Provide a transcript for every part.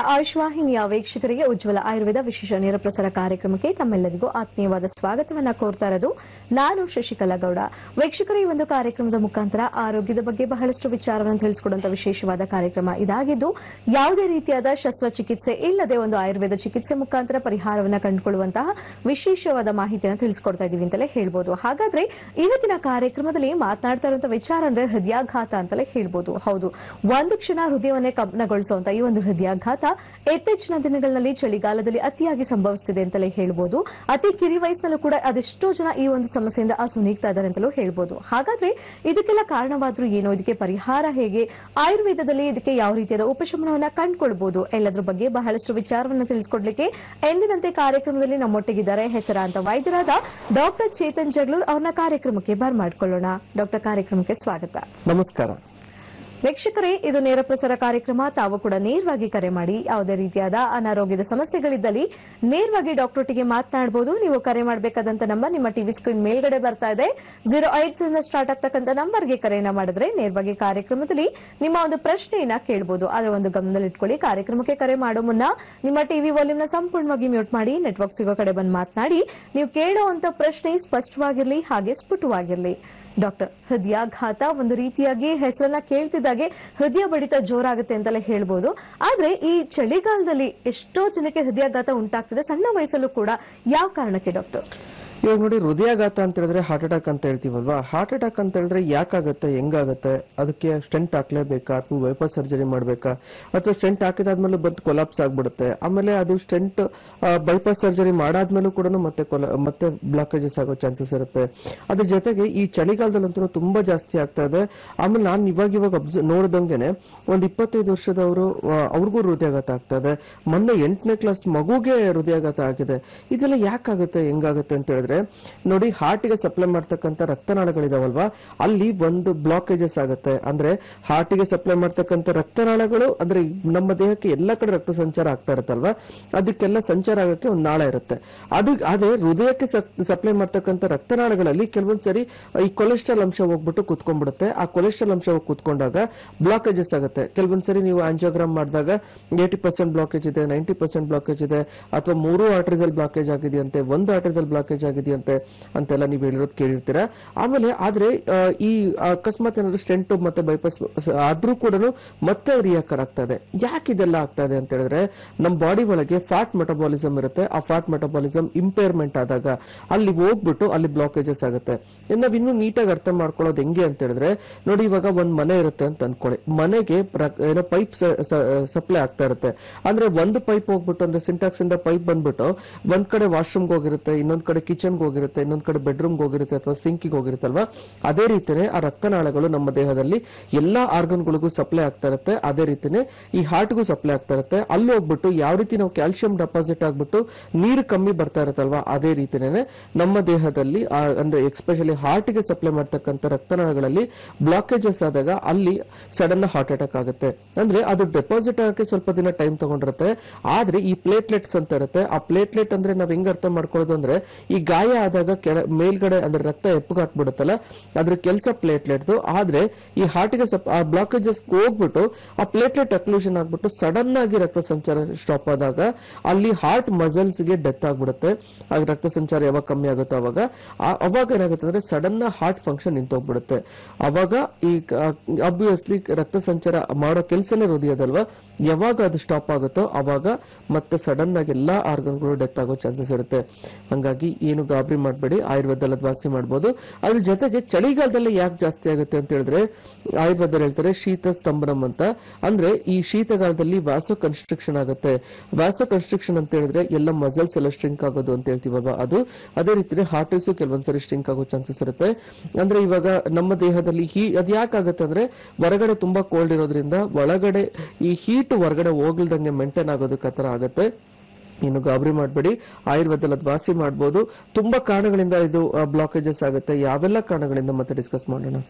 ಆಯುಷ್ ವಾಹಿನಿಯ ವೀಕ್ಷಕರಿಗೆ ಉಜ್ವಲ ಆಯುರ್ವೇದ ವಿಶೇಷ ನೇರ ಪ್ರಸಾರ ಕಾರ್ಯಕ್ರಮಕ್ಕೆ ತಮ್ಮೆಲ್ಲರಿಗೂ ಆತ್ಮೀಯವಾದ ಸ್ವಾಗತವನ್ನ ಕೋರ್ತಾ ಇರೋದು ನಾನು ಶಶಿಕಲಾ ಗೌಡ ವೀಕ್ಷಕರ ಈ ಒಂದು ಕಾರ್ಯಕ್ರಮದ ಮುಖಾಂತರ ಆರೋಗ್ಯದ ಬಗ್ಗೆ ಬಹಳಷ್ಟು ವಿಚಾರವನ್ನು ತಿಳಿಸಿಕೊಡುವಂತಹ ವಿಶೇಷವಾದ ಕಾರ್ಯಕ್ರಮ ಇದಾಗಿದ್ದು ಯಾವುದೇ ರೀತಿಯಾದ ಶಸ್ತ್ರಚಿಕಿತ್ಸೆ ಇಲ್ಲದೆ ಒಂದು ಆಯುರ್ವೇದ ಚಿಕಿತ್ಸೆ ಮುಖಾಂತರ ಪರಿಹಾರವನ್ನು ಕಂಡುಕೊಳ್ಳುವಂತಹ ವಿಶೇಷವಾದ ಮಾಹಿತಿಯನ್ನು ತಿಳಿಸಿಕೊಡ್ತಾ ಇದೀವಿ ಅಂತಲೇ ಹೇಳ್ಬೋದು ಹಾಗಾದ್ರೆ ಇವತ್ತಿನ ಕಾರ್ಯಕ್ರಮದಲ್ಲಿ ಮಾತನಾಡ್ತಾ ಇರುವಂತಹ ವಿಚಾರ ಅಂದ್ರೆ ಹೃದಯಾಘಾತ ಅಂತಲೇ ಹೇಳ್ಬೋದು ಹೌದು ಒಂದು ಕ್ಷಣ ಹೃದಯವನ್ನೇ ಕಬ್ನಗೊಳಿಸುವಂತ ಈ ಒಂದು ಹೃದಯಾಘಾತ ಇತ್ತೀಚಿನ ದಿನಗಳಲ್ಲಿ ಚಳಿಗಾಲದಲ್ಲಿ ಅತಿಯಾಗಿ ಸಂಭವಿಸುತ್ತಿದೆ ಅಂತಲೇ ಹೇಳ್ಬೋದು ಅತಿ ಕಿರಿ ವಯಸ್ಸಿನಲ್ಲೂ ಕೂಡ ಅದೆಷ್ಟೋ ಜನ ಈ ಒಂದು ಸಮಸ್ಯೆಯಿಂದ ಅಸುನೀಗ್ತಾ ಇದ್ದಾರೆ ಅಂತಲೂ ಹೇಳ್ಬೋದು ಹಾಗಾದ್ರೆ ಇದಕ್ಕೆಲ್ಲ ಕಾರಣವಾದ್ರೂ ಏನು ಇದಕ್ಕೆ ಪರಿಹಾರ ಹೇಗೆ ಆಯುರ್ವೇದದಲ್ಲಿ ಇದಕ್ಕೆ ಯಾವ ರೀತಿಯಾದ ಉಪಶಮನವನ್ನ ಕಂಡುಕೊಳ್ಬಹುದು ಎಲ್ಲದ್ರ ಬಗ್ಗೆ ಬಹಳಷ್ಟು ವಿಚಾರವನ್ನು ತಿಳಿಸಿಕೊಡ್ಲಿಕ್ಕೆ ಎಂದಿನಂತೆ ಕಾರ್ಯಕ್ರಮದಲ್ಲಿ ನಮ್ಮೊಟ್ಟಿಗಿದ್ದಾರೆ ಹೆಸರಾಂತ ವೈದ್ಯರಾದ ಡಾಕ್ಟರ್ ಚೇತನ್ ಜಗಳೂರ್ ಅವ್ರನ್ನ ಕಾರ್ಯಕ್ರಮಕ್ಕೆ ಬರ್ಮಾಡ್ಕೊಳ್ಳೋಣ ಡಾಕ್ಟರ್ ಕಾರ್ಯಕ್ರಮಕ್ಕೆ ಸ್ವಾಗತ ನಮಸ್ಕಾರ ವೀಕ್ಷಕರೇ ಇದು ನೇರ ಪ್ರಸಾರ ಕಾರ್ಯಕ್ರಮ ತಾವು ಕೂಡ ನೇರವಾಗಿ ಕರೆ ಮಾಡಿ ಯಾವುದೇ ರೀತಿಯಾದ ಅನಾರೋಗ್ಯದ ಸಮಸ್ಯೆಗಳಿದ್ದಲ್ಲಿ ನೇರವಾಗಿ ಡಾಕ್ಟರೊಟ್ಟಿಗೆ ಮಾತನಾಡಬಹುದು ನೀವು ಕರೆ ಮಾಡಬೇಕಾದಂತ ನಂಬರ್ ನಿಮ್ಮ ಟಿವಿ ಸ್ಕ್ರೀನ್ ಮೇಲ್ಗಡೆ ಬರ್ತಾ ಇದೆ ಜೀರೋ ಐಟ್ ಇಂದ ಸ್ಟಾರ್ಟ್ ಆಗ್ತಕ್ಕಂಥ ನಂಬರ್ಗೆ ಕರೆಯನ್ನ ಮಾಡಿದ್ರೆ ನೇರವಾಗಿ ಕಾರ್ಯಕ್ರಮದಲ್ಲಿ ನಿಮ್ಮ ಒಂದು ಪ್ರಶ್ನೆಯನ್ನ ಕೇಳಬಹುದು ಅದರ ಒಂದು ಗಮನದಲ್ಲಿಟ್ಕೊಳ್ಳಿ ಕಾರ್ಯಕ್ರಮಕ್ಕೆ ಕರೆ ಮಾಡೋ ಮುನ್ನ ನಿಮ್ಮ ಟಿವಿ ವಾಲ್ಯೂಮ್ನ ಸಂಪೂರ್ಣವಾಗಿ ಮ್ಯೂಟ್ ಮಾಡಿ ನೆಟ್ವರ್ಕ್ ಸಿಗೋ ಕಡೆ ಬಂದು ಮಾತನಾಡಿ ನೀವು ಕೇಳುವಂತ ಪ್ರಶ್ನೆ ಸ್ಪಷ್ಟವಾಗಿರ್ಲಿ ಹಾಗೆ ಸ್ಫುಟವಾಗಿರ್ಲಿ ಡಾಕ್ಟರ್ ಹೃದಯಾಘಾತ ಒಂದು ರೀತಿಯಾಗಿ ಹೆಸರನ್ನ ಕೇಳ್ತಿದ್ದಾಗೆ ಹೃದಯ ಬಡಿತ ಜೋರಾಗುತ್ತೆ ಅಂತಲೇ ಹೇಳ್ಬೋದು ಆದ್ರೆ ಈ ಚಳಿಗಾಲದಲ್ಲಿ ಎಷ್ಟೋ ಜನಕ್ಕೆ ಹೃದಯಾಘಾತ ಉಂಟಾಗ್ತಿದೆ ಸಣ್ಣ ವಯಸ್ಸಲ್ಲೂ ಕೂಡ ಯಾವ ಕಾರಣಕ್ಕೆ ಡಾಕ್ಟರ್ ಇವಾಗ ನೋಡಿ ಹೃದಯಾಘಾತ ಅಂತ ಹೇಳಿದ್ರೆ ಹಾರ್ಟ್ ಅಟ್ಯಾಕ್ ಅಂತ ಹೇಳ್ತೀವಲ್ವಾ ಹಾರ್ಟ್ ಅಟ್ಯಾಕ್ ಅಂತ ಹೇಳಿದ್ರೆ ಯಾಕಾಗತ್ತೆ ಹೆಂಗಾಗತ್ತೆ ಅದಕ್ಕೆ ಸ್ಟೆಂಟ್ ಹಾಕ್ಲೇಬೇಕಾ ಅಥವಾ ಬೈಪಾಸ್ ಸರ್ಜರಿ ಮಾಡ್ಬೇಕಾ ಅಥವಾ ಸ್ಟೆಂಟ್ ಹಾಕಿದಾದ್ಮೇಲೆ ಬಂದು ಕೊಲಾಪ್ಸ್ ಆಗ್ಬಿಡುತ್ತೆ ಆಮೇಲೆ ಅದು ಸ್ಟೆಂಟ್ ಬೈಪಾಸ್ ಸರ್ಜರಿ ಮಾಡಾದ್ಮೇಲೂ ಕೂಡ ಮತ್ತೆ ಕೊಲ ಮತ್ತೆ ಬ್ಲಾಕೇಜಸ್ ಆಗೋ ಚಾನ್ಸಸ್ ಇರುತ್ತೆ ಅದ್ರ ಜೊತೆಗೆ ಈ ಚಳಿಗಾಲದಲ್ಲಂತೂ ತುಂಬಾ ಜಾಸ್ತಿ ಆಗ್ತಾ ಇದೆ ಆಮೇಲೆ ನಾನು ಇವಾಗ ಇವಾಗ ಅಬ್ಸರ್ವ್ ನೋಡ್ದಂಗೆನೆ ಒಂದ್ ಇಪ್ಪತ್ತೈದು ವರ್ಷದವರು ಆ, ಅವ್ರಿಗೂ ಹೃದಯಾಘಾತ ಆಗ್ತಾ ಇದೆ ಮೊನ್ನೆ ಎಂಟನೇ ಕ್ಲಾಸ್ ಮಗುಗೆ ಹೃದಯಾಘಾತ ಆಗಿದೆ ಇದೆಲ್ಲ ಯಾಕಾಗುತ್ತೆ ಹೆಂಗಾಗುತ್ತೆ ಅಂತ ಹೇಳಿದ್ರೆ ನೋಡಿ ಹಾರ್ಟಿಗೆ ಸಪ್ಲೈ ಮಾಡ್ತಕ್ಕಂಥ ರಕ್ತನಾಳಗಳಿದಾವಲ್ವಾ ಅಲ್ಲಿ ಒಂದು ಬ್ಲಾಕೇಜಸ್ ಆಗುತ್ತೆ ಅಂದ್ರೆ ಹಾರ್ಟಿಗೆ ಸಪ್ಲೈ ಮಾಡ್ತಕ್ಕಂಥ ರಕ್ತನಾಳಗಳು ಅಂದ್ರೆ ನಮ್ಮ ದೇಹಕ್ಕೆ ಎಲ್ಲ ಕಡೆ ರಕ್ತ ಸಂಚಾರ ಆಗ್ತಾ ಇರುತ್ತಲ್ವಾ ಅದಕ್ಕೆಲ್ಲ ಸಂಚಾರ ಆಗಕ್ಕೆ ಒಂದು ನಾಳ ಇರುತ್ತೆ ಅದು ಅದೇ ಹೃದಯಕ್ಕೆ ಸಪ್ಲೈ ಮಾಡ್ತಕ್ಕಂಥ ರಕ್ತನಾಳಗಳಲ್ಲಿ ಕೆಲವೊಂದ್ಸರಿ ಈ ಕೊಲೆಸ್ಟ್ರಾಲ್ ಅಂಶ ಹೋಗ್ಬಿಟ್ಟು ಕುತ್ಕೊಂಡ್ಬಿಡುತ್ತೆ ಆ ಕೊಲೆಸ್ಟ್ರಾಲ್ ಅಂಶ ಹೋಗಿ ಕುತ್ಕೊಂಡಾಗ ಬ್ಲಾಕೇಜಸ್ ಆಗುತ್ತೆ ಕೆಲವೊಂದ್ಸರಿ ನೀವು ಆಂಜಿಯೋಗ್ರಾಮ್ ಮಾಡಿದಾಗ ಏಟಿ ಪರ್ಸೆಂಟ್ ಬ್ಲಾಕೇಜ್ ಇದೆ ನೈಂಟಿ ಪರ್ಸೆಂಟ್ ಬ್ಲಾಕೇಜ್ ಇದೆ ಅಥವಾ ಮೂರು ಆರ್ಟ್ರಿಸಲ್ ಬ್ಲಾಕೇಜ್ ಆಗಿದೆಯಂತೆ ಒಂದು ಆರ್ಟ್ರಿಸಲ್ ಬ್ಲಾಕೇಜ್ ಆಗಿದೆಯಂತೆ ಅಂತೆಲ್ಲ ನೀವು ಹೇಳಿರೋದು ಕೇಳಿರ್ತೀರಾ ಆಮೇಲೆ ಆದ್ರೆ ಆ, ಈ ಅಕಸ್ಮಾತ್ ಏನಾದ್ರು ಸ್ಟೆಂಟ್ ಮತ್ತೆ ಬೈಪಾಸ್ ಆದ್ರೂ ಕೂಡ ಮತ್ತೆ ರಿಯಾಕರ್ ಆಗ್ತಾ ಇದೆ ಯಾಕೆ ಇದೆಲ್ಲ ಆಗ್ತಾ ಇದೆ ಅಂತ ಹೇಳಿದ್ರೆ ನಮ್ಮ ಬಾಡಿ ಒಳಗೆ ಫ್ಯಾಟ್ ಮೆಟಬಾಲಿಸಮ್ ಇರುತ್ತೆ ಆ ಫ್ಯಾಟ್ ಮೆಟಬಾಲಿಸಮ್ ಇಂಪೇರ್ಮೆಂಟ್ ಆದಾಗ ಅಲ್ಲಿ ಹೋಗ್ಬಿಟ್ಟು ಅಲ್ಲಿ ಬ್ಲಾಕೇಜಸ್ ಆಗುತ್ತೆ ಇನ್ನು ನಾವ್ ಇನ್ನೂ ನೀಟಾಗಿ ಅರ್ಥ ಮಾಡ್ಕೊಳ್ಳೋದು ಹೆಂಗೆ ಅಂತ ಹೇಳಿದ್ರೆ ನೋಡಿ ಇವಾಗ ಒಂದ್ ಮನೆ ಇರುತ್ತೆ ಅಂತ ಅನ್ಕೊಳ್ಳಿ ಮನೆಗೆ ಪ್ರ- ಏನೋ ಪೈಪ್ ಸಪ್ಲೈ ಆಗ್ತಾ ಇರುತ್ತೆ ಅಂದ್ರೆ ಒಂದು ಪೈಪ್ ಹೋಗ್ಬಿಟ್ಟು ಅಂದ್ರೆ ಸಿಂಟಾಕ್ಸ್ ಇಂದ ಪೈಪ್ ಬಂದ್ಬಿಟ್ಟು ಒಂದ್ ಕಡೆ ವಾಶ್ರೂಮ್ಗೆ ಹೋಗಿರುತ್ತೆ ಇನ್ನೊಂದ್ ಕಡೆ ಕಿಚನ್ಗೆ ಹೋಗಿರುತ್ತೆ ಇನ್ನೊಂದ್ ಕಡೆ ಬೆಡ್ರೂಮ್ಗೆ ಹೋಗಿರುತ್ತೆ ಅಥವಾ ಸಿಂಕಿಗೆ ಹೋಗಿರುತ್ತಲ್ವಾ ಅದೇ ರೀತಿನೇ ಆ ರಕ್ತನಾಳಗಳು ನಮ್ಮ ದೇಹದಲ್ಲಿ ಎಲ್ಲಾ ಆರ್ಗನ್ಗಳಿಗೂ ಸಪ್ಲೈ ಆಗ್ತಾ ಇರುತ್ತೆ ಅದೇ ರೀತಿನೇ ಈ ಹಾರ್ಟ್ಗೂ ಸಪ್ಲೈ ಆಗ್ತಾ ಇರುತ್ತೆ ಅಲ್ಲಿ ಹೋಗ್ಬಿಟ್ಟು ಯಾವ ರೀತಿ ನಾವು ಕ್ಯಾಲ್ಸಿಯಂ ಡೆಪಾಸಿಟ್ ಆಗ್ಬಿಟ್ಟು ನೀರು ಕಮ್ಮಿ ಬರ್ತಾ ಇರುತ್ತಲ್ವಾ ಅದೇ ರೀತಿನೇ ನಮ್ಮ ದೇಹದಲ್ಲಿ ಆ, ಅಂದ್ರೆ ಎಕ್ಸ್ಪೆಷಲಿ ಹಾರ್ಟ್ಗೆ ಸಪ್ಲೈ ಮಾಡ್ತಕ್ಕಂಥ ರಕ್ತನಾಳಗಳಲ್ಲಿ ಬ್ಲಾಕೇಜಸ್ ಆದಾಗ ಅಲ್ಲಿ ಸಡನ್ ಹಾರ್ಟ್ ಅಟ್ಯಾಕ್ ಆಗುತ್ತೆ ಅಂದ್ರೆ ಅದು ಡೆಪಾಸಿಟ್ ಆಗಕ್ಕೆ ಸ್ವಲ್ಪ ದಿನ ಟೈಮ್ ತಗೊಂಡಿರುತ್ತೆ ಆದ್ರೆ ಈ ಪ್ಲೇಟ್ಲೆಟ್ಸ್ ಅಂತ ಇರುತ್ತೆ ಆ ಪ್ಲೇಟ್ಲೆಟ್ ಅಂದ್ರೆ ನಾವ್ ಹೆಂಗ್ ಅರ್ಥ ಮಾಡ್ಕೊಳ್ಳೋದು ಅಂದ್ರೆ ಈ ಗಾಯ ಆದಾಗ ಕೆಳ ಮೇಲ್ಗಡೆ ಅಂದ್ರೆ ರಕ್ತ ಎಪ್ಪಗಾಕ್ಬಿಡುತ್ತಲ್ಲ ಅದ್ರ ಕೆಲಸ ಪ್ಲೇಟ್ಲೆಟ್ ಆದ್ರೆ ಈ ಹಾರ್ಟ್ಗೆ ಸ್ವಲ್ಪ ಆ ಬ್ಲಾಕೇಜಸ್ ಹೋಗ್ಬಿಟ್ಟು ಆ ಪ್ಲೇಟ್ಲೆಟ್ ಅಕ್ಲೂಷನ್ ಆಗ್ಬಿಟ್ಟು ಸಡನ್ ಆಗಿ ರಕ್ತ ಸಂಚಾರ ಸ್ಟಾಪ್ ಆದಾಗ ಅಲ್ಲಿ ಹಾರ್ಟ್ ಮಸಲ್ಸ್ ಗೆ ಡೆತ್ ಆಗ್ಬಿಡುತ್ತೆ ಆಗ ರಕ್ತ ಸಂಚಾರ ಯಾವಾಗ ಕಮ್ಮಿ ಆಗುತ್ತೋ ಅವಾಗ ಆ- ಅವಾಗ ಏನಾಗುತ್ತೆ ಅಂದ್ರೆ ಸಡನ್ ಹಾರ್ಟ್ ಫಂಕ್ಷನ್ ನಿಂತೋಗ್ಬಿಡುತ್ತೆ ಅವಾಗ ಈ ಅಬ್ವಿಯಸ್ಲಿ ರಕ್ತ ಸಂಚಾರ ಮಾಡೋ ಕೆಲಸನೇ ಹೃದಯದಲ್ವಾ ಯಾವಾಗ ಅದು ಸ್ಟಾಪ್ ಆಗುತ್ತೋ ಅವಾಗ ಮತ್ತೆ ಸಡನ್ ಆಗಿ ಎಲ್ಲಾ ಆರ್ಗನ್ಗಳು ಡೆತ್ ಆಗೋ ಚಾನ್ಸಸ್ ಇರುತ್ತೆ ಹಂಗಾಗಿ ಏನು ಗಾಬರಿ ಮಾಡಬೇಡಿ ಆಯುರ್ವೇದದಲ್ಲಿ ಅದ್ ವಾಸಿ ಮಾಡ್ಬೋದು ಅದ್ರ ಜೊತೆಗೆ ಚಳಿಗಾಲದಲ್ಲಿ ಯಾಕೆ ಜಾಸ್ತಿ ಆಗುತ್ತೆ ಅಂತ ಹೇಳಿದ್ರೆ ಆಯುರ್ವೇದಲ್ಲಿ ಹೇಳ್ತಾರೆ ಶೀತ ಸ್ತಂಭನಂ ಅಂತ ಅಂದ್ರೆ ಈ ಶೀತಗಾಲದಲ್ಲಿ ವ್ಯಾಸೋ ಕನ್ಸ್ಟ್ರಕ್ಷನ್ ಆಗುತ್ತೆ ವ್ಯಾಸೋ ಕನ್ಸ್ಟ್ರಕ್ಷನ್ ಅಂತ ಹೇಳಿದ್ರೆ ಎಲ್ಲ ಮಸಲ್ಸ್ ಎಲ್ಲ ಸ್ಟ್ರಿಂಕ್ ಆಗೋದು ಅಂತ ಹೇಳ್ತೀವಲ್ವಾ ಅದು ಅದೇ ರೀತಿ ಹಾರ್ಟರ್ಸ್ ಕೆಲವೊಂದ್ಸರಿ ಸ್ಟ್ರಿಂಕ್ ಆಗೋ ಚಾನ್ಸಸ್ ಇರುತ್ತೆ ಅಂದ್ರೆ ಇವಾಗ ನಮ್ಮ ದೇಹದಲ್ಲಿ ಹೀ ಅದ್ ಯಾಕಾಗುತ್ತೆ ಅಂದ್ರೆ ಹೊರಗಡೆ ತುಂಬಾ ಕೋಲ್ಡ್ ಇರೋದ್ರಿಂದ ಒಳಗಡೆ ಈ ಹೀಟ್ ಹೊರಗಡೆ ಹೋಗ್ಲ್ದಂಗೆ ಮೇಂಟೈನ್ ಆಗೋದಕ್ಕೆ ಆ ತರ ಆಗುತ್ತೆ ಇನ್ನು ಗಾಬರಿ ಮಾಡಬೇಡಿ ಆಯುರ್ವೇದದಲ್ಲಿ ಅದ್ ವಾಸಿ ಮಾಡ್ಬೋದು ತುಂಬಾ ಕಾರಣಗಳಿಂದ ಇದು ಬ್ಲಾಕೇಜಸ್ ಆಗುತ್ತೆ ಯಾವೆಲ್ಲ ಕಾರಣಗಳಿಂದ ಮತ್ತೆ ಡಿಸ್ಕಸ್ ಮಾಡೋಣ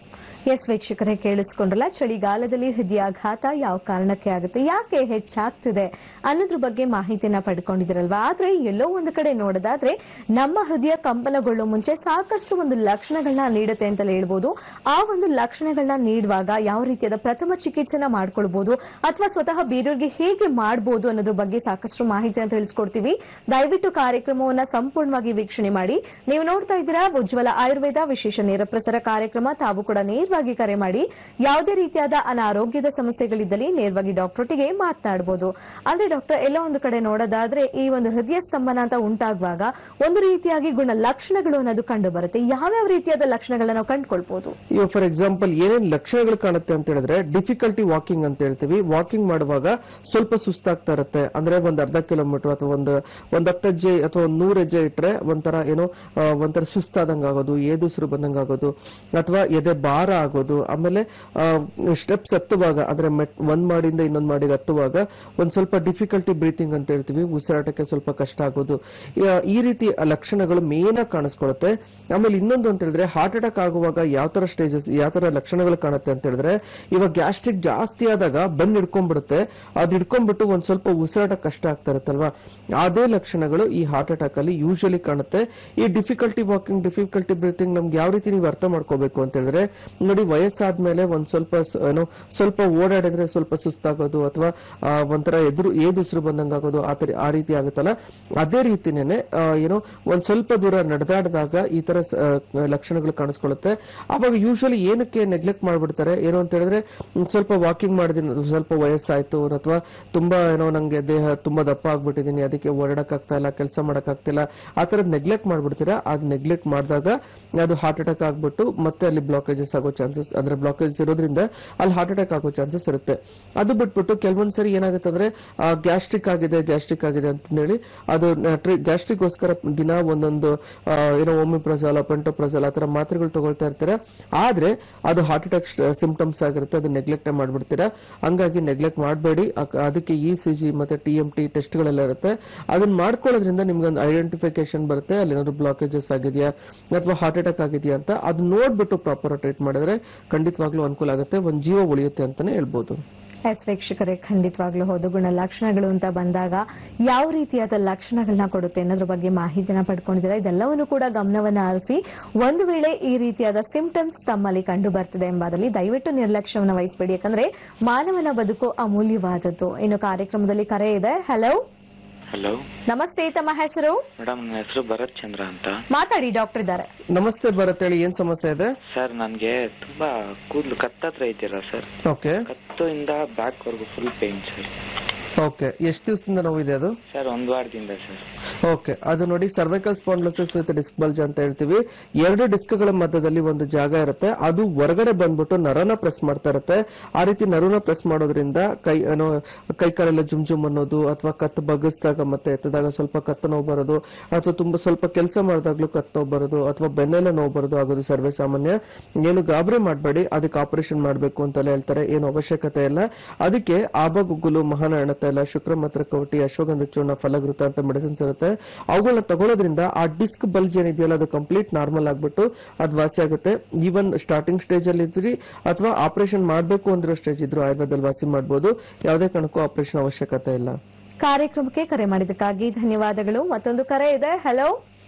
ಎಸ್ ವೀಕ್ಷಕರೇ ಕೇಳಿಸ್ಕೊಂಡ್ರಲ್ಲ ಚಳಿಗಾಲದಲ್ಲಿ ಹೃದಯಾಘಾತ ಯಾವ ಕಾರಣಕ್ಕೆ ಆಗುತ್ತೆ ಯಾಕೆ ಹೆಚ್ಚಾಗ್ತಿದೆ ಅನ್ನೋದ್ರ ಬಗ್ಗೆ ಮಾಹಿತಿನ ಪಡ್ಕೊಂಡಿದ್ದೀರಲ್ವಾ ಆದ್ರೆ ಎಲ್ಲೋ ಒಂದು ಕಡೆ ನೋಡೋದಾದ್ರೆ ನಮ್ಮ ಹೃದಯ ಕಂಪನಗೊಳ್ಳೋ ಮುಂಚೆ ಸಾಕಷ್ಟು ಒಂದು ಲಕ್ಷಣಗಳನ್ನ ನೀಡುತ್ತೆ ಅಂತಲೇ ಹೇಳ್ಬೋದು ಆ ಒಂದು ಲಕ್ಷಣಗಳನ್ನ ನೀಡುವಾಗ ಯಾವ ರೀತಿಯಾದ ಪ್ರಥಮ ಚಿಕಿತ್ಸೆನ ಮಾಡ್ಕೊಳ್ಬಹುದು ಅಥವಾ ಸ್ವತಃ ಬೇರೆಯವ್ರಿಗೆ ಹೇಗೆ ಮಾಡಬಹುದು ಅನ್ನೋದ್ರ ಬಗ್ಗೆ ಸಾಕಷ್ಟು ಮಾಹಿತಿಯನ್ನು ತಿಳಿಸ್ಕೊಡ್ತೀವಿ ದಯವಿಟ್ಟು ಕಾರ್ಯಕ್ರಮವನ್ನ ಸಂಪೂರ್ಣವಾಗಿ ವೀಕ್ಷಣೆ ಮಾಡಿ ನೀವು ನೋಡ್ತಾ ಇದ್ದೀರಾ ಉಜ್ವಲ ಆಯುರ್ವೇದ ವಿಶೇಷ ನೇರ ಪ್ರಸಾರ ಕಾರ್ಯಕ್ರಮ ತಾವು ಕೂಡ ನೇರವಾಗಿ ಕರೆ ಮಾಡಿ ಯಾವುದೇ ರೀತಿಯಾದ ಅನಾರೋಗ್ಯದ ಸಮಸ್ಯೆಗಳಿದ್ದಲ್ಲಿ ನೇರವಾಗಿ ಡಾಕ್ಟರೊಟ್ಟಿಗೆ ಮಾತನಾಡಬಹುದು ಅಂದ್ರೆ ಡಾಕ್ಟರ್ ಎಲ್ಲೋ ಒಂದು ಕಡೆ ನೋಡೋದಾದ್ರೆ ಈ ಒಂದು ಹೃದಯ ಸ್ತಂಭನ ಅಂತ ಉಂಟಾಗುವಾಗ ಒಂದು ರೀತಿಯಾಗಿ ಗುಣ ಲಕ್ಷಣಗಳು ಅನ್ನೋದು ಕಂಡು ಬರುತ್ತೆ ಯಾವ್ಯಾವ ರೀತಿಯಾದ ಲಕ್ಷಣಗಳನ್ನ ನಾವು ಕಂಡುಕೊಳ್ಬಹುದು ಈಗ ಫಾರ್ ಎಕ್ಸಾಂಪಲ್ ಏನೇನ್ ಲಕ್ಷಣಗಳು ಕಾಣುತ್ತೆ ಅಂತ ಹೇಳಿದ್ರೆ ಡಿಫಿಕಲ್ಟಿ ವಾಕಿಂಗ್ ಅಂತ ಹೇಳ್ತೀವಿ ವಾಕಿಂಗ್ ಮಾಡುವಾಗ ಸ್ವಲ್ಪ ಸುಸ್ತಾಗ್ತಾ ಇರುತ್ತೆ ಅಂದ್ರೆ ಒಂದ್ ಅರ್ಧ ಕಿಲೋಮೀಟರ್ ಅಥವಾ ಒಂದು ಒಂದ್ ಹತ್ತು ಹೆಜ್ಜೆ ಅಥವಾ ಒಂದ್ ನೂರ್ ಹೆಜ್ಜೆ ಇಟ್ರೆ ಒಂಥರ ಏನೋ ಆ, ಒಂಥರ ಸುಸ್ತಾದಂಗ ಆಗೋದು ಏದುಸಿರು ಬಂದಂಗ ಆಗೋದು ಅಥವಾ ಎದೆ ಭಾರ ಆಗೋದು ಆಮೇಲೆ ಸ್ಟೆಪ್ಸ್ ಹತ್ತುವಾಗ ಅಂದ್ರೆ ಮೆಟ್ ಒಂದ್ ಮಾಡಿಂದ ಇನ್ನೊಂದ್ ಮಾಡಿಗೆ ಹತ್ತುವಾಗ ಒಂದ್ ಸ್ವಲ್ಪ ಡಿಫಿಕಲ್ಟಿ ಬ್ರೀತಿಂಗ್ ಅಂತ ಹೇಳ್ತೀವಿ ಉಸಿರಾಟಕ್ಕೆ ಸ್ವಲ್ಪ ಕಷ್ಟ ಆಗೋದು ಈ- ಈ ರೀತಿ ಲಕ್ಷಣಗಳು ಮೇನ್ ಆಗಿ ಕಾಣಿಸ್ಕೊಳ್ಳುತ್ತೆ ಆಮೇಲೆ ಇನ್ನೊಂದು ಅಂತ ಹೇಳಿದ್ರೆ ಹಾರ್ಟ್ ಅಟ್ಯಾಕ್ ಆಗುವಾಗ ಯಾವ ತರ ಸ್ಟೇಜಸ್ ಯಾವ ತರ ಲಕ್ಷಣಗಳು ಕಾಣುತ್ತೆ ಅಂತ ಹೇಳಿದ್ರೆ ಇವಾಗ ಗ್ಯಾಸ್ಟ್ರಿಕ್ ಜಾಸ್ತಿ ಆದಾಗ ಬೆನ್ ಹಿಡ್ಕೊಂಡ್ಬಿಡುತ್ತೆ ಅದು ಹಿಡ್ಕೊಂಡ್ಬಿಟ್ಟು ಒಂದ್ ಸ್ವಲ್ಪ ಉಸಿರಾಟ ಕಷ್ಟ ಆಗ್ತಾ ಇರುತ್ತಲ್ವಾ ಅದೇ ಲಕ್ಷಣಗಳು ಈ ಹಾರ್ಟ್ ಅಟ್ಯಾಕ್ ಅಲ್ಲಿ ಯೂಶಲಿ ಕಾಣುತ್ತೆ ಈ ಡಿಫಿಕಲ್ಟಿ ವಾಕಿಂಗ್ ಡಿಫಿಕಲ್ಟಿ ಬ್ರೀತಿಂಗ್ ನಮ್ಗೆ ಯಾವ ರೀತಿ ನೀವು ಅರ್ಥ ಮಾಡ್ಕೋಬೇಕು ಅಂತ ಹೇಳಿದ್ರೆ ನೋಡಿ ವಯಸ್ಸಾದ್ಮೇಲೆ ಒಂದ್ ಸ್ವಲ್ಪ ಸ- ಏನೋ ಸ್ವಲ್ಪ ಓಡಾಡಿದ್ರೆ ಸ್ವಲ್ಪ ಸುಸ್ತಾಗೋದು ಅಥವಾ ಆ, ಒಂಥರ ಎದುರು ಏದು ಉಸಿರು ಬಂದಂಗ ಆಗೋದು ಆ ತರ ಆ ರೀತಿ ಆಗುತ್ತಲ್ಲ ಅದೇ ರೀತಿನೇನೆ ಆ, ಏನೋ ಒಂದ್ ಸ್ವಲ್ಪ ದೂರ ನಡೆದಾಡಿದಾಗ ಈ ತರ ಸ- ಆ, ಲಕ್ಷಣಗಳು ಕಾಣಿಸ್ಕೊಳ್ಳುತ್ತೆ ಅವಾಗ ಯೂಶಲಿ ಏನಕ್ಕೆ ನೆಗ್ಲೆಕ್ಟ್ ಮಾಡ್ಬಿಡ್ತಾರೆ ಏನು ಅಂತ ಹೇಳಿದ್ರೆ ಒಂದ್ ಸ್ವಲ್ಪ ವಾಕಿಂಗ್ ಮಾಡಿದೀನಿ ಸ್ವಲ್ಪ ವಯಸ್ಸಾಯ್ತು ಅಥವಾ ತುಂಬಾ ಏನೋ ನಂಗೆ ದೇಹ ತುಂಬಾ ದಪ್ಪ ಆಗ್ಬಿಟ್ಟಿದೀನಿ ಅದಕ್ಕೆ ಓಡಾಡಕ್ ಆಗ್ತಾ ಇಲ್ಲ ಕೆಲಸ ಮಾಡಕ್ ಆಗ್ತಿಲ್ಲ ಆ ತರದ್ ನೆಗ್ಲೆಕ್ಟ್ ಮಾಡ್ಬಿಡ್ತೀರಾ ಅದ್ ನೆಗ್ಲೆಕ್ಟ್ ಮಾಡಿದಾಗ ಅದು ಹಾರ್ಟ್ ಅಟ್ಯಾಕ್ ಆಗ್ಬಿಟ್ಟು ಮತ್ತೆ ಅಲ್ಲಿ ಬ್ಲಾಕೇಜಸ್ ಆಗೋ ಚಾನ್ಸಸ್ ಅಂದ್ರೆ ಬ್ಲಾಕೇಜಸ್ ಇರೋದ್ರಿಂದ ಅಲ್ಲಿ ಹಾರ್ಟ್ ಅಟ್ಯಾಕ್ ಆಗೋ ಚಾನ್ಸಸ್ ಇರುತ್ತೆ ಅದು ಬಿಟ್ಬಿಟ್ಟು ಕೆಲವೊಂದ್ಸರಿ ಏನಾಗುತ್ತೆ ಅಂದ್ರೆ ಗ್ಯಾಸ್ಟ್ರಿಕ್ ಆಗಿದೆ ಗ್ಯಾಸ್ಟ್ರಿಕ್ ಆಗಿದೆ ಅಂತಂದೇಳಿ ಅದು ಗ್ಯಾಸ್ಟ್ರಿಕ್ ಗೋಸ್ಕರ ದಿನ ಒಂದೊಂದು ಆ, ಏನೋ ಒಮಿಪ್ರಜಾಲ್ ಪೆಂಟೋಪ್ರಜಾಲ್ ಆ ತರ ಮಾತ್ರೆಗಳು ತಗೊಳ್ತಾ ಇರ್ತೀರಾ ಆದ್ರೆ ಅದು ಹಾರ್ಟ್ ಅಟ್ಯಾಕ್ ಸಿಂಪ್ಟಮ್ಸ್ ಆಗಿರುತ್ತೆ ಅದು ನೆಗ್ಲೆಕ್ಟ್ ಮಾಡ್ಬಿಡ್ತೀರಾ ಹಂಗಾಗಿ ನೆಗ್ಲೆಕ್ಟ್ ಮಾಡಬೇಡಿ ಅದಕ್ಕೆ ಇ ಸಿ ಜಿ ಮತ್ತೆ ಟಿ ಎಂ ಟಿ ಟೆಸ್ಟ್ ಗಳೆಲ್ಲ ಇರುತ್ತೆ ಅದನ್ನ ಮಾಡ್ಕೊಳ್ಳೋದ್ರಿಂದ ನಿಮ್ಗೆ ಒಂದು ಐಡೆಂಟಿಫಿಕೇಶನ್ ಬರುತ್ತೆ ಅಲ್ಲಿ ಏನಾದ್ರು ಬ್ಲಾಕೇಜಸ್ ಆಗಿದೆಯಾ ಅಥವಾ ಹಾರ್ಟ್ ಅಟ್ಯಾಕ್ ಆಗಿದೆಯಾ ಅಂತ ಅದು ನೋಡ್ಬಿಟ್ಟು ಪ್ರಾಪರ್ ಟ್ರೀಟ್ ಮಾಡಿದ್ರೆ ಖಂಡಿತವಾಗ್ಲೂ ಅನುಕೂಲ ಆಗುತ್ತೆ ಒಂದ್ ಜೀವ ಉಳಿಯುತ್ತೆ ಅಂತಾನೆ ಹೇಳ್ಬೋದು ಎಸ್ ವೀಕ್ಷಕರೇ ಖಂಡಿತವಾಗ್ಲೂ ಹೌದು ಗುಣ ಲಕ್ಷಣಗಳು ಅಂತ ಬಂದಾಗ ಯಾವ ರೀತಿಯಾದ ಲಕ್ಷಣಗಳನ್ನ ಕೊಡುತ್ತೆ ಅನ್ನೋದ್ರ ಬಗ್ಗೆ ಮಾಹಿತಿನ ಪಡ್ಕೊಂಡಿದ್ದೀರಾ ಇದೆಲ್ಲವನ್ನು ಕೂಡ ಗಮನವನ್ನ ಹರಿಸಿ ಒಂದು ವೇಳೆ ಈ ರೀತಿಯಾದ ಸಿಂಪ್ಟಮ್ಸ್ ತಮ್ಮಲ್ಲಿ ಕಂಡು ಬರ್ತಿದೆ ಎಂಬುದರಲ್ಲಿ ದಯವಿಟ್ಟು ನಿರ್ಲಕ್ಷ್ಯವನ್ನು ವಹಿಸಬೇಡಿ ಯಾಕಂದ್ರೆ ಮಾನವನ ಬದುಕು ಅಮೂಲ್ಯವಾದದ್ದು ಇನ್ನು ಕಾರ್ಯಕ್ರಮದಲ್ಲಿ ಕರೆ ಇದೆ ಹಲೋ ಹಲೋ ನಮಸ್ತೆ ತಮ್ಮ ಹೆಸರು ಮೇಡಮ್ ನನ್ನ ಹೆಸರು ಭರತ್ ಚಂದ್ರ ಅಂತ ಮಾತಾಡಿ ಡಾಕ್ಟರ್ ಇದ್ದಾರೆ ನಮಸ್ತೆ ಭರತ್ ಹೇಳಿ ಏನ್ ಸಮಸ್ಯೆ ಇದೆ ಸರ್ ನನ್ಗೆ ತುಂಬಾ ಕೂದಲು ಕತ್ತತ್ರ ಇದೆಯಲ್ಲ ಸರ್ ಓಕೆ ಕತ್ತು ಇಂದ ಬ್ಯಾಕ್ ವರ್ಗು ಫುಲ್ ಪೇನ್ ಸರ್ ಓಕೆ ಎಷ್ಟು ದಿವಸದಿಂದ ನೋವಿದೆ ಅದು ಸರ್ ಒಂದ್ ವಾರದಿಂದ ಸರ್ ಓಕೆ ಅದು ನೋಡಿ cervical spondylosis with disc bulge ಅಂತ ಹೇಳ್ತೀವಿ ಎರಡು ಡಿಸ್ಕ್ಗಳ ಮಧ್ಯದಲ್ಲಿ ಒಂದು ಜಾಗ ಇರುತ್ತೆ ಅದು ಹೊರಗಡೆ ಬಂದ್ಬಿಟ್ಟು ನರನ ಪ್ರೆಸ್ ಮಾಡ್ತಾ ಇರುತ್ತೆ ಆ ರೀತಿ ನರನ ಪ್ರೆಸ್ ಮಾಡೋದ್ರಿಂದ ಕೈ ಏನೋ ಕೈ ಕಾಲೆಲ್ಲ ಜುಮ್ ಜುಮ್ ಅನ್ನೋದು ಅಥವಾ ಕತ್ತು ಬಗ್ಗಿಸಿದಾಗ ಮತ್ತೆ ಎತ್ತದಾಗ ಸ್ವಲ್ಪ ಕತ್ತು ನೋವು ಬರೋದು ಅಥವಾ ತುಂಬಾ ಸ್ವಲ್ಪ ಕೆಲಸ ಮಾಡಿದಾಗ್ಲೂ ಕತ್ತು ನೋವು ಬರೋದು ಅಥವಾ ಬೆನ್ನೆಲ್ಲ ನೋವು ಬರೋದು ಆಗೋದು ಸರ್ವೇ ಸಾಮಾನ್ಯ ಏನು ಗಾಬರಿ ಮಾಡಬೇಡಿ ಅದಕ್ಕೆ ಆಪರೇಷನ್ ಮಾಡಬೇಕು ಅಂತೆಲ್ಲ ಹೇಳ್ತಾರೆ ಏನು ಅವಶ್ಯಕತೆ ಇಲ್ಲ ಅದಕ್ಕೆ ಆಬಗುಗ್ಗುಲು ಮಹಾನಾರಾಯಣ ತೈಲ ಶುಕ್ರಮತ್ರ ಕವಟಿ ಅಶ್ವಗಂಧ ಚೂರ್ಣ ಫಲಗೃತ ಅಂತ ಮೆಡಿಸಿನ್ಸ್ ಇರುತ್ತೆ ಅವುಗಳನ್ನ ತಗೊಳ್ಳೋದ್ರಿಂದ ಆ ಡಿಸ್ಕ್ ಬಲ್ಜ್ ಏನಿದೆಯಲ್ಲ ಅದು ಕಂಪ್ಲೀಟ್ ನಾರ್ಮಲ್ ಆಗ್ಬಿಟ್ಟು ಅದು ವಾಸಿ ಆಗುತ್ತೆ ಈವನ್ ಸ್ಟಾರ್ಟಿಂಗ್ ಸ್ಟೇಜ್ ಅಲ್ಲಿ ಇದ್ರಿ ಅಥವಾ ಆಪರೇಷನ್ ಮಾಡಬೇಕು ಅಂದಿರೋ ಸ್ಟೇಜ್ ಇದ್ರು ಆಯುರ್ವೇದದಲ್ಲಿ ವಾಸಿ ಮಾಡಬಹುದು ಯಾವುದೇ ಕಾರಣಕ್ಕೂ ಆಪರೇಷನ್ ಅವಶ್ಯಕತೆ ಇಲ್ಲ ಕಾರ್ಯಕ್ರಮಕ್ಕೆ ಕರೆ ಮಾಡಿದ್ದಕ್ಕಾಗಿ ಧನ್ಯವಾದಗಳು ಮತ್ತೊಂದು ಕರೆ ಇದೆ ಹಲೋ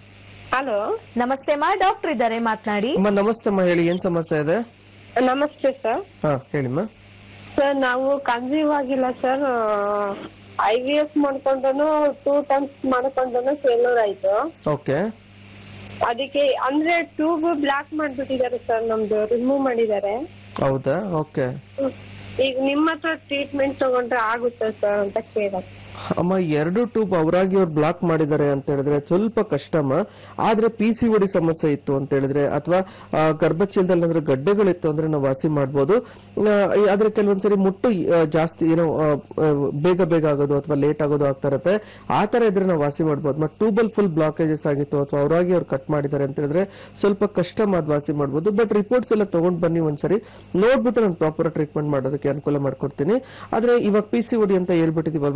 ಹಲೋ ನಮಸ್ತೆ ಮಾ ಡಾಕ್ಟರ್ ಇದ್ದಾರೆ ಮಾತನಾಡಿ ಅಮ್ಮ ನಮಸ್ತೆ ಅಮ್ಮ ಹೇಳಿ ಏನ್ ಸಮಸ್ಯೆ ಇದೆ ನಮಸ್ತೆ ಸರ್ ಹಾ ಹೇಳಿಮ್ಮ ಸರ್ ನಾವು ಕನ್ಸೀವ್ ಆಗಿಲ್ಲ ಸರ್ ಐ ವಿ ಎಫ್ ಮಾಡ್ಕೊಂಡನು ಟೂ ಟೈಮ್ಸ್ ಮಾಡ್ಕೊಂಡನು ಫೇಲ್ಯೂರ್ ಆಯ್ತು ಓಕೆ ಅದಕ್ಕೆ ಅಂದ್ರೆ ಟ್ಯೂಬ್ ಬ್ಲಾಕ್ ಮಾಡ್ಬಿಟ್ಟಿದ್ದಾರೆ ಸರ್ ನಮ್ದು ರಿಮೂವ್ ಮಾಡಿದ್ದಾರೆ ಹೌದಾ ಓಕೆ ಈಗ ನಿಮ್ಮ ಹತ್ರ ಟ್ರೀಟ್ಮೆಂಟ್ ತಗೊಂಡ್ರೆ ಆಗುತ್ತಾ ಸರ್ ಅಂತ ಕೇಳಕ್ ಅಮ್ಮ ಎರಡು ಟ್ಯೂಬ್ ಅವರಾಗಿ ಅವ್ರು ಬ್ಲಾಕ್ ಮಾಡಿದ್ದಾರೆ ಅಂತ ಹೇಳಿದ್ರೆ ಸ್ವಲ್ಪ ಕಷ್ಟಮ್ಮ ಆದ್ರೆ ಪಿ ಸಿ ಒಡಿ ಸಮಸ್ಯೆ ಇತ್ತು ಅಂತ ಹೇಳಿದ್ರೆ ಅಥವಾ ಗರ್ಭಚೀಲದಲ್ಲಿ ಅಂದ್ರೆ ಗಡ್ಡೆಗಳಿತ್ತು ಅಂದ್ರೆ ನಾವು ವಾಸಿ ಮಾಡ್ಬೋದು ಆ, ಆದ್ರೆ ಕೆಲವೊಂದ್ಸರಿ ಮುಟ್ಟು ಆ, ಜಾಸ್ತಿ ಏನೋ ಆ, ಆ, ಬೇಗ ಬೇಗ ಆಗೋದು ಅಥವಾ ಲೇಟ್ ಆಗೋದು ಆಗ್ತಾ ಇರುತ್ತೆ ಆ ತರ ಇದ್ರೆ ನಾವು ವಾಸಿ ಮಾಡ್ಬೋದು ಮತ್ತೆ ಟ್ಯೂಬಲ್ ಫುಲ್ ಬ್ಲಾಕೇಜಸ್ ಆಗಿತ್ತು ಅಥವಾ ಅವರಾಗಿ ಅವ್ರು ಕಟ್ ಮಾಡಿದ್ದಾರೆ ಅಂತ ಹೇಳಿದ್ರೆ ಸ್ವಲ್ಪ ಕಷ್ಟ ಮಾಡ್ ವಾಸಿ ಮಾಡ್ಬೋದು ಬಟ್ ರಿಪೋರ್ಟ್ಸ್ ಎಲ್ಲ ತಗೊಂಡ್ ಬನ್ನಿ ಒಂದ್ಸರಿ ನೋಡ್ಬಿಟ್ಟು ನಾನು ಪ್ರಾಪರ್ ಟ್ರೀಟ್ಮೆಂಟ್ ಮಾಡೋದಕ್ಕೆ ಅನುಕೂಲ ಮಾಡ್ಕೊಡ್ತೀನಿ ಆದ್ರೆ ಇವಾಗ ಪಿ ಸಿ ಒಡಿ ಅಂತ ಹೇಳ್ಬಿಟ್ಟಿದೀವಲ್ವಾ ತುಂಬಾ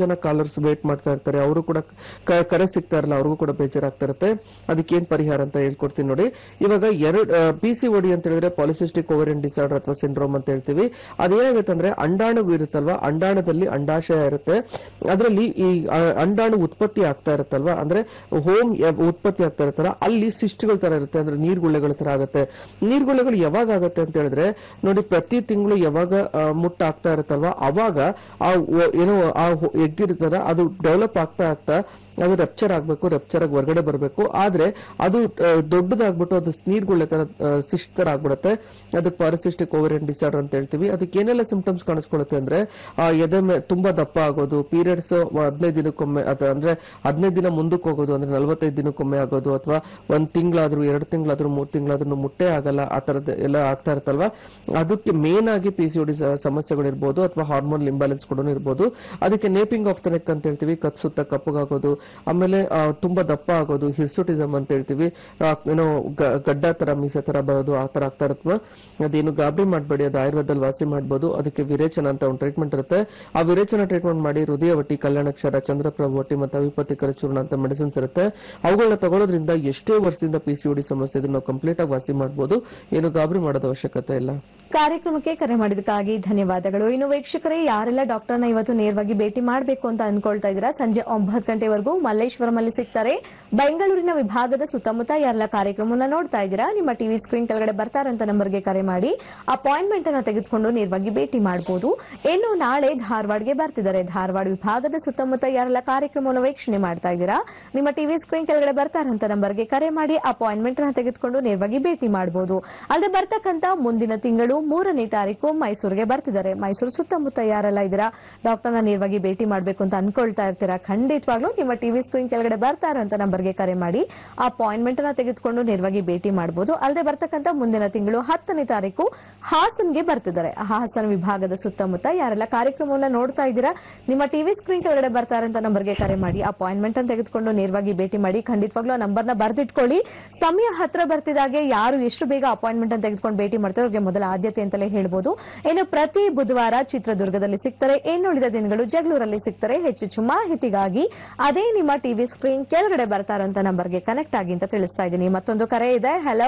ಜನ ಕಾಲರ್ಸ್ ವೇಟ್ ಮಾಡ್ತಾ ಇರ್ತಾರೆ ಅವರು ಕೂಡ ಕ- ಕರೆ ಸಿಗ್ತಾ ಇರಲ್ಲ ಅವ್ರಿಗೂ ಕೂಡ ಬೇಜಾರಾಗ್ತಾ ಇರುತ್ತೆ ಅದಕ್ಕೆ ಏನ್ ಪರಿಹಾರ ಅಂತ ಹೇಳ್ಕೊಡ್ತೀನಿ ನೋಡಿ ಇವಾಗ ಎರಡು ಪಿ ಸಿ ಒಡಿ ಅಂತ ಹೇಳಿದ್ರೆ ಪಾಲಿಸಿಸ್ಟಿಕ್ ಓವರಿಯನ್ ಡಿಸಾರ್ಡರ್ ಅಥವಾ ಸಿಂಡ್ರೋಮ್ ಅಂತ ಹೇಳ್ತೀವಿ ಅದೇನಾಗುತ್ತೆ ಅಂದ್ರೆ ಅಂಡಾಣು ಇರುತ್ತಲ್ವಾ ಅಂಡಾಣದಲ್ಲಿ ಅಂಡಾಶಯ ಇರುತ್ತೆ ಅದರಲ್ಲಿ ಈ ಆ, ಅಂಡಾಣು ಉತ್ಪತ್ತಿ ಆಗ್ತಾ ಇರುತ್ತಲ್ವಾ ಅಂದ್ರೆ ಹೋಮ್ ಉತ್ಪತ್ತಿ ಆಗ್ತಾ ಇರುತ್ತಲ್ಲ ಅಲ್ಲಿ ಸಿಸ್ಟ್ಗಳ ತರ ಇರುತ್ತೆ ಅಂದ್ರೆ ನೀರ್ಗುಳ್ಳೆಗಳ ತರ ಆಗುತ್ತೆ ನೀರ್ಗುಳ್ಳೆಗಳು ಯಾವಾಗ ಆಗುತ್ತೆ ಅಂತ ಹೇಳಿದ್ರೆ ನೋಡಿ ಪ್ರತಿ ತಿಂಗಳು ಯಾವಾಗ ಆ, ಮುಟ್ಟ ಆಗ್ತಾ ಇರುತ್ತಲ್ವಾ ಅವಾಗ ಆ ಒ- ಏನೋ ಆ ಎಗ್ ಇರುತ್ತಲ್ಲ ಅದು ಡೆವಲಪ್ ಆಗ್ತಾ ಆಗ್ತಾ ಅದು ರೆಪ್ಚರ್ ಆಗ್ಬೇಕು ರೆಪ್ಚರ್ ಆಗಿ ಹೊರಗಡೆ ಬರಬೇಕು ಆದ್ರೆ ಅದು ಆ, ದೊಡ್ಡದಾಗ್ಬಿಟ್ಟು ಅದು ನೀರ್ಗುಳ್ಳೆ ತರ ಸಿಸ್ಟ್ ತರ ಆಗ್ಬಿಡುತ್ತೆ ಅದಕ್ಕೆ ಪಾರಿಸಿಸ್ಟಿಕ್ ಓವರಿಯನ್ ಡಿಸಾರ್ಡರ್ ಅಂತ ಹೇಳ್ತೀವಿ ಅದಕ್ಕೆ ಏನೆಲ್ಲ ಸಿಂಪ್ಟಮ್ಸ್ ಕಾಣಿಸ್ಕೊಳ್ಳುತ್ತೆ ಅಂದ್ರೆ ಆ ಎದೆ ಮೇ ತುಂಬಾ ದಪ್ಪ ಆಗೋದು ಪೀರಿಯಡ್ಸ್ ಹದಿನೈದು ದಿನಕ್ಕೊಮ್ಮೆ ಅಥವಾ ಅಂದ್ರೆ ಹದಿನೈದು ದಿನ ಮುಂದಕ್ಕೆ ಹೋಗೋದು ಅಂದ್ರೆ ನಲವತ್ತೈದು ದಿನಕ್ಕೊಮ್ಮೆ ಆಗೋದು ಅಥವಾ ಒಂದ್ ತಿಂಗಳಾದ್ರೂ ಎರಡು ತಿಂಗಳಾದ್ರೂ ಮೂರ್ ತಿಂಗಳಾದ್ರೂ ಮುಟ್ಟೆ ಆಗಲ್ಲ ಆ ತರದ ಎಲ್ಲ ಆಗ್ತಾ ಇರುತ್ತಲ್ವಾ ಅದಕ್ಕೆ ಮೇನ್ ಆಗಿ ಪಿ ಸಿ ಡಿ ಸಮಸ್ಯೆಗಳಿರ್ಬೋದು ಅಥವಾ ಹಾರ್ಮೋನ್ ಇಂಬ್ಯಾಲೆನ್ಸ್ ಕೂಡ ಇರ್ಬೋದು ಅದಕ್ಕೆ ನೇಪಿಂಗ್ ಆಫ್ ದ ನೆಕ್ ಅಂತ ಹೇಳ್ತೀವಿ ಕತ್ ಸುತ್ತ ಕಪ್ಪಗಾಗೋದು ಆಮೇಲೆ ಆ, ತುಂಬಾ ದಪ್ಪ ಆಗೋದು ಹಿರ್ಸುಟಿಸಮ್ ಅಂತ ಹೇಳ್ತೀವಿ ಆ, ಏನೋ ಗ- ಗಡ್ಡ ತರ ಮೀಸೆ ತರ ಬರೋದು ಆ ತರ ಆಗ್ತಾ ಇರುತ್ತೆ ಅದೇನು ಗಾಬರಿ ಮಾಡಬೇಡಿ ಅದು ಆಯುರ್ವೇದದಲ್ಲಿ ವಾಸಿ ಮಾಡಬಹುದು ಅದಕ್ಕೆ ವಿರೇಚನ ಅಂತ ಒಂದು ಟ್ರೀಟ್ಮೆಂಟ್ ಇರುತ್ತೆ ಆ ವಿರೇಚನ ಟ್ರೀಟ್ಮೆಂಟ್ ಮಾಡಿ ಹೃದಯ ವಟಿ ಕಲ್ಯಾಣಕ್ಷರ ಚಂದ್ರಪ್ರಭ ವಟಿ ಮತ್ತು ಅವಿಪತ್ತಿಕರ ಚೂರ್ಣ ಅಂತ ಮೆಡಿಸಿನ್ಸ್ ಇರುತ್ತೆ ಅವುಗಳನ್ನ ತಗೊಳ್ಳೋದ್ರಿಂದ ಎಷ್ಟೇ ವರ್ಷದಿಂದ ಪಿ ಸಿ ಡಿ ಸಮಸ್ಯೆ ಇದನ್ನ ನಾವು ಕಂಪ್ಲೀಟ್ ಆಗಿ ವಾಸಿ ಮಾಡಬಹುದು ಏನು ಗಾಬರಿ ಮಾಡೋದು ಅವಶ್ಯಕತೆ ಇಲ್ಲ ಕಾರ್ಯಕ್ರಮಕ್ಕೆ ಕರೆ ಮಾಡಿದಕ್ಕಾಗಿ ಧನ್ಯವಾದಗಳು ಇನ್ನು ವೀಕ್ಷಕರೇ ಯಾರೆಲ್ಲ ಡಾಕ್ಟರ್ನ ಇವತ್ತು ನೇರವಾಗಿ ಭೇಟಿ ಮಾಡಬೇಕು ಅಂತ ಅನ್ಕೊಳ್ತಾ ಇದ್ದೀರಾ ಸಂಜೆ ಒಂಬತ್ತು ಗಂಟೆವರೆಗೂ ಮಲ್ಲೇಶ್ವರಮಲ್ಲಿ ಸಿಗ್ತಾರೆ ಬೆಂಗಳೂರಿನ ವಿಭಾಗದ ಸುತ್ತಮುತ್ತ ಯಾರೆಲ್ಲ ಕಾರ್ಯಕ್ರಮವನ್ನ ನೋಡ್ತಾ ಇದ್ದೀರಾ ನಿಮ್ಮ ಟಿವಿ ಸ್ಕ್ರೀನ್ ಕೆಳಗಡೆ ಬರ್ತಾರಂತ ನಂಬರ್ಗೆ ಕರೆ ಮಾಡಿ ಅಪಾಯಿಂಟ್ಮೆಂಟ್ ಅನ್ನ ತೆಗೆದುಕೊಂಡು ನೇರವಾಗಿ ಭೇಟಿ ಮಾಡಬಹುದು ಇನ್ನು ನಾಳೆ ಧಾರವಾಡಗೆ ಬರ್ತಿದ್ದಾರೆ ಧಾರವಾಡ ವಿಭಾಗದ ಸುತ್ತಮುತ್ತ ಯಾರೆಲ್ಲ ಕಾರ್ಯಕ್ರಮವನ್ನು ವೀಕ್ಷಣೆ ಮಾಡ್ತಾ ಇದ್ದೀರಾ ನಿಮ್ಮ ಟಿವಿ ಸ್ಕ್ರೀನ್ ಕೆಳಗಡೆ ಬರ್ತಾರಂತ ನಂಬರ್ಗೆ ಕರೆ ಮಾಡಿ ಅಪಾಯಿಂಟ್ಮೆಂಟ್ ಅನ್ನ ತೆಗೆದುಕೊಂಡು ನೇರವಾಗಿ ಭೇಟಿ ಮಾಡಬಹುದು ಅಲ್ಲದೆ ಬರ್ತಕ್ಕಂತ ಮುಂದಿನ ತಿಂಗಳು ಮೂರನೇ ತಾರೀಕು ಮೈಸೂರಿಗೆ ಬರ್ತಿದ್ದಾರೆ ಮೈಸೂರು ಸುತ್ತಮುತ್ತ ಯಾರೆಲ್ಲ ಇದ್ದೀರಾ ಡಾಕ್ಟರ್ನ ನೇರವಾಗಿ ಭೇಟಿ ಮಾಡಬೇಕು ಅಂತ ಅನ್ಕೊಳ್ತಾ ಇರ್ತೀರಾ ಖಂಡಿತವಾಗ್ಲೂ ನಿಮ್ಮ ಟಿವಿ ಸ್ಕ್ರೀನ್ ಕೆಳಗಡೆ ಬರ್ತಾರಂತ ನಂಬರ್ಗೆ ಕರೆ ಮಾಡಿ ಅಪಾಯಿಂಟ್ಮೆಂಟ್ ಅನ್ನ ತೆಗೆದುಕೊಂಡು ನೇರವಾಗಿ ಭೇಟಿ ಮಾಡಬಹುದು ಅಲ್ಲದೆ ಬರ್ತಕ್ಕಂತ ಮುಂದಿನ ತಿಂಗಳು ಹತ್ತನೇ ತಾರೀಕು ಹಾಸನ್ಗೆ ಬರ್ತಿದ್ದಾರೆ ಹಾಸನ ವಿಭಾಗದ ಸುತ್ತಮುತ್ತ ಯಾರೆಲ್ಲ ಕಾರ್ಯಕ್ರಮವನ್ನ ನೋಡ್ತಾ ಇದ್ದೀರಾ ನಿಮ್ಮ ಟಿವಿ ಸ್ಕ್ರೀನ್ ಕೆಳಗಡೆ ಬರ್ತಾರಂತ ನಂಬರ್ಗೆ ಕರೆ ಮಾಡಿ ಅಪಾಯಿಂಟ್ಮೆಂಟ್ ಅನ್ನು ತೆಗೆದುಕೊಂಡು ನೇರವಾಗಿ ಭೇಟಿ ಮಾಡಿ ಖಂಡಿತವಾಗ್ಲೂ ಆ ನಂಬರ್ನ ಬರ್ದಿಟ್ಕೊಳ್ಳಿ ಸಮಯ ಹತ್ರ ಬರ್ತಿದಾಗೆ ಯಾರು ಎಷ್ಟು ಬೇಗ ಅಪಾಯಿಂಟ್ಮೆಂಟ್ ಅನ್ನು ತೆಗೆದುಕೊಂಡು ಭೇಟಿ ಮಾಡ್ತಾರೆ ಅವ್ರಿಗೆ ಮೊದಲ ಆದ್ಯತೆ ಅಂತಲೇ ಹೇಳ್ಬೋದು ಇನ್ನು ಪ್ರತಿ ಬುಧವಾರ ಚಿತ್ರದುರ್ಗದಲ್ಲಿ ಸಿಗ್ತಾರೆ ಇನ್ನುಳಿದ ದಿನಗಳು ಜಗಳೂರಲ್ಲಿ ಸಿಗ್ತಾರೆ ಹೆಚ್ಚೆಚ್ಚು ಮಾಹಿತಿಗಾಗಿ ಅದೇ ನಿಮ್ಮ ಟಿವಿ ಸ್ಕ್ರೀನ್ ಕೆಳಗಡೆ ಬರ್ತಾರಂತ ನಂಬರ್ಗೆ ಕನೆಕ್ಟ್ ಆಗಿ ಅಂತ ತಿಳಿಸ್ತಾ ಇದ್ದೀನಿ ಮತ್ತೊಂದು ಕರೆ ಇದೆ ಹಲೋ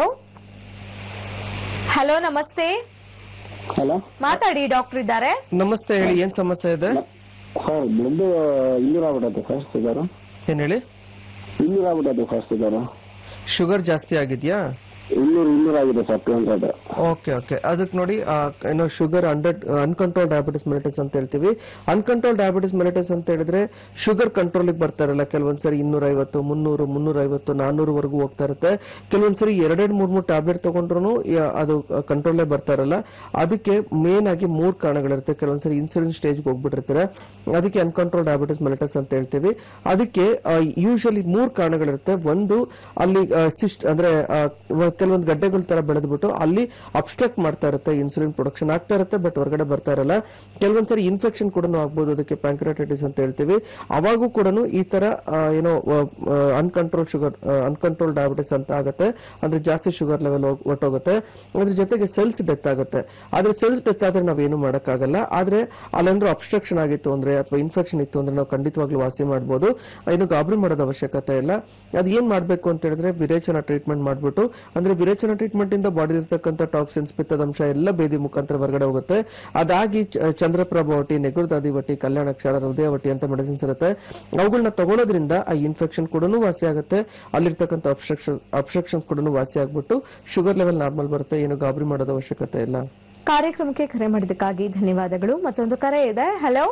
ಹಲೋ ನಮಸ್ತೆ ಹಲೋ ಮಾತಾಡಿ ಡಾಕ್ಟರ್ ಇದ್ದಾರೆ ನಮಸ್ತೆ ಹೇಳಿ ಏನ್ ಸಮಸ್ಯೆ ಇದೆ ಸರ್ ಬ್ಲಡ್ ಇನ್ನೂರ ಆಗ್ಬಿಟ್ಟೈತೆ ಸರ್ ಶುಗರು ಏನ್ ಹೇಳಿ ಇನ್ನೂರ ಆಗ್ಬಿಟ್ಟೈತೆ ಸರ್ ಶುಗರು ಶುಗರ್ ಜಾಸ್ತಿ ಆಗಿದ್ಯಾ ಇನ್ನೂರು ಇನ್ನೂರ ಆಗಿದೆ sir two hundred okay okay ಅದಕ್ಕೆ ನೋಡಿ ಆ, ಏನೋ sugar under uncontrol diabetes mellitus ಅಂತ ಹೇಳ್ತೀವಿ ಅನ್ಕಂಟ್ರೋಲ್ ಡಯಾಬಿಟಿಸ್ ಮೆಲಿಟಸ್ ಅಂತ ಹೇಳಿದ್ರೆ ಶುಗರ್ ಕಂಟ್ರೋಲಿಗೆ ಬರ್ತಾರಲ್ಲ ಕೆಲವೊಂದ್ಸರಿ ಇನ್ನೂರ ಐವತ್ತು ಮುನ್ನೂರು ಮುನ್ನೂರ ಐವತ್ತು ನಾನ್ನೂರವರೆಗೂ ಹೋಗ್ತಾ ಇರುತ್ತೆ ಕೆಲವೊಂದ್ಸರಿ ಎರಡೆರಡು ಮೂರ್ ಮೂರು ಟ್ಯಾಬ್ಲೆಟ್ ತಗೊಂಡ್ರು ಅದು ಕಂಟ್ರೋಲೇ ಬರ್ತಾ ಇರಲ್ಲ ಅದಕ್ಕೆ ಮೇನ್ ಆಗಿ ಮೂರ್ ಕಾರಣಗಳಿರುತ್ತೆ ಕೆಲವೊಂದ್ಸರಿ ಇನ್ಸುಲಿನ್ ಸ್ಟೇಜ್ಗೆ ಹೋಗ್ಬಿಟ್ಟಿರ್ತಾರೆ ಅದಕ್ಕೆ ಅನ್ಕಂಟ್ರೋಲ್ ಡಯಾಬಿಟಿಸ್ ಮೆಲಿಟಸ್ ಅಂತ ಹೇಳ್ತೀವಿ ಅದಕ್ಕೆ ಯೂಶಲಿ ಮೂರ್ ಕಾರಣಗಳಿರುತ್ತೆ ಒಂದು ಅಲ್ಲಿ ಸಿಸ್ಟ್ ಅಂದ್ರೆ ಆ, ವ- ಕೆಲವೊಂದು ಗಡ್ಡೆಗಳ ತರ ಬೆಳೆದ್ಬಿಟ್ಟು ಅಲ್ಲಿ ಅಬ್ಸ್ಟ್ರಕ್ಟ್ ಮಾಡ್ತಾ ಇರುತ್ತೆ ಇನ್ಸುಲಿನ್ ಪ್ರೊಡಕ್ಷನ್ ಆಗ್ತಾ ಇರುತ್ತೆ ಬಟ್ ಹೊರಗಡೆ ಬರ್ತಾ ಇರಲ್ಲ ಕೆಲವೊಂದ್ಸರಿ ಇನ್ಫೆಕ್ಷನ್ ಕೂಡ ಆಗ್ಬೋದು ಅದಕ್ಕೆ ಪ್ಯಾಂಕ್ರಾಟೈಟಿಸ್ ಅಂತ ಹೇಳ್ತೀವಿ ಅವಾಗೂ ಕೂಡ ಈ ತರ ಆ, ಏನೋ ಅನ್ಕಂಟ್ರೋಲ್ ಶುಗರ್ ಅನ್ಕಂಟ್ರೋಲ್ ಡಯಾಬಿಟಿಸ್ ಅಂತ ಆಗುತ್ತೆ ಅಂದ್ರೆ ಜಾಸ್ತಿ ಶುಗರ್ ಲೆವೆಲ್ ಹೊಟ್ಟೋಗುತ್ತೆ ಅದ್ರ ಜೊತೆಗೆ ಸೆಲ್ಸ್ ಡೆತ್ ಆಗುತ್ತೆ ಆದ್ರೆ ಸೆಲ್ಸ್ ಡೆತ್ ಆದ್ರೆ ನಾವೇನು ಮಾಡಕ್ಕಾಗಲ್ಲ ಆದ್ರೆ ಅಲ್ಲೇನಾದ್ರೂ ಅಬ್ಸ್ಟ್ರಕ್ಷನ್ ಆಗಿತ್ತು ಅಂದ್ರೆ ಅಥವಾ ಇನ್ಫೆಕ್ಷನ್ ಇತ್ತು ಅಂದ್ರೆ ನಾವು ಖಂಡಿತವಾಗ್ಲೂ ವಾಸಿ ಮಾಡಬಹುದು ಏನು ಗಾಬರಿ ಮಾಡೋದು ಅವಶ್ಯಕತೆ ಇಲ್ಲ ಅದ್ ಏನ್ ಮಾಡ್ಬೇಕು ಅಂತ ಹೇಳಿದ್ರೆ ವಿರೇಚನ ಟ್ರೀಟ್ಮೆಂಟ್ ಮಾಡ್ಬಿಟ್ಟು ಅಂದ್ರೆ ವಿರೇಚನ ಟ್ರೀಟ್ಮೆಂಟ್ ಇಂದ ಬಾಡಿ ಇರ್ತಕ್ಕಂಥ ಟಾಕ್ಸಿನ್ಸ್ ಪಿತ್ತದಂಶ ಎಲ್ಲ ಬೇದಿ ಮುಖಾಂತರ ಹೊರಗಡೆ ಹೋಗುತ್ತೆ ಅದಾಗಿ ಚ- ಚಂದ್ರಪ್ರಭ ವಟಿ ನೆಗುರ್ದಾದಿ ವಟಿ ಕಲ್ಯಾಣಕ್ಷರ ಹೃದಯ ವಟಿ ಅಂತ ಮೆಡಿಸಿನ್ಸ್ ಇರುತ್ತೆ ಅವುಗಳನ್ನ ತಗೊಳ್ಳೋದ್ರಿಂದ ಆ ಇನ್ಫೆಕ್ಷನ್ ಕೂಡ ವಾಸಿ ಆಗುತ್ತೆ ಅಲ್ಲಿರ್ತಕ್ಕಂಥ ಅಬ್ಸ್ಟ್ರಕ್ಷನ್ ಅಬ್ಸ್ಟ್ರಕ್ಷನ್ಸ್ ಕೂಡ ವಾಸಿ ಆಗ್ಬಿಟ್ಟು ಶುಗರ್ ಲೆವೆಲ್ ನಾರ್ಮಲ್ ಬರುತ್ತೆ ಏನು ಗಾಬರಿ ಮಾಡೋದು ಅವಶ್ಯಕತೆ ಇಲ್ಲ ಕಾರ್ಯಕ್ರಮಕ್ಕೆ ಕರೆ ಮಾಡಿದ್ದಕ್ಕಾಗಿ ಧನ್ಯವಾದಗಳು ಮತ್ತೊಂದು ಕರೆ ಇದೆ ಹಲೋ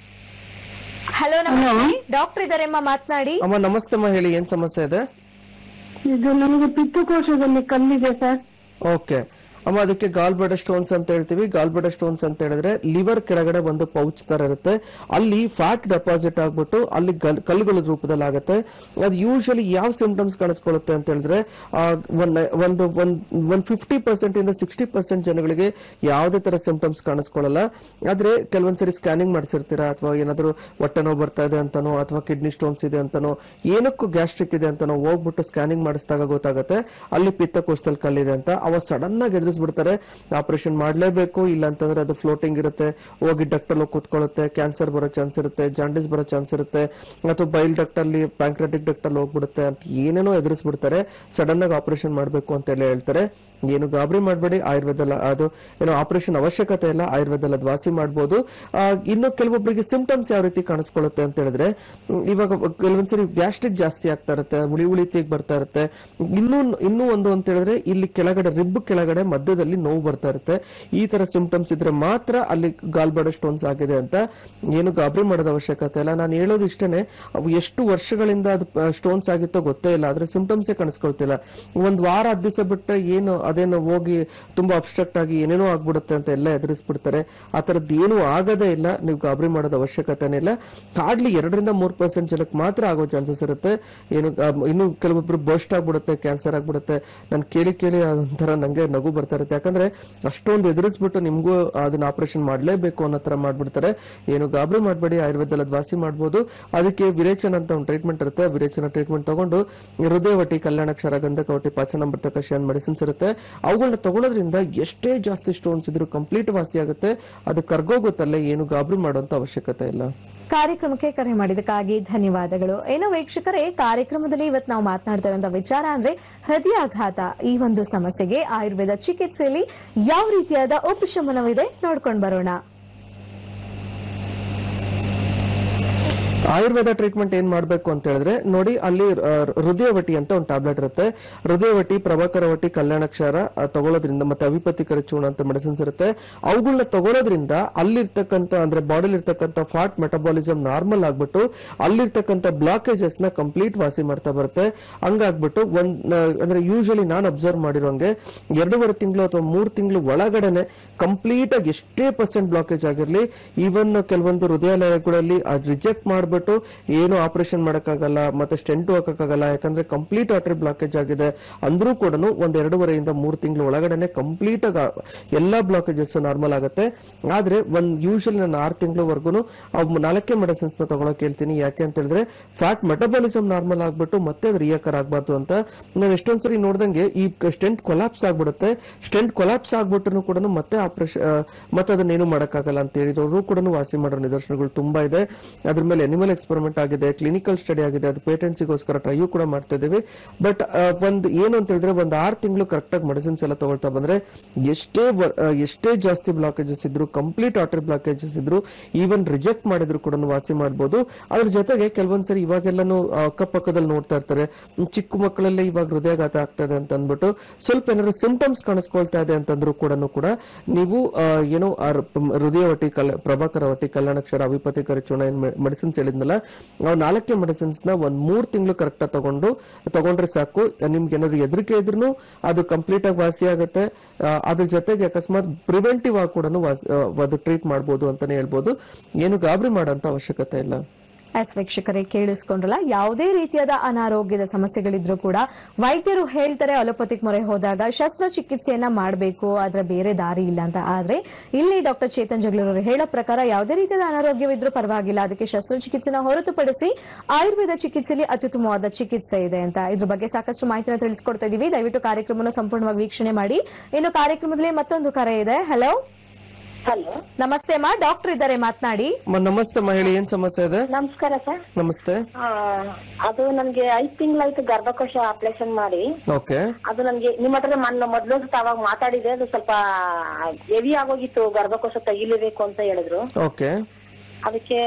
ಹಲೋ ನಮಸ್ತೆ ಡಾಕ್ಟರ್ ಇದಾರೆಮ್ಮ ಮಾತನಾಡಿ ಅಮ್ಮ ನಮಸ್ತೆ ಅಮ್ಮ ಹೇಳಿ ಏನ್ ಸಮಸ್ಯೆ ಇದೆ ಇದು ನಮಗೆ ಪಿತ್ತಕೋಶದಲ್ಲಿ ಕಲ್ಲಿದೆ ಸರ್ ಓಕೆ ಅಮ್ಮ ಅದಕ್ಕೆ ಗಾಲ್ ಬ್ಲಡ್ ಸ್ಟೋನ್ಸ್ ಅಂತ ಹೇಳ್ತೀವಿ ಗಾಲ್ ಬ್ಲಡ್ ಸ್ಟೋನ್ಸ್ ಅಂತ ಹೇಳಿದ್ರೆ ಲಿವರ್ ಕೆಳಗಡೆ ಒಂದು ಪೌಚ್ ತರ ಇರುತ್ತೆ ಅಲ್ಲಿ ಫ್ಯಾಟ್ ಡೆಪಾಸಿಟ್ ಆಗ್ಬಿಟ್ಟು ಅಲ್ಲಿ ಗಲ್- ಕಲ್ಲುಗಳ ರೂಪದಲ್ಲಿ ಆಗುತ್ತೆ ಅದು ಯೂಶಲಿ ಯಾವ ಸಿಂಪ್ಟಮ್ಸ್ ಕಾಣಿಸ್ಕೊಳ್ಳುತ್ತೆ ಅಂತ ಹೇಳಿದ್ರೆ ಆ, ಒಂದ್- ಒಂದು ಒನ್ ಫಿಫ್ಟಿ ಪರ್ಸೆಂಟ್ ಇಂದ ಸಿಕ್ಸ್ಟಿ ಪರ್ಸೆಂಟ್ ಜನಗಳಿಗೆ ಯಾವುದೇ ತರ ಸಿಂಪ್ಟಮ್ಸ್ ಕಾಣಿಸ್ಕೊಳ್ಳಲ್ಲ ಆದ್ರೆ ಕೆಲವೊಂದ್ಸರಿ ಸ್ಕ್ಯಾನಿಂಗ್ ಮಾಡಿಸಿರ್ತೀರಾ ಅಥವಾ ಏನಾದ್ರು ಹೊಟ್ಟೆ ನೋವು ಬರ್ತಾ ಇದೆ ಅಂತಾನೋ ಅಥವಾ ಕಿಡ್ನಿ ಸ್ಟೋನ್ಸ್ ಇದೆ ಅಂತಾನೋ ಏನಕ್ಕೂ ಗ್ಯಾಸ್ಟ್ರಿಕ್ ಇದೆ ಅಂತಾನೋ ಹೋಗ್ಬಿಟ್ಟು ಸ್ಕ್ಯಾನಿಂಗ್ ಮಾಡಿಸಿದಾಗ ಗೊತ್ತಾಗುತ್ತೆ ಅಲ್ಲಿ ಪಿತ್ತಕೋಶದಲ್ಲಿ ಕಲ್ಲಿದೆ ಅಂತ ಅವ ಸಡನ್ ಆಗಿ ಎದುರು ಎದುರಿಸ್ಬಿಡ್ತಾರೆ ಆಪರೇಷನ್ ಮಾಡ್ಲೇಬೇಕು ಇಲ್ಲ ಅಂತಂದ್ರೆ ಅದು ಫ್ಲೋಟಿಂಗ್ ಇರುತ್ತೆ ಹೋಗಿ ಡಕ್ಟ್ ಅಲ್ಲಿ ಕೂತ್ಕೊಳ್ಳುತ್ತೆ ಕ್ಯಾನ್ಸರ್ ಬರೋ ಚಾನ್ಸ್ ಇರುತ್ತೆ ಜಾಂಡಿಸ್ ಬರೋ ಚಾನ್ಸ್ ಇರುತ್ತೆ ಅಥವಾ ಬೈಲ್ ಡಕ್ಟ್ ಅಲ್ಲಿ ಪ್ಯಾಂಕ್ರೆಟಿಕ್ ಡಕ್ಟ್ ಅಲ್ಲಿ ಹೋಗ್ಬಿಡುತ್ತೆ ಅಂತ ಏನೇನೋ ಎದುರಿಸ್ಬಿಡ್ತಾರೆ ಸಡನ್ ಆಗಿ ಆಪರೇಷನ್ ಮಾಡ್ಬೇಕು ಅಂತ ಎಲ್ಲ ಹೇಳ್ತಾರೆ ಏನು ಗಾಬರಿ ಮಾಡಬೇಡಿ ಆಯುರ್ವೇದ ಅದು ಏನೋ ಆಪರೇಷನ್ ಅವಶ್ಯಕತೆ ಇಲ್ಲ ಆಯುರ್ವೇದಲ್ಲಿ ಅದು ವಾಸಿ ಮಾಡ್ಬೋದು ಆ, ಇನ್ನು ಕೆಲವೊಬ್ಬರಿಗೆ ಸಿಂಪ್ಟಮ್ಸ್ ಯಾವ ರೀತಿ ಕಾಣಿಸ್ಕೊಳ್ಳುತ್ತೆ ಅಂತ ಹೇಳಿದ್ರೆ ಹ್ಮ್, ಇವಾಗ ಕೆಲವೊಂದ್ಸರಿ ಗ್ಯಾಸ್ಟ್ರಿಕ್ ಜಾಸ್ತಿ ಆಗ್ತಾ ಇರುತ್ತೆ ಉಳಿ ಉಳಿ ತೇಗ್ ಬರ್ತಾ ಇರುತ್ತೆ ಇನ್ನೂ ಇನ್ನೂ ಒಂದು ಅಂತ ಹೇಳಿದ್ರೆ ಇಲ್ಲಿ ಕೆಳಗಡೆ ರಿಬ್ ಕೆಳಗಡೆ ಮಧ್ಯದಲ್ಲಿ ನೋವು ಬರ್ತಾ ಇರುತ್ತೆ ಈ ತರ ಸಿಂಪ್ಟಮ್ಸ್ ಇದ್ರೆ ಮಾತ್ರ ಅಲ್ಲಿ ಗಾಲ್ಬಾಡ ಸ್ಟೋನ್ಸ್ ಆಗಿದೆ ಅಂತ ಏನು ಗಾಬರಿ ಮಾಡೋದ ಅವಶ್ಯಕತೆ ಇಲ್ಲ ನಾನು ಹೇಳೋದು ಇಷ್ಟೇನೆ ಅವು ಎಷ್ಟು ವರ್ಷಗಳಿಂದ ಅದು ಸ್ಟೋನ್ಸ್ ಆಗಿತ್ತೋ ಗೊತ್ತೇ ಇಲ್ಲ ಆದ್ರೆ ಸಿಂಪ್ಟಮ್ಸೇ ಕಾಣಿಸ್ಕೊಳ್ತಿಲ್ಲ ಒಂದ್ ವಾರ ಹತ್ತು ದಿವಸ ಬಿಟ್ಟರೆ ಏನು ಅದೇನು ಹೋಗಿ ತುಂಬಾ ಅಬ್ಸ್ಟ್ರಕ್ಟ್ ಆಗಿ ಏನೇನೋ ಆಗ್ಬಿಡುತ್ತೆ ಅಂತ ಎಲ್ಲ ಎದುರಿಸ್ಬಿಡ್ತಾರೆ ಆ ತರದ್ದು ಏನು ಆಗದೇ ಇಲ್ಲ ನೀವು ಗಾಬರಿ ಮಾಡೋದ ಅವಶ್ಯಕತೆನೇ ಇಲ್ಲ ಹಾರ್ಡ್ಲಿ ಎರಡರಿಂದ ಮೂರ್ ಪರ್ಸೆಂಟ್ ಜನಕ್ಕೆ ಮಾತ್ರ ಆಗೋ ಚಾನ್ಸಸ್ ಇರುತ್ತೆ ಏನು ಆ, ಇನ್ನು ಕೆಲವೊಬ್ರು ಬರ್ಸ್ಟ್ ಆಗ್ಬಿಡುತ್ತೆ ಕ್ಯಾನ್ಸರ್ ಆಗ್ಬಿಡುತ್ತೆ ನಾನು ಕೇಳಿ ಕೇಳಿ ಅದೊಂಥರ ನಂಗೆ ನಗು ಬರ್ತಾ ಇರುತ್ತೆ ಯಾಕಂದ್ರೆ ಅಷ್ಟೊಂದು ಎದುರಿಸ್ಬಿಟ್ಟು ನಿಮ್ಗೂ ಅದನ್ನ ಆಪರೇಷನ್ ಮಾಡ್ಲೇಬೇಕು ಅನ್ನೋ ತರ ಮಾಡ್ಬಿಡ್ತಾರೆ ಏನು ಗಾಬರಿ ಮಾಡಬೇಡಿ ಆಯುರ್ವೇದದಲ್ಲಿ ಅದು ವಾಸಿ ಮಾಡ್ಬೋದು ಅದಕ್ಕೆ ವಿರೇಚನ ಅಂತ ಒಂದು ಟ್ರೀಟ್ಮೆಂಟ್ ಇರುತ್ತೆ ಆ ವಿರೇಚನ ಟ್ರೀಟ್ಮೆಂಟ್ ತಗೊಂಡು ಹೃದಯವಟಿ ಕಲ್ಯಾಣಾಕ್ಷರ ಗಂಧಕವಟಿ ಪಾಚನಾಮೃತ ಕಷಾಯನ್ ಮೆಡಿಸಿನ್ಸ್ ಇರುತ್ತೆ ಅವುಗಳನ್ನ ತಗೊಳ್ಳೋದ್ರಿಂದ ಎಷ್ಟೇ ಜಾಸ್ತಿ ಸ್ಟೋನ್ಸ್ ಇದ್ರು ಕಂಪ್ಲೀಟ್ ವಾಸಿ ಆಗುತ್ತೆ ಅದು ಕರ್ಗೋಗುತ್ತಲ್ಲೇ ಏನು ಗಾಬರಿ ಮಾಡುವಂತ ಅವಶ್ಯಕತೆ ಇಲ್ಲ ಕಾರ್ಯಕ್ರಮಕ್ಕೆ ಕರೆ ಮಾಡಿದಕ್ಕಾಗಿ ಧನ್ಯವಾದಗಳು ಏನೋ ವೀಕ್ಷಕರೇ ಕಾರ್ಯಕ್ರಮದಲ್ಲಿ ಇವತ್ತು ನಾವು ಮಾತನಾಡ್ತಾ ಇರುವಂತಹ ವಿಚಾರ ಅಂದ್ರೆ ಹೃದಯಾಘಾತ ಈ ಒಂದು ಸಮಸ್ಯೆಗೆ ಆಯುರ್ವೇದ ಚಿಕಿತ್ಸೆಯಲ್ಲಿ ಯಾವ ರೀತಿಯಾದ ಉಪಶಮನವಿದೆ ನೋಡ್ಕೊಂಡು ಬರೋಣ ಆಯುರ್ವೇದ ಟ್ರೀಟ್ಮೆಂಟ್ ಏನ್ ಮಾಡ್ಬೇಕು ಅಂತ ಹೇಳಿದ್ರೆ ನೋಡಿ ಅಲ್ಲಿ ಆ, ಹೃದಯವಟಿ ಅಂತ ಒಂದು ಟ್ಯಾಬ್ಲೆಟ್ ಇರುತ್ತೆ ಹೃದಯವಟಿ ಪ್ರಭಾಕರವಟಿ ಕಲ್ಯಾಣಕ್ಷಾರ ಆ, ತಗೊಳ್ಳೋದ್ರಿಂದ ಮತ್ತೆ ಅವಿಪತಿಕರ ಚೂರ್ಣ ಅಂತ ಮೆಡಿಸಿನ್ಸ್ ಇರುತ್ತೆ ಅವುಗಳನ್ನ ತಗೊಳ್ಳೋದ್ರಿಂದ ಅಲ್ಲಿರ್ತಕ್ಕಂಥ ಅಂದ್ರೆ ಬಾಡಿಲಿ ಇರ್ತಕ್ಕಂಥ ಫಾಟ್ ಮೆಟಬಾಲಿಸಮ್ ನಾರ್ಮಲ್ ಆಗ್ಬಿಟ್ಟು ಅಲ್ಲಿರ್ತಕ್ಕಂಥ ಬ್ಲಾಕೇಜಸ್ ನ ಕಂಪ್ಲೀಟ್ ವಾಸಿ ಮಾಡ್ತಾ ಬರುತ್ತೆ ಹಂಗಾಗ್ಬಿಟ್ಟು ಒಂದ್ ಆ, ಅಂದ್ರೆ ಯೂಶಲಿ ನಾನು ಅಬ್ಸರ್ವ್ ಮಾಡಿರೋಂಗೆ ಎರಡೂವರೆ ತಿಂಗಳು ಅಥವಾ ಮೂರು ತಿಂಗಳು ಒಳಗಡೆನೆ ಕಂಪ್ಲೀಟ್ ಆಗಿ ಎಷ್ಟೇ ಪರ್ಸೆಂಟ್ ಬ್ಲಾಕೇಜ್ ಆಗಿರ್ಲಿ ಈವನ್ ಕೆಲವೊಂದು ಹೃದಯಾಲಯಗಳಲ್ಲಿ ರಿಜೆಕ್ಟ್ ಮಾಡ್ಬಿಟ್ಟು ಏನು ಆಪರೇಷನ್ ಮಾಡಕ್ಕಾಗಲ್ಲ ಮತ್ತೆ ಸ್ಟೆಂಟ್ ಹಾಕಕ್ಕಾಗಲ್ಲ ಯಾಕಂದ್ರೆ ಕಂಪ್ಲೀಟ್ ಆರ್ಟರಿ ಬ್ಲಾಕೇಜ್ ಆಗಿದೆ ಅಂದ್ರೂ ಕೂಡ ಒಂದ್ ಎರಡೂವರೆಯಿಂದ ಮೂರು ತಿಂಗಳು ಒಳಗಡೆನೆ ಕಂಪ್ಲೀಟ್ ಆಗಿ ಆ- ಎಲ್ಲಾ ಬ್ಲಾಕೇಜಸ್ ನಾರ್ಮಲ್ ಆಗುತ್ತೆ ಆದ್ರೆ ಒಂದ್ ಯೂಶಲಿ ನಾನು ಆರು ತಿಂಗಳವರೆಗೂ ನಾಲ್ಕೇ ಮೆಡಿಸಿನ್ಸ್ ನ ತಗೊಳಕ್ ಹೇಳ್ತೀನಿ ಯಾಕೆ ಅಂತ ಹೇಳಿದ್ರೆ ಫ್ಯಾಟ್ ಮೆಟಬಾಲಿಸಮ್ ನಾರ್ಮಲ್ ಆಗ್ಬಿಟ್ಟು ಮತ್ತೆ ಅದು ರಿಯಕರ್ ಆಗ್ಬಾರ್ದು ಅಂತ ನಾನು ಎಷ್ಟೊಂದ್ಸರಿ ನೋಡ್ದಂಗೆ ಈ ಸ್ಟೆಂಟ್ ಕೊಲಾಪ್ಸ್ ಆಗ್ಬಿಡುತ್ತೆ ಸ್ಟೆಂಟ್ ಕೊಲಾಪ್ಸ್ ಆಗ್ಬಿಟ್ರು ಕೂಡ ಮತ್ತೆ ಆಪರೇಷನ್ ಮತ್ತೆ ಅದನ್ನೇನು ಮಾಡಕ್ಕಾಗಲ್ಲ ಅಂತ ಹೇಳಿದವರು ಕೂಡ ವಾಸಿ ಮಾಡೋ ನಿದರ್ಶನಗಳು ತುಂಬಾ ಇದೆ ಅದ್ರ ಮೇಲೆ ಅನಿಮಲ್ ಎಕ್ಸ್ಪೆರಿಮೆಂಟ್ ಆಗಿದೆ ಕ್ಲಿನಿಕಲ್ ಸ್ಟಡಿ ಆಗಿದೆ ಅದು ಪೇಟೆನ್ಸಿಗೋಸ್ಕರ ಟ್ರೈಯೂ ಕೂಡ ಮಾಡ್ತಾ ಇದೀವಿ ಬಟ್ ಒಂದು ಏನು ಅಂತ ಹೇಳಿದ್ರೆ ಒಂದು ಆರು ತಿಂಗಳು ಕರೆಕ್ಟ್ ಆಗಿ ಮೆಡಿಸಿನ್ಸ್ ಎಲ್ಲ ತಗೊಳ್ತಾ ಬಂದ್ರೆ ಎಷ್ಟೇ ವರ್- ಆ, ಎಷ್ಟೇ ಜಾಸ್ತಿ ಬ್ಲಾಕೇಜಸ್ ಇದ್ರು ಕಂಪ್ಲೀಟ್ ಆರ್ಟರಿ ಬ್ಲಾಕೇಜಸ್ ಇದ್ರು ಈವನ್ ರಿಜೆಕ್ಟ್ ಮಾಡಿದ್ರು ಕೂಡ ವಾಸಿ ಮಾಡ್ಬೋದು ಅದ್ರ ಜೊತೆಗೆ ಕೆಲವೊಂದ್ಸರಿ ಇವಾಗೆಲ್ಲಾನು ಆ, ಅಕ್ಕಪಕ್ಕದಲ್ಲಿ ನೋಡ್ತಾ ಇರ್ತಾರೆ ಹ್ಮ್, ಚಿಕ್ಕ ಮಕ್ಕಳಲ್ಲೇ ಇವಾಗ ಹೃದಯಾಘಾತ ಆಗ್ತದೆ ಅಂತ ಅಂದ್ಬಿಟ್ಟು ಸ್ವಲ್ಪ ಏನಾದ್ರು ಸಿಂಪ್ಟಮ್ಸ್ ಕಾಣಿಸ್ಕೊಳ್ತಾ ಇದೆ ಅಂತಂದ್ರು ಕೂಡ ಕೂಡ ನೀವು ಆ, ಏನೋ ಆ ರ- ಮ್, ಹೃದಯವಟಿ ಕಲ್ ಪ್ರಭಾಕರವಟಿ ಕಲ್ಯಾಣಕ್ಷರ ಅವಿಪತಿಕರ ಚೂರ್ಣ ಏನ್ ಮೆಡಿಸಿನ್ಸ್ ಹೇಳಿದ್ನಲ್ಲ ನಾವು ನಾಲ್ಕೇ ಮೆಡಿಸಿನ್ಸ್ ನ ಒಂದ್ ಮೂರ್ ತಿಂಗಳು ಕರೆಕ್ಟ್ ಆಗಿ ತಗೊಂಡು ತಗೊಂಡ್ರೆ ಸಾಕು ನಿಮ್ಗೆ ಏನಾದ್ರು ಹೆದರಿಕೆ ಇದ್ರೂ ಅದು ಕಂಪ್ಲೀಟ್ ಆಗಿ ವಾಸಿ ಆಗುತ್ತೆ ಆ, ಅದ್ರ ಜೊತೆಗೆ ಅಕಸ್ಮಾತ್ ಪ್ರಿವೆಂಟಿವ್ ಆಗಿ ಕೂಡ ಅದು ಟ್ರೀಟ್ ಮಾಡ್ಬೋದು ಅಂತಾನೆ ಹೇಳ್ಬೋದು ಏನು ಗಾಬರಿ ಮಾಡೋಂತ ಅವಶ್ಯಕತೆ ಇಲ್ಲ ಎಸ್ ವೀಕ್ಷಕರೇ ಕೇಳಿಸ್ಕೊಂಡ್ರಲ್ಲ ಯಾವುದೇ ರೀತಿಯಾದ ಅನಾರೋಗ್ಯದ ಸಮಸ್ಯೆಗಳಿದ್ರೂ ಕೂಡ ವೈದ್ಯರು ಹೇಳ್ತಾರೆ ಅಲೋಪತಿಕ್ ಮೊರೆ ಹೋದಾಗ ಶಸ್ತ್ರಚಿಕಿತ್ಸೆಯನ್ನ ಮಾಡಬೇಕು ಆದ್ರೆ ಬೇರೆ ದಾರಿ ಇಲ್ಲ ಅಂತ ಆದ್ರೆ ಇಲ್ಲಿ ಡಾಕ್ಟರ್ ಚೇತನ್ ಜಗಳೂರವರು ಹೇಳೋ ಪ್ರಕಾರ ಯಾವುದೇ ರೀತಿಯಾದ ಅನಾರೋಗ್ಯವಿದ್ರೂ ಪರವಾಗಿಲ್ಲ ಅದಕ್ಕೆ ಶಸ್ತ್ರಚಿಕಿತ್ಸೆನ ಹೊರತುಪಡಿಸಿ ಆಯುರ್ವೇದ ಚಿಕಿತ್ಸೆಯಲ್ಲಿ ಅತ್ಯುತ್ತಮವಾದ ಚಿಕಿತ್ಸೆ ಇದೆ ಅಂತ ಇದ್ರ ಬಗ್ಗೆ ಸಾಕಷ್ಟು ಮಾಹಿತಿನ ತಿಳಿಸ್ಕೊಡ್ತಾ ಇದೀವಿ ದಯವಿಟ್ಟು ಕಾರ್ಯಕ್ರಮವನ್ನು ಸಂಪೂರ್ಣವಾಗಿ ವೀಕ್ಷಣೆ ಮಾಡಿ ಇನ್ನು ಕಾರ್ಯಕ್ರಮದಲ್ಲಿ ಮತ್ತೊಂದು ಕರೆ ಇದೆ ಹಲೋ ಹಲೋ ನಮಸ್ತೆ ಅಮ್ಮ ಡಾಕ್ಟರ್ ಇದ್ದಾರೆ ಮಾತನಾಡಿ ಮ- ನಮಸ್ತೆ ಮಹಿಳೆ ಏನ್ ಸಮಸ್ಯೆ ಇದೆ ನಮಸ್ಕಾರ ಸರ್ ನಮಸ್ತೆ ಆ, ಅದು ನನ್ಗೆ ಐದ್ ತಿಂಗಳಾಯ್ತು ಗರ್ಭಕೋಶ ಆಪರೇಷನ್ ಮಾಡಿ ಓಕೆ ಅದು ನನ್ಗೆ ನಿಮ್ಮ ಹತ್ರ ಮೊನ್ನೆ ಮೊದ್ಲು ಸತ ಅವಾಗ ಮಾತಾಡಿದೆ ಅದು ಸ್ವಲ್ಪ ಹೆವಿ ಆಗೋಗಿತ್ತು ಗರ್ಭಕೋಶ ತೆಗಿಲೇಬೇಕು ಅಂತ ಹೇಳಿದ್ರು ಓಕೆ ಅದಕ್ಕೆ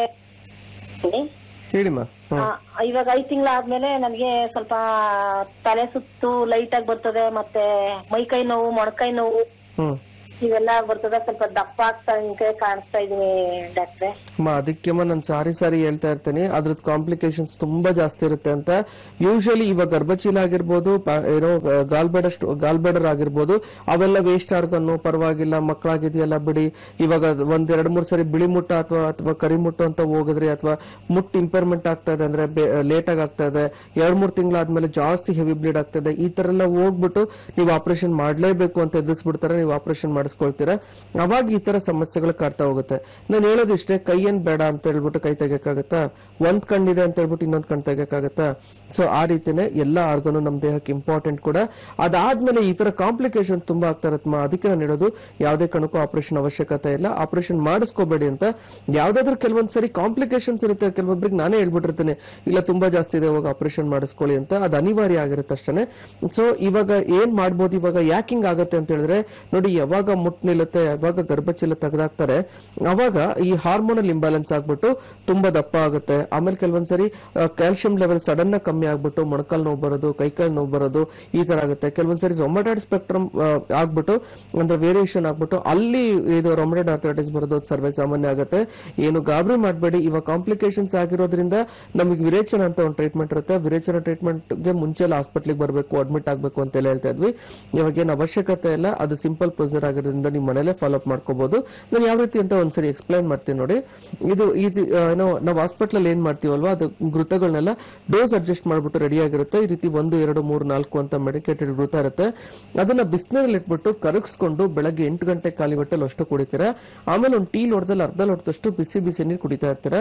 ಹೇಳಿಮ್ಮ ಆ, ಇವಾಗ ಐದ್ ತಿಂಗಳಾದ್ಮೇಲೆ ನನಗೆ ಸ್ವಲ್ಪ ತಲೆ ಸುತ್ತು ಲೈಟ್ ಆಗಿ ಬರ್ತದೆ ಮತ್ತೆ ಮೈಕೈ ನೋವು ಮೊಣಕೈ ನೋವು ಹ್ಮ್ ಇವೆಲ್ಲ ಬರ್ತದೆ ಸ್ವಲ್ಪ ದಪ್ಪ ಆಗ್ತಾ ಹಿಂಗೆ ಕಾಣಿಸ್ತಾ ಇದೀನಿ ಡಾಕ್ಟ್ರೆ ಅಮ್ಮ ಅದಕ್ಕೆಮ್ಮ ನಾನು ಸಾರಿ ಸಾರಿ ಹೇಳ್ತಾ ಇರ್ತೀನಿ ಅದ್ರದ್ದು ಕಾಂಪ್ಲಿಕೇಶನ್ಸ್ ತುಂಬಾ ಜಾಸ್ತಿ ಇರುತ್ತೆ ಅಂತ ಯೂಶಲಿ ಇವಾಗ ಗರ್ಭಚೀಲ ಆಗಿರ್ಬೋದು ಪ- ಏನೋ ಗಾಲ್ಬೇಡ ಗಾಲ್ಬೇಡರ್ ಆಗಿರ್ಬೋದು ಅವೆಲ್ಲ ವೇಸ್ಟ್ ಆರ್ಗನ್ನು ಪರವಾಗಿಲ್ಲ ಮಕ್ಕಳಾಗಿದೆಯಲ್ಲ ಬಿಡಿ ಇವಾಗ ಅದ್ ಒಂದ್ ಎರಡ್ ಮೂರ್ ಸರಿ ಬಿಳಿ ಮುಟ್ಟ ಅಥವಾ ಅಥವಾ ಕರಿ ಮುಟ್ಟು ಅಂತ ಹೋಗಿದ್ರಿ ಅಥವಾ ಮುಟ್ಟು ಇಂಪೇರ್ಮೆಂಟ್ ಆಗ್ತಾ ಇದೆ ಅಂದ್ರೆ ಲೇಟ್ ಆಗಿ ಆಗ್ತಾ ಇದೆ ಎರಡ್ ಮೂರ್ ತಿಂಗಳಾದ್ಮೇಲೆ ಜಾಸ್ತಿ ಹೆವಿ ಬ್ಲೀಡ್ ಆಗ್ತಾ ಇದೆ ಈ ತರ ಎಲ್ಲ ಹೋಗ್ಬಿಟ್ಟು ನೀವು ಆಪರೇಷನ್ ಮಾಡ್ಲೇಬೇಕು ಅಂತ ಎದುರಿಸ್ಬಿಡ್ತಾರೆ ನೀವು ಆಪರೇಷನ್ ಮಾಡಿದ್ರೆ ಮಾಡಿಸ್ಕೊಳ್ತೀರಾ ಅವಾಗ ಈ ತರ ಸಮಸ್ಯೆಗಳು ಕಾಡ್ತಾ ಹೋಗುತ್ತೆ ನಾನು ಹೇಳೋದಿಷ್ಟೇ ಕೈ ಏನ್ ಬೇಡ ಅಂತ ಹೇಳ್ಬಿಟ್ಟು ಕೈ ತೆಗಿಯಕ್ಕಾಗತ್ತಾ ಒಂದ್ ಕಣ್ಣಿದೆ ಅಂತ ಹೇಳ್ಬಿಟ್ಟು ಇನ್ನೊಂದ್ ಕಣ್ ತೆಗಿಯಕ್ಕಾಗತ್ತಾ ಸೊ ಆ ರೀತಿನೇ ಎಲ್ಲಾ ಆರ್ಗನು ನಮ್ ದೇಹಕ್ಕೆ ಇಂಪಾರ್ಟೆಂಟ್ ಕೂಡ ಅದಾದ್ಮೇಲೆ ಈ ತರ ಕಾಂಪ್ಲಿಕೇಶನ್ ತುಂಬಾ ಆಗ್ತಾ ಇರತ್ತಮ್ಮ ಅದಕ್ಕೆ ನಾನು ಹೇಳೋದು ಯಾವುದೇ ಕಣಕ್ಕೂ ಆಪರೇಷನ್ ಅವಶ್ಯಕತೆ ಇಲ್ಲ ಆಪರೇಷನ್ ಮಾಡಿಸ್ಕೋಬೇಡಿ ಅಂತ ಯಾವ್ದಾದ್ರು ಕೆಲವೊಂದ್ ಸರಿ ಕಾಂಪ್ಲಿಕೇಶನ್ಸ್ ಇರುತ್ತೆ ಕೆಲವೊಬ್ರಿಗೆ ನಾನೇ ಹೇಳ್ಬಿಟ್ಟಿರ್ತೇನೆ ಇಲ್ಲ ತುಂಬಾ ಜಾಸ್ತಿ ಇದೆ ಇವಾಗ ಆಪರೇಷನ್ ಮಾಡಿಸ್ಕೊಳ್ಳಿ ಅಂತ ಅದು ಅನಿವಾರ್ಯ ಆಗಿರುತ್ತೆ ಅಷ್ಟೇ ಸೊ ಇವಾಗ ಏನ್ ಮಾಡ್ಬೋದು ಇವಾಗ ಯಾಕೆ ಹಿಂಗ್ ಆಗತ್ತೆ ಅಂತ ಹೇಳಿದ್ರೆ ನೋಡಿ ಯಾವಾಗ ಮುಟ್ ನಿಲ್ಲುತ್ತೆ ಯಾವಾಗ ಗರ್ಭಚೀಲ ತೆಗೆದಾಕ್ತಾರೆ ಅವಾಗ ಈ ಹಾರ್ಮೋನಲ್ ಇಂಬ್ಯಾಲೆನ್ಸ್ ಆಗ್ಬಿಟ್ಟು ತುಂಬಾ ದಪ್ಪ ಆಗುತ್ತೆ ಆಮೇಲೆ ಕೆಲವೊಂದ್ಸರಿ ಕ್ಯಾಲ್ಸಿಯಂ ಲೆವೆಲ್ ಸಡನ್ ಆಗಿ ಕಮ್ಮಿ ಆಗ್ಬಿಟ್ಟು ಮೊಣಕಾಲ್ ನೋವು ಬರೋದು ಕೈಕಾಲ್ ನೋವು ಬರೋದು ಈ ತರ ಆಗುತ್ತೆ ಕೆಲವೊಂದ್ಸರಿ ರೊಮಟಾಯ್ಡ್ ಸ್ಪೆಕ್ಟ್ರಮ್ ಆಗ್ಬಿಟ್ಟು ಅಂದ್ರೆ ವೇರಿಯೇಷನ್ ಆಗ್ಬಿಟ್ಟು ಅಲ್ಲಿ ಇದು ರೊಮಟಾಯ್ಡ್ ಆರ್ಥರೈಟಿಸ್ ಬರೋದು ಅದು ಸರ್ವೇ ಸಾಮಾನ್ಯ ಆಗುತ್ತೆ ಏನು ಗಾಬರಿ ಮಾಡಬೇಡಿ ಇವಾಗ ಕಾಂಪ್ಲಿಕೇಶನ್ಸ್ ಆಗಿರೋದ್ರಿಂದ ನಮಗೆ ವಿರೇಚನ ಅಂತ ಒಂದು ಟ್ರೀಟ್ಮೆಂಟ್ ಇರುತ್ತೆ ವಿರೇಚನ ಟ್ರೀಟ್ಮೆಂಟ್ ಗೆ ಮುಂಚೆ ಹಾಸ್ಪಿಟ್ಲಿಗೆ ಬರಬೇಕು ಅಡ್ಮಿಟ್ ಆಗಬೇಕು ಅಂತೆಲ್ಲ ಹೇಳ್ತಾ ಇದ್ವಿ ಇವಾಗ ಏನು ಅವಶ್ಯಕತೆ ಇಲ್ಲ ಅದು ಸಿಂಪಲ್ ಪ್ರೊಸೀಜರ್ ಆಗಿರೋದ್ರಿಂದ ನೀವು ಮನೇಲೆ ಫಾಲೋ ಅಪ್ ಮಾಡ್ಕೋಬಹುದು ನಾನು ಯಾವ ರೀತಿ ಅಂತ ಒಂದ್ಸರಿ ಎಕ್ಸ್ಪ್ಲೈನ್ ಮಾಡ್ತೀನಿ ನೋಡಿ ಇದು ಇದು ಆ, ಏನೋ ನಾವು ಹಾಸ್ಪಿಟಲ್ ಏನ್ ಮಾಡ್ತೀವಲ್ವಾ ಅದು ಘೃತಗಳನ್ನೆಲ್ಲ ಡೋಸ್ ಅಡ್ಜಸ್ಟ್ ಮಾಡ್ಬಿಟ್ಟು ರೆಡಿ ಆಗಿರುತ್ತೆ ಈ ರೀತಿ ಒಂದು ಎರಡು ಮೂರು ನಾಲ್ಕು ಅಂತ ಮೆಡಿಕೇಟೆಡ್ ಘೃತ ಇರುತ್ತೆ ಅದನ್ನ ಬಿಸಿನಲ್ಲಿ ಇಟ್ಬಿಟ್ಟು ಕರಗಿಸ್ಕೊಂಡು ಬೆಳಗ್ಗೆ ಎಂಟು ಗಂಟೆ ಖಾಲಿ ಹೊಟ್ಟೆಲಿ ಅಷ್ಟು ಕುಡಿತೀರಾ ಆಮೇಲೆ ಒಂದು ಟೀ ಲೋಟದಲ್ಲಿ ಅರ್ಧ ಲೋಟದಷ್ಟು ಬಿಸಿ ಬಿಸಿ ನೀರು ಕುಡಿತಾ ಇರ್ತೀರಾ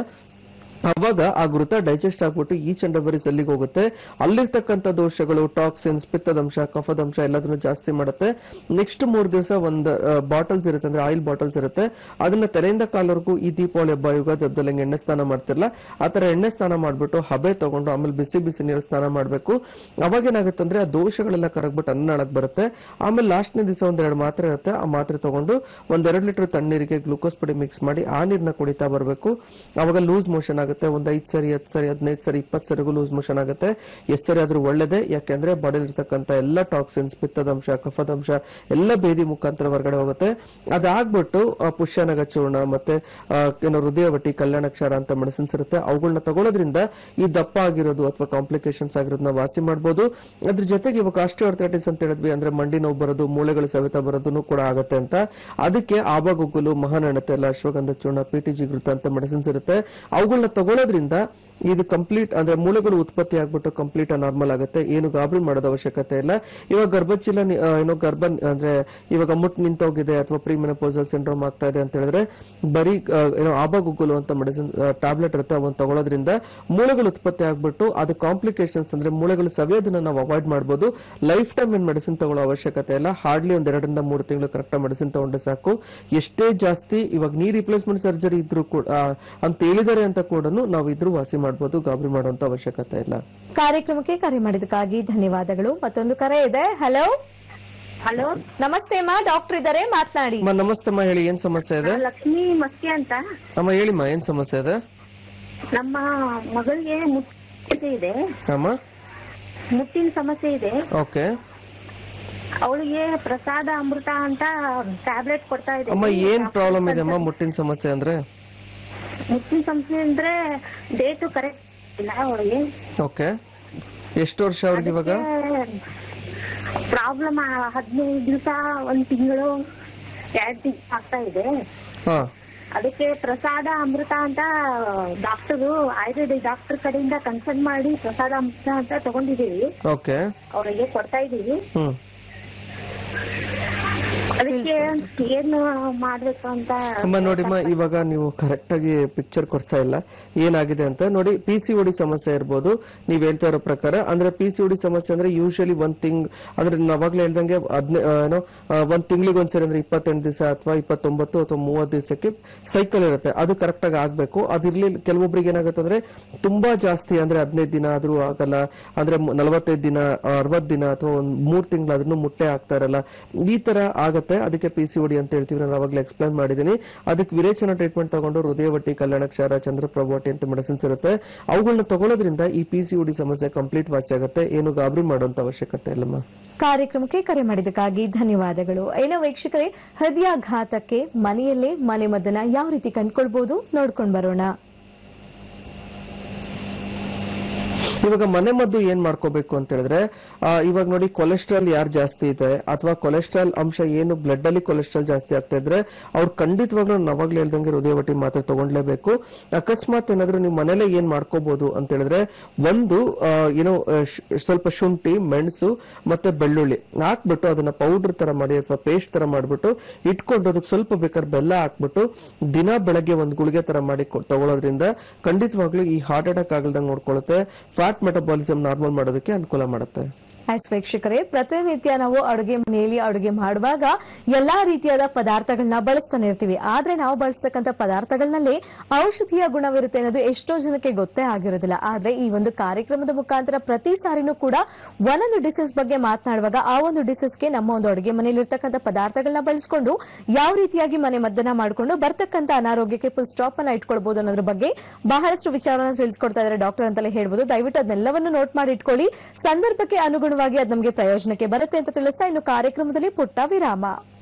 ಅವಾಗ ಆ ಘೃತ ಡೈಜೆಸ್ಟ್ ಆಗ್ಬಿಟ್ಟು ಈಚ್ ಅಂಡ್ ಎವರಿ ಸೆಲ್ಲಿಗೆ ಹೋಗುತ್ತೆ ಅಲ್ಲಿರ್ತಕ್ಕಂಥ ದೋಷಗಳು ಟಾಕ್ಸಿನ್ಸ್ ಪಿತ್ತದಂಶ ಕಫದಂಶ ಎಲ್ಲದನ್ನು ಜಾಸ್ತಿ ಮಾಡುತ್ತೆ ನೆಕ್ಸ್ಟ್ ಮೂರ್ ದಿವಸ ಒಂದು ಬಾಟಲ್ಸ್ ಇರುತ್ತೆ ಅಂದ್ರೆ ಆಯಿಲ್ ಬಾಟಲ್ಸ್ ಇರುತ್ತೆ ಅದನ್ನ ತಲೆಯಿಂದ ಕಾಲವರೆಗೂ ಈ ದೀಪಾವಳಿ ಹಬ್ಬ ಯುಗಾದಿ ಹಬ್ಬದಲ್ಲಿ ಹೆಂಗ್ ಎಣ್ಣೆ ಸ್ನಾನ ಮಾಡ್ತಿರಲ್ಲ ಆ ತರ ಎಣ್ಣೆ ಸ್ನಾನ ಮಾಡ್ಬಿಟ್ಟು ಹಬೆ ತಗೊಂಡು ಆಮೇಲೆ ಬಿಸಿ ಬಿಸಿ ನೀರು ಸ್ನಾನ ಮಾಡ್ಬೇಕು ಅವಾಗ ಏನಾಗುತ್ತೆ ಅಂದ್ರೆ ಆ ದೋಷಗಳೆಲ್ಲ ಕರಗ್ಬಿಟ್ಟು ಅನ್ನಳಕ್ ಬರುತ್ತೆ ಆಮೇಲೆ ಲಾಸ್ಟ್ನೇ ದಿವಸ ಒಂದೆರಡು ಮಾತ್ರೆ ಇರುತ್ತೆ ಆ ಮಾತ್ರೆ ತಗೊಂಡು ಒಂದೆರಡು ಲೀಟರ್ ತಣ್ಣೀರಿಗೆ ಗ್ಲೂಕೋಸ್ ಪುಡಿ ಮಿಕ್ಸ್ ಮಾಡಿ ಆ ನೀರ್ನ ಕುಡಿತಾ ಬರಬೇಕು ಅವಾಗ ಲೂಸ್ ಮೋಷನ್ ಆಗುತ್ತೆ ಒಂದ್ ಐದ್ ಸರಿ ಹತ್ತು ಸರಿ ಹದಿನೈದು ಸರಿ ಇಪ್ಪತ್ತು ಸರಿಗೂ ಲೂಸ್ ಮೋಷನ್ ಆಗುತ್ತೆ ಎಷ್ಟ್ ಸರಿ ಆದ್ರೂ ಒಳ್ಳೇದೇ ಯಾಕೆಂದ್ರೆ ಬಾಡಿಲಿ ಇರ್ತಕ್ಕಂಥ ಎಲ್ಲ ಟಾಕ್ಸಿನ್ಸ್ ಪಿತ್ತದಂಶ ಕಫದಂಶ ಎಲ್ಲ ಬೇದಿ ಮುಖಾಂತರ ಹೊರಗಡೆ ಹೋಗುತ್ತೆ ಅದಾಗ್ಬಿಟ್ಟು ಆ, ಪುಷ್ಯನಗ ಚೂರ್ಣ ಮತ್ತೆ ಆ, ಏನೋ ಹೃದಯವಟಿ ಕಲ್ಯಾಣಕ್ಷಾರ ಅಂತ ಮೆಡಿಸಿನ್ಸ್ ಇರುತ್ತೆ ಅವುಗಳನ್ನ ತಗೊಳ್ಳೋದ್ರಿಂದ ಈ ದಪ್ಪ ಆಗಿರೋದು ಅಥವಾ ಕಾಂಪ್ಲಿಕೇಶನ್ಸ್ ಆಗಿರೋದನ್ನ ವಾಸಿ ಮಾಡಬಹುದು ಅದ್ರ ಜೊತೆಗೆ ಇವಾಗ ಆಸ್ಟಿಯೋಆರ್ಥರೈಟಿಸ್ ಅಂತ ಹೇಳಿದ್ವಿ ಅಂದ್ರೆ ಮಂಡಿ ನೋವು ಬರೋದು ಮೂಳೆಗಳು ಸವೆತ ಬರೋದನ್ನು ಕೂಡ ಆಗತ್ತೆ ಅಂತ ಅದಕ್ಕೆ ಆಬಗುಗ್ಗುಲು ಮಹಾನಣತೆ ಎಲ್ಲ ಅಶ್ವಗಂಧ ಚೂರ್ಣ ಪಿ ಟಿ ಜಿ ಗೃತ ಅಂತ ಮೆಡಿಸಿನ್ಸ್ ಇರುತ್ತೆ ಅವುಗಳನ್ನ ತಗೊಳ್ಳೋದ್ರಿಂದ ಇದು ಕಂಪ್ಲೀಟ್ ಅಂದ್ರೆ ಮೂಳೆಗಳು ಉತ್ಪತ್ತಿ ಆಗ್ಬಿಟ್ಟು ಕಂಪ್ಲೀಟ್ ನಾರ್ಮಲ್ ಆಗುತ್ತೆ ಏನು ಗಾಬರಿ ಮಾಡೋದು ಅವಶ್ಯಕತೆ ಇಲ್ಲ ಇವಾಗ ಗರ್ಭಚೀಲ ನಿ- ಆ, ಏನೋ ಗರ್ಭ ಅಂದ್ರೆ ಇವಾಗ ಮುಟ್ ನಿಂತೋಗಿದೆ ಅಥವಾ ಪ್ರಿಮಿನಪೋಸಲ್ ಸಿಂಡ್ರೋಮ್ ಆಗ್ತಾ ಇದೆ ಅಂತ ಹೇಳಿದ್ರೆ ಬರೀ ಆ, ಏನೋ ಆಬಗುಗ್ಗುಲು ಅಂತ ಮೆಡಿಸಿನ್ ಟ್ಯಾಬ್ಲೆಟ್ ಇರುತ್ತೆ ಅವನ್ನ ತಗೊಳ್ಳೋದ್ರಿಂದ ಮೂಳೆಗಳು ಉತ್ಪತ್ತಿ ಆಗ್ಬಿಟ್ಟು ಅದು ಕಾಂಪ್ಲಿಕೇಶನ್ಸ್ ಅಂದ್ರೆ ಮೂಳೆಗಳು ಸವಿಯೋದನ್ನ ನಾವು ಅವಾಯ್ಡ್ ಮಾಡಬಹುದು ಲೈಫ್ ಟೈಮ್ ಏನ್ ಮೆಡಿಸಿನ್ ತಗೊಳ್ಳೋ ಅವಶ್ಯಕತೆ ಇಲ್ಲ ಹಾರ್ಡ್ಲಿ ಒಂದ್ ಎರಡರಿಂದ ಮೂರು ತಿಂಗಳು ಕರೆಕ್ಟ್ ಮೆಡಿಸಿನ್ ತಗೊಂಡ್ರೆ ಸಾಕು ಎಷ್ಟೇ ಜಾಸ್ತಿ ಇವಾಗ ನೀ ರಿಪ್ಲೇಸ್ಮೆಂಟ್ ಸರ್ಜರಿ ಇದ್ರು ಕೂಡ ಆ, ಅಂತ ಹೇಳಿದಾರೆ ಅಂತ ಕೂಡ ನಾವು ಇದ್ರೂ ವಾಸಿ ಮಾಡಬಹುದು ಗಾಬರಿ ಮಾಡುವಂತ ಅವಶ್ಯಕತೆ ಇಲ್ಲ ಕಾರ್ಯಕ್ರಮಕ್ಕೆ ಕರೆ ಮಾಡಿದಕ್ಕಾಗಿ ಧನ್ಯವಾದಗಳು ಮತ್ತೊಂದು ಕರೆ ಇದೆ ಹಲೋ ಹಲೋ ನಮಸ್ತೆ ಅಮ್ಮ ಡಾಕ್ಟರ್ ಇದ್ದಾರೆ ಮಾತನಾಡಿ ಅಮ್ಮ ನಮಸ್ತೆ ಅಮ್ಮ ಹೇಳಿ ಏನ್ ಸಮಸ್ಯೆ ಇದೆ ಲಕ್ಷ್ಮಿ ಮಸ್ಕಿ ಅಂತ ಅಮ್ಮ ಹೇಳಿಮ್ಮ ಏನ್ ಸಮಸ್ಯೆ ಇದೆ ನಮ್ಮ ಮಗಳಿಗೆ ಮುಟ್ಟಿನ ಇದೆ ಅಮ್ಮ ಮುಟ್ಟಿನ ಸಮಸ್ಯೆ ಇದೆ ಓಕೆ ಅವಳಿಗೆ ಪ್ರಸಾದ ಅಮೃತ ಅಂತ ಟ್ಯಾಬ್ಲೆಟ್ ಕೊಡ್ತಾ ಇದೆ ಅಮ್ಮ ಏನ್ ಪ್ರಾಬ್ಲಮ್ ಇದೆ ಅಮ್ಮ ಮುಟ್ಟಿನ ಸಮಸ್ಯೆ ಅಂದ್ರೆ ಮುಟ್ಟಿನ ಸಮಸ್ಯೆ ಅಂದ್ರೆ ಡೇಟು ಕರೆಕ್ಟ್ ಇಲ್ಲ ಅವಳಿಗೆ ಓಕೆ ಎಷ್ಟು ವರ್ಷ ಅವ್ರಿಗೆ ಇವಾಗ ಪ್ರಾಬ್ಲಮ್ ಹದಿನೈದು ದಿವಸ ಒಂದ್ ತಿಂಗಳು ಎರಡ್ ತಿಂಗಳು ಆಗ್ತಾ ಇದೆ ಹಾ ಅದಕ್ಕೆ ಪ್ರಸಾದ ಅಮೃತ ಅಂತ ಡಾಕ್ಟರು ಆಯುರ್ವೇದಿಕ್ ಡಾಕ್ಟರ್ ಕಡೆಯಿಂದ ಕನ್ಸಲ್ಟ್ ಮಾಡಿ ಪ್ರಸಾದ ಅಮೃತ ಅಂತ ತಗೊಂಡಿದೀವಿ ಓಕೆ ಅವರಿಗೆ ಕೊಡ್ತಾ ಇದೀವಿ ಹ್ಮ್ ಅದಕ್ಕೆ ಏನು ಮಾಡ್ಬೇಕು ಅಂತ ಅಮ್ಮ ನೋಡಿಮ್ಮ ಇವಾಗ ನೀವು ಕರೆಕ್ಟ್ ಆಗಿ ಪಿಕ್ಚರ್ ಕೊಡ್ತಾ ಇಲ್ಲ ಏನಾಗಿದೆ ಅಂತ ನೋಡಿ ಪಿ ಸಿ ಒಡಿ ಸಮಸ್ಯೆ ಇರ್ಬೋದು ನೀವ್ ಹೇಳ್ತಾ ಇರೋ ಪ್ರಕಾರ ಅಂದ್ರೆ ಪಿ ಸಿ ಒಡಿ ಸಮಸ್ಯೆ ಅಂದ್ರೆ ಯೂಶಲಿ ಒಂದ್ ತಿಂಗ್ ಅಂದ್ರೆ ನಾನು ಅವಾಗ್ಲೇ ಹೇಳ್ದಂಗೆ ಹದ್ನೇ ಆ, ಏನೋ ಆ, ಒಂದ್ ತಿಂಗಳಿಗೆ ಒಂದ್ಸರಿ ಅಂದ್ರೆ ಇಪ್ಪತ್ತೆಂಟು ದಿವಸ ಅಥವಾ ಇಪ್ಪತ್ತೊಂಬತ್ತು ಅಥವಾ ಮೂವತ್ತು ದಿವಸಕ್ಕೆ ಸೈಕಲ್ ಇರುತ್ತೆ ಅದು ಕರೆಕ್ಟ್ ಆಗಿ ಆಗ್ಬೇಕು ಅದಿರ್ಲಿ ಕೆಲವೊಬ್ರಿಗೆ ಏನಾಗುತ್ತೆ ಅಂದ್ರೆ ತುಂಬಾ ಜಾಸ್ತಿ ಅಂದ್ರೆ ಹದಿನೈದು ದಿನ ಆದ್ರೂ ಆಗಲ್ಲ ಅಂದ್ರೆ ನಲವತ್ತೈದು ದಿನ ಅರವತ್ ದಿನ ಅಥವಾ ಒಂದ್ ಮೂರ್ ತಿಂಗಳಾದ್ರೂ ಮುಟ್ಟೆ ಆಗ್ತಾ ಇರಲ್ಲ ಈ ತರ ಆಗತ್ತೆ ಅದಕ್ಕೆ ಪಿ ಸಿ ಒಡಿ ಅಂತ ಹೇಳ್ತೀವಿ ನಾನು ಅವಾಗಲೇ ಎಕ್ಸ್ಪ್ಲೈನ್ ಮಾಡಿದೀನಿ ಅದಕ್ಕೆ ವಿರೇಚನ ಟ್ರೀಟ್ಮೆಂಟ್ ತಗೊಂಡು ಹೃದಯವಟ್ಟಿ ಕಲ್ಯಾಣಕ್ಷಾರ ಚಂದ್ರಪ್ರಭವಟಿ ಅಂತ ಮೆಡಿಸಿನ್ಸ್ ಇರುತ್ತೆ ಅವುಗಳನ್ನ ತಗೊಳ್ಳೋದ್ರಿಂದ ಈ ಪಿ ಸಿ ಒಡಿ ಸಮಸ್ಯೆ ಕಂಪ್ಲೀಟ್ ವಾಸಿ ಆಗುತ್ತೆ ಏನು ಗಾಬರಿ ಮಾಡುವಂತ ಅವಶ್ಯಕತೆ ಇಲ್ಲಮ್ಮ ಕಾರ್ಯಕ್ರಮಕ್ಕೆ ಕರೆ ಮಾಡಿದಕ್ಕಾಗಿ ಧನ್ಯವಾದಗಳು ಏನೋ ವೀಕ್ಷಕರೇ ಹೃದಯಾಘಾತಕ್ಕೆ ಮನೆಯಲ್ಲೇ ಮನೆ ಮದ್ದನ್ನ ಯಾವ ರೀತಿ ಕಂಡುಕೊಳ್ಬಹುದು ನೋಡ್ಕೊಂಡು ಬರೋಣ ಇವಾಗ ಮನೆ ಮದ್ದು ಏನ್ ಮಾಡ್ಕೋಬೇಕು ಅಂತ ಹೇಳಿದ್ರೆ ಆ, ಇವಾಗ ನೋಡಿ ಕೊಲೆಸ್ಟ್ರಾಲ್ ಯಾರು ಜಾಸ್ತಿ ಇದೆ ಅಥವಾ ಕೊಲೆಸ್ಟ್ರಾಲ್ ಅಂಶ ಏನು ಬ್ಲಡ್ ಅಲ್ಲಿ ಕೊಲೆಸ್ಟ್ರಾಲ್ ಜಾಸ್ತಿ ಆಗ್ತಾ ಇದ್ರೆ ಅವ್ರು ಖಂಡಿತವಾಗ್ಲೂ ನಾವಾಗ್ಲೂ ಹೇಳ್ದಂಗೆ ಹೃದಯವಟಿ ಮಾತ್ರೆ ತಗೊಂಡ್ಲೇಬೇಕು ಅಕಸ್ಮಾತ್ ಏನಾದ್ರೂ ನೀವು ಮನೇಲೆ ಏನ್ ಮಾಡ್ಕೋಬಹುದು ಅಂತ ಹೇಳಿದ್ರೆ ಒಂದು ಆ, ಏನೋ ಆ, ಶ್- ಸ್ವಲ್ಪ ಶುಂಠಿ ಮೆಣಸು ಮತ್ತೆ ಬೆಳ್ಳುಳ್ಳಿ ಹಾಕ್ಬಿಟ್ಟು ಅದನ್ನ ಪೌಡರ್ ತರ ಮಾಡಿ ಅಥವಾ ಪೇಸ್ಟ್ ತರ ಮಾಡ್ಬಿಟ್ಟು ಇಟ್ಕೊಂಡು ಅದಕ್ಕೆ ಸ್ವಲ್ಪ ಬೇಕಾದ್ರೆ ಬೆಲ್ಲ ಹಾಕ್ಬಿಟ್ಟು ದಿನ ಬೆಳಗ್ಗೆ ಒಂದು ಗುಳಿಗೆ ತರ ಮಾಡಿ ಕೊ- ತಗೊಳ್ಳೋದ್ರಿಂದ ಖಂಡಿತವಾಗ್ಲೂ ಈ ಹಾರ್ಟ್ ಅಟ್ಯಾಕ್ ಆಗಲ್ದಂಗೆ ನೋಡ್ಕೊಳ್ಳುತ್ತೆ ಫ್ಯಾಟ್ ಮೆಟಬಾಲಿಸಮ್ ನಾರ್ಮಲ್ ಮಾಡೋದಕ್ಕೆ ಅನುಕೂಲ ಮಾಡುತ್ತೆ ಆಯ್ಸ್ ವೀಕ್ಷಕರೇ ಪ್ರತಿನಿತ್ಯ ನಾವು ಅಡುಗೆ ಮನೆಯಲ್ಲಿ ಅಡುಗೆ ಮಾಡುವಾಗ ಎಲ್ಲಾ ರೀತಿಯಾದ ಪದಾರ್ಥಗಳನ್ನ ಬಳಸ್ತಾನೆ ಇರ್ತೀವಿ ಆದ್ರೆ ನಾವು ಬಳಸ್ತಕ್ಕಂಥ ಪದಾರ್ಥಗಳಲ್ಲೇ ಔಷಧೀಯ ಗುಣವಿರುತ್ತೆ ಅನ್ನೋದು ಎಷ್ಟೋ ಜನಕ್ಕೆ ಗೊತ್ತೇ ಆಗಿರೋದಿಲ್ಲ ಆದ್ರೆ ಈ ಒಂದು ಕಾರ್ಯಕ್ರಮದ ಮುಖಾಂತರ ಪ್ರತಿ ಸಾರಿನೂ ಕೂಡ ಒಂದೊಂದು ಡಿಸೀಸ್ ಬಗ್ಗೆ ಮಾತನಾಡುವಾಗ ಆ ಒಂದು ಡಿಸೀಸ್ಗೆ ನಮ್ಮ ಒಂದು ಅಡುಗೆ ಮನೆಯಲ್ಲಿ ಇರ್ತಕ್ಕಂಥ ಪದಾರ್ಥಗಳನ್ನ ಬಳಸಿಕೊಂಡು ಯಾವ ರೀತಿಯಾಗಿ ಮನೆ ಮದ್ದನ್ನ ಮಾಡಿಕೊಂಡು ಬರ್ತಕ್ಕಂಥ ಅನಾರೋಗ್ಯಕ್ಕೆ ಫುಲ್ ಸ್ಟಾಪ್ ಅನ್ನ ಇಟ್ಕೊಳ್ಬಹುದು ಅನ್ನೋದ್ರ ಬಗ್ಗೆ ಬಹಳಷ್ಟು ವಿಚಾರವನ್ನು ತಿಳಿಸ್ಕೊಡ್ತಾ ಇದ್ದಾರೆ ಡಾಕ್ಟರ್ ಅಂತಲೇ ಹೇಳ್ಬೋದು ದಯವಿಟ್ಟು ಅದನ್ನೆಲ್ಲವನ್ನು ನೋಟ್ ಮಾಡಿ ಇಟ್ಕೊಳ್ಳಿ ಸಂದರ್ಭಕ್ಕೆ ಅನುಗುಣವಾಗಿ ಅದು ನಮಗೆ ಪ್ರಯೋಜನಕ್ಕೆ ಬರುತ್ತೆ ಅಂತ ತಿಳಿಸ್ತಾ ಇನ್ನು ಕಾರ್ಯಕ್ರಮದಲ್ಲಿ ಪುಟ್ಟ ವಿರಾಮ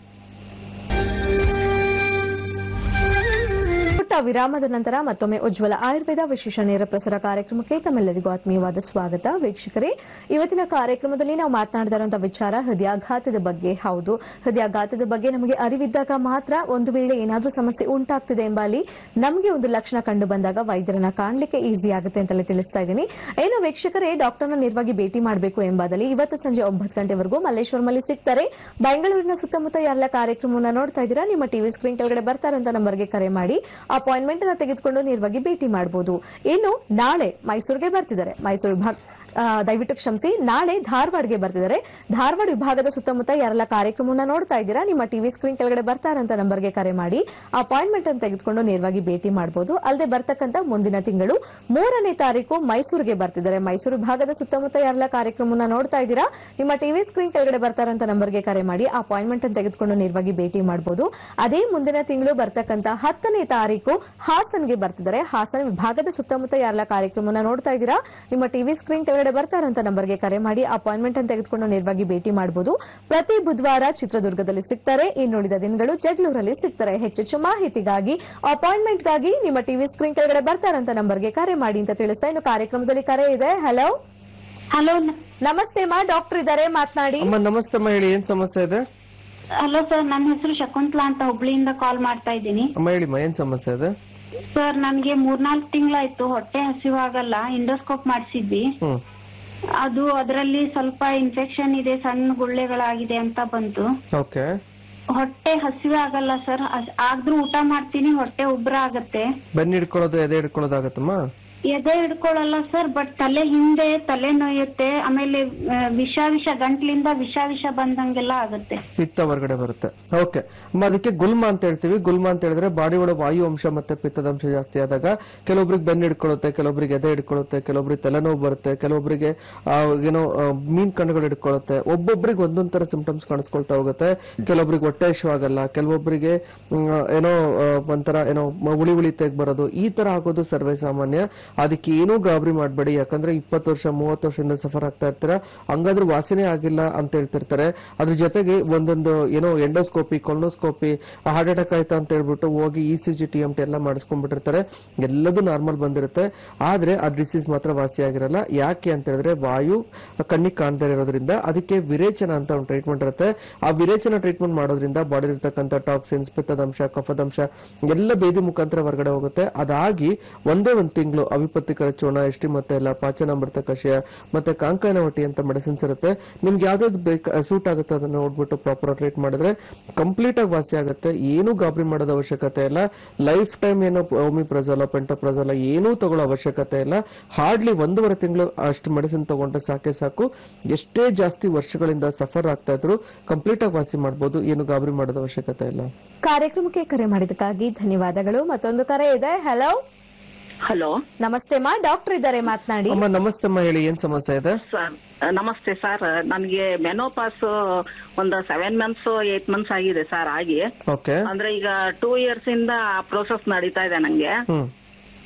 ಪುಟ್ಟ ವಿರಾಮದ ನಂತರ ಮತ್ತೊಮ್ಮೆ ಉಜ್ವಲ ಆಯುರ್ವೇದ ವಿಶೇಷ ನೇರ ಪ್ರಸಾರ ಕಾರ್ಯಕ್ರಮಕ್ಕೆ ತಮ್ಮೆಲ್ಲರಿಗೂ ಆತ್ಮೀಯವಾದ ಸ್ವಾಗತ ವೀಕ್ಷಕರೇ ಇವತ್ತಿನ ಕಾರ್ಯಕ್ರಮದಲ್ಲಿ ನಾವು ಮಾತನಾಡ್ತಾ ಇರುವಂತಹ ವಿಚಾರ ಹೃದಯಾಘಾತದ ಬಗ್ಗೆ ಹೌದು ಹೃದಯಾಘಾತದ ಬಗ್ಗೆ ನಮಗೆ ಅರಿವಿದ್ದಾಗ ಮಾತ್ರ ಒಂದು ವೇಳೆ ಏನಾದ್ರೂ ಸಮಸ್ಯೆ ಉಂಟಾಗ್ತಿದೆ ಎಂಬಲ್ಲಿ ನಮಗೆ ಒಂದು ಲಕ್ಷಣ ಕಂಡು ಬಂದಾಗ ವೈದ್ಯರನ್ನ ಕಾಣಲಿಕ್ಕೆ ಈಸಿ ಆಗುತ್ತೆ ಅಂತಲೇ ತಿಳಿಸ್ತಾ ಇದ್ದೀನಿ ಏನು ವೀಕ್ಷಕರೇ ಡಾಕ್ಟರ್ನ ನೇರವಾಗಿ ಭೇಟಿ ಮಾಡಬೇಕು ಎಂಬುದಲ್ಲಿ ಇವತ್ತು ಸಂಜೆ ಒಂಬತ್ತು ಗಂಟೆವರೆಗೂ ಮಲ್ಲೇಶ್ವರಮಲ್ಲಿ ಸಿಗ್ತಾರೆ ಬೆಂಗಳೂರಿನ ಸುತ್ತಮುತ್ತ ಯಾರೆಲ್ಲ ಕಾರ್ಯಕ್ರಮವನ್ನ ನೋಡ್ತಾ ಇದ್ದೀರಾ ನಿಮ್ಮ ಟಿವಿ ಸ್ಕ್ರೀನ್ ಕೆಳಗಡೆ ಬರ್ತಾರಂತ ನಂಬರ್ಗೆ ಕರೆ ಮಾಡಿ ಅಪಾಯಿಂಟ್ಮೆಂಟ್ ಅನ್ನ ತೆಗೆದುಕೊಂಡು ನೇರವಾಗಿ ಭೇಟಿ ಮಾಡಬಹುದು ಇನ್ನು ನಾಳೆ ಮೈಸೂರಿಗೆ ಬರ್ತಿದ್ದಾರೆ ಮೈಸೂರು ವಿಭಾಗ ಆ, ದಯವಿಟ್ಟು ಕ್ಷಮಿಸಿ ನಾಳೆ ಧಾರವಾಡಗೆ ಬರ್ತಿದ್ದಾರೆ ಧಾರವಾಡ ವಿಭಾಗದ ಸುತ್ತಮುತ್ತ ಯಾರೆಲ್ಲ ಕಾರ್ಯಕ್ರಮವನ್ನ ನೋಡ್ತಾ ಇದ್ದೀರಾ ನಿಮ್ಮ ಟಿವಿ ಸ್ಕ್ರೀನ್ ಕೆಳಗಡೆ ಬರ್ತಾರಂತ ನಂಬರ್ಗೆ ಕರೆ ಮಾಡಿ ಅಪಾಯಿಂಟ್ಮೆಂಟ್ ಅನ್ನು ತೆಗೆದುಕೊಂಡು ನೇರವಾಗಿ ಭೇಟಿ ಮಾಡಬಹುದು ಅಲ್ಲದೆ ಬರ್ತಕ್ಕಂತ ಮುಂದಿನ ತಿಂಗಳು ಮೂರನೇ ತಾರೀಕು ಮೈಸೂರಿಗೆ ಬರ್ತಿದ್ದಾರೆ ಮೈಸೂರು ವಿಭಾಗದ ಸುತ್ತಮುತ್ತ ಯಾರೆಲ್ಲ ಕಾರ್ಯಕ್ರಮವನ್ನ ನೋಡ್ತಾ ಇದ್ದೀರಾ ನಿಮ್ಮ ಟಿವಿ ಸ್ಕ್ರೀನ್ ಕೆಳಗಡೆ ಬರ್ತಾರಂತ ನಂಬರ್ಗೆ ಕರೆ ಮಾಡಿ ಅಪಾಯಿಂಟ್ಮೆಂಟ್ ಅನ್ನು ತೆಗೆದುಕೊಂಡು ನೇರವಾಗಿ ಭೇಟಿ ಮಾಡಬಹುದು ಅದೇ ಮುಂದಿನ ತಿಂಗಳು ಬರ್ತಕ್ಕಂತ ಹತ್ತನೇ ತಾರೀಕು ಹಾಸನ್ಗೆ ಬರ್ತಿದ್ದಾರೆ ಹಾಸನ ವಿಭಾಗದ ಸುತ್ತಮುತ್ತ ಯಾರೆಲ್ಲ ಕಾರ್ಯಕ್ರಮವನ್ನ ನೋಡ್ತಾ ಇದ್ದೀರಾ ನಿಮ್ಮ ಟಿವಿ ಸ್ಕ್ರೀನ್ ಕೆಳಗಡೆ ಬರ್ತಾರಂತ ನಂಬರ್ಗೆ ಕರೆ ಮಾಡಿ ಅಪಾಯಿಂಟ್ಮೆಂಟ್ ಅನ್ನು ತೆಗೆದುಕೊಂಡು ನೇರವಾಗಿ ಭೇಟಿ ಮಾಡಬಹುದು ಪ್ರತಿ ಬುಧವಾರ ಚಿತ್ರದುರ್ಗದಲ್ಲಿ ಸಿಗ್ತಾರೆ ಇನ್ನುಳಿದ ದಿನಗಳು ಜಗಳೂರಲ್ಲಿ ಸಿಗ್ತಾರೆ ಹೆಚ್ಚೆಚ್ಚು ಮಾಹಿತಿಗಾಗಿ ಅಪಾಯಿಂಟ್ಮೆಂಟ್ಗಾಗಿ ನಿಮ್ಮ ಟಿವಿ ಸ್ಕ್ರೀನ್ ಕೆಳಗಡೆ ಬರ್ತಾರಂತ ನಂಬರ್ಗೆ ಕರೆ ಮಾಡಿ ಅಂತ ತಿಳಿಸ್ತಾ ಇನ್ನು ಕಾರ್ಯಕ್ರಮದಲ್ಲಿ ಕರೆ ಇದೆ ಹಲೋ ಹಲೋ ನಮಸ್ತೆ ಮಾ ಡಾಕ್ಟರ್ ಇದ್ದಾರೆ ಮಾತನಾಡಿ ಅಮ್ಮ ನಮಸ್ತೆ ಅಮ್ಮ ಹೇಳಿ ಏನ್ ಸಮಸ್ಯೆ ಇದೆ ಹಲೋ ಸರ್ ನನ್ನ ಹೆಸರು ಶಕುಂತಲಾ ಅಂತ ಹುಬ್ಳಿಯಿಂದ ಕಾಲ್ ಮಾಡ್ತಾ ಇದ್ದೀನಿ ಅಮ್ಮ ಹೇಳಿಮ್ಮ ಏನ್ ಸಮಸ್ಯೆ ಇದೆ ಸರ್ ನನ್ಗೆ ಮೂರ್ನಾಲ್ಕು ತಿಂಗಳಾಯ್ತು ಹೊಟ್ಟೆ ಹಸಿವಾಗಲ್ಲ ಇಂಡೋಸ್ಕೋಪ್ ಮಾಡಿಸಿದ್ವಿ ಹ್ಮ್ ಅದು ಅದರಲ್ಲಿ ಸ್ವಲ್ಪ ಇನ್ಫೆಕ್ಷನ್ ಇದೆ ಸಣ್ಣ ಗುಳ್ಳೆಗಳಾಗಿದೆ ಅಂತ ಬಂತು ಓಕೆ ಹೊಟ್ಟೆ ಹಸಿವೆ ಆಗಲ್ಲ ಸರ್ ಆದ್ರೂ ಊಟ ಮಾಡ್ತೀನಿ ಹೊಟ್ಟೆ ಉಬ್ರ ಆಗತ್ತೆ ಬೆನ್ನು ಹಿಡ್ಕೊಳ್ಳೋದು ಎದೆ ಹಿಡ್ಕೊಳ್ಳೋದಾಗತ್ತಮ್ಮ ಎದೆ ಹಿಡ್ಕೊಳಲ್ಲ ಸರ್ ಬಟ್ ತಲೆ ಹಿಂದೆ ತಲೆ ನೋಯುತ್ತೆ ಆಮೇಲೆ ಆ, ವಿಷ ವಿಷ ಗಂಟ್ಲಿಂದ ವಿಷ ವಿಷ ಬಂದಂಗೆಲ್ಲ ಆಗುತ್ತೆ ಪಿತ್ತ ಹೊರಗಡೆ ಬರುತ್ತೆ ಓಕೆ ಅಮ್ಮ ಅದಕ್ಕೆ ಗುಲ್ಮ ಅಂತ ಹೇಳ್ತೀವಿ ಗುಲ್ಮ ಅಂತ ಹೇಳಿದ್ರೆ ಬಾಡಿ ಒಳಗೆ ವಾಯು ಅಂಶ ಮತ್ತೆ ಪಿತ್ತದ ಅಂಶ ಜಾಸ್ತಿ ಆದಾಗ ಕೆಲವೊಬ್ರಿಗೆ ಬೆನ್ನು ಹಿಡ್ಕೊಳ್ಳುತ್ತೆ ಕೆಲವೊಬ್ರಿಗೆ ಎದೆ ಹಿಡ್ಕೊಳ್ಳುತ್ತೆ ಕೆಲವೊಬ್ರಿಗೆ ತಲೆನೋವು ಬರುತ್ತೆ ಕೆಲವೊಬ್ರಿಗೆ ಆ, ಏನೋ ಆ, ಮೀನ್ ಕಣ್ಣುಗಳು ಹಿಡ್ಕೊಳ್ಳುತ್ತೆ ಒಬ್ಬೊಬ್ರಿಗೆ ಒಂದೊಂದ್ ತರ ಸಿಂಪ್ಟಮ್ಸ್ ಕಾಣಿಸ್ಕೊಳ್ತಾ ಹೋಗುತ್ತೆ ಕೆಲವೊಬ್ರಿಗೆ ಹೊಟ್ಟೆ ಹಸಿವು ಆಗಲ್ಲ ಕೆಲವೊಬ್ರಿಗೆ ಮ್, ಏನೋ ಆ, ಒಂಥರ ಏನೋ ಮ- ಉಳಿ ಉಳಿ ತೆಗ್ ಬರೋದು ಈ ತರ ಆಗೋದು ಸರ್ವೇ ಸಾಮಾನ್ಯ ಅದಕ್ಕೆ ಏನೂ ಗಾಬರಿ ಮಾಡಬೇಡಿ ಯಾಕಂದ್ರೆ ಇಪ್ಪತ್ತು ವರ್ಷ ಮೂವತ್ತು ವರ್ಷದಿಂದ ಸಫರ್ ಆಗ್ತಾ ಇರ್ತೀರಾ ಹಂಗಾದ್ರೂ ವಾಸನೆ ಆಗಿಲ್ಲ ಅಂತ ಹೇಳ್ತಿರ್ತಾರೆ ಅದ್ರ ಜೊತೆಗೆ ಒಂದೊಂದು ಏನೋ ಎಂಡೋಸ್ಕೋಪಿ ಕೊಲೋಸ್ಕೋಪಿ ಹಾರ್ಟ್ ಅಟ್ಯಾಕ್ ಆಯ್ತಾ ಅಂತ ಹೇಳ್ಬಿಟ್ಟು ಹೋಗಿ E C G T M T ಎಲ್ಲ ಮಾಡಿಸ್ಕೊಂಡ್ಬಿಟ್ಟಿರ್ತಾರೆ ಎಲ್ಲದೂ ನಾರ್ಮಲ್ ಬಂದಿರುತ್ತೆ ಆದ್ರೆ ಆ ಡಿಸೀಸ್ ಮಾತ್ರ ವಾಸಿ ಆಗಿರಲ್ಲ ಯಾಕೆ ಅಂತ ಹೇಳಿದ್ರೆ ವಾಯು ಕಣ್ಣಿಗೆ ಕಾಣದೇ ಇರೋದ್ರಿಂದ ಅದಕ್ಕೆ ವಿರೇಚನ ಅಂತ ಒಂದು ಟ್ರೀಟ್ಮೆಂಟ್ ಇರುತ್ತೆ ಆ ವಿರೇಚನ ಟ್ರೀಟ್ಮೆಂಟ್ ಮಾಡೋದ್ರಿಂದ ಬಾಡಿ ಇರ್ತಕ್ಕಂಥ ಟಾಕ್ಸಿನ್ಸ್ ಪಿತ್ತದಂಶ ಕಫದಂಶ ಎಲ್ಲ ಬೇದಿ ಮುಖಾಂತರ ಹೊರಗಡೆ ಹೋಗುತ್ತೆ ಅದಾಗಿ ಒಂದೇ ಒಂದು ತಿಂಗಳು ಅವಿಪತ್ತಿಕರ ಚೂರ್ಣ ಎಷ್ಟಿ ಮತ್ತೆ ಎಲ್ಲ ಪಾಚನಾಮೃತ ಕಷಾಯ ಮತ್ತೆ ಕಾಂಕಾಯನವಟಿ ಅಂತ ಮೆಡಿಸಿನ್ಸ್ ಇರುತ್ತೆ ನಿಮ್ಗೆ ಯಾವ್ದಾವ್ದು ಬೇಕು ಸೂಟ್ ಆಗುತ್ತೆ ಅದನ್ನ ನೋಡ್ಬಿಟ್ಟು ಪ್ರಾಪರ್ ಟ್ರೀಟ್ ಮಾಡಿದ್ರೆ ಕಂಪ್ಲೀಟ್ ಆಗಿ ವಾಸಿ ಆಗುತ್ತೆ ಏನೂ ಗಾಬರಿ ಮಾಡೋದ ಅವಶ್ಯಕತೆ ಇಲ್ಲ ಲೈಫ್ ಟೈಮ್ ಏನೋ ಓಮಿಪ್ರಜೋಲ ಪೆಂಟಪ್ರಜೋಲ ಏನೂ ತಗೊಳ್ಳೋ ಅವಶ್ಯಕತೆ ಇಲ್ಲ ಹಾರ್ಡ್ಲಿ ಒಂದೂವರೆ ತಿಂಗಳು ಅಷ್ಟು ಮೆಡಿಸಿನ್ ತಗೊಂಡ್ರೆ ಸಾಕೆ ಸಾಕು ಎಷ್ಟೇ ಜಾಸ್ತಿ ವರ್ಷಗಳಿಂದ ಸಫರ್ ಆಗ್ತಾ ಇದ್ರು ಕಂಪ್ಲೀಟ್ ಆಗಿ ವಾಸಿ ಮಾಡ್ಬೋದು ಏನು ಗಾಬರಿ ಮಾಡೋದ ಅವಶ್ಯಕತೆ ಇಲ್ಲ ಕಾರ್ಯಕ್ರಮಕ್ಕೆ ಕರೆ ಮಾಡಿದಕ್ಕಾಗಿ ಧನ್ಯವಾದಗಳು ಮತ್ತೊಂದು ಕರೆ ಇದೆ ಹಲೋ ಹಲೋ ನಮಸ್ತೆ ಮಾ ಡಾಕ್ಟರ್ ಇದ್ದಾರೆ ಮಾತನಾಡಿ ಅಮ್ಮ ನಮಸ್ತೆ ಅಮ್ಮ ಹೇಳಿ ಏನ್ ಸಮಸ್ಯೆ ಇದೆ ಸರ್ ನಮಸ್ತೆ ಸರ್ ನನಗೆ ಮೆನೋಪಾಸ್ ಒಂದು ಸೆವೆನ್ ಮಂತ್ಸ್ ಏಟ್ ಮಂತ್ಸ್ ಆಗಿದೆ ಸರ್ ಆಗಿ ಓಕೆ ಅಂದ್ರೆ ಈಗ ಟೂ ಇಯರ್ಸ್ ಇಂದ ಪ್ರೋಸೆಸ್ ನಡೀತಾ ಇದೆ ನಂಗೆ ಹ್ಮ್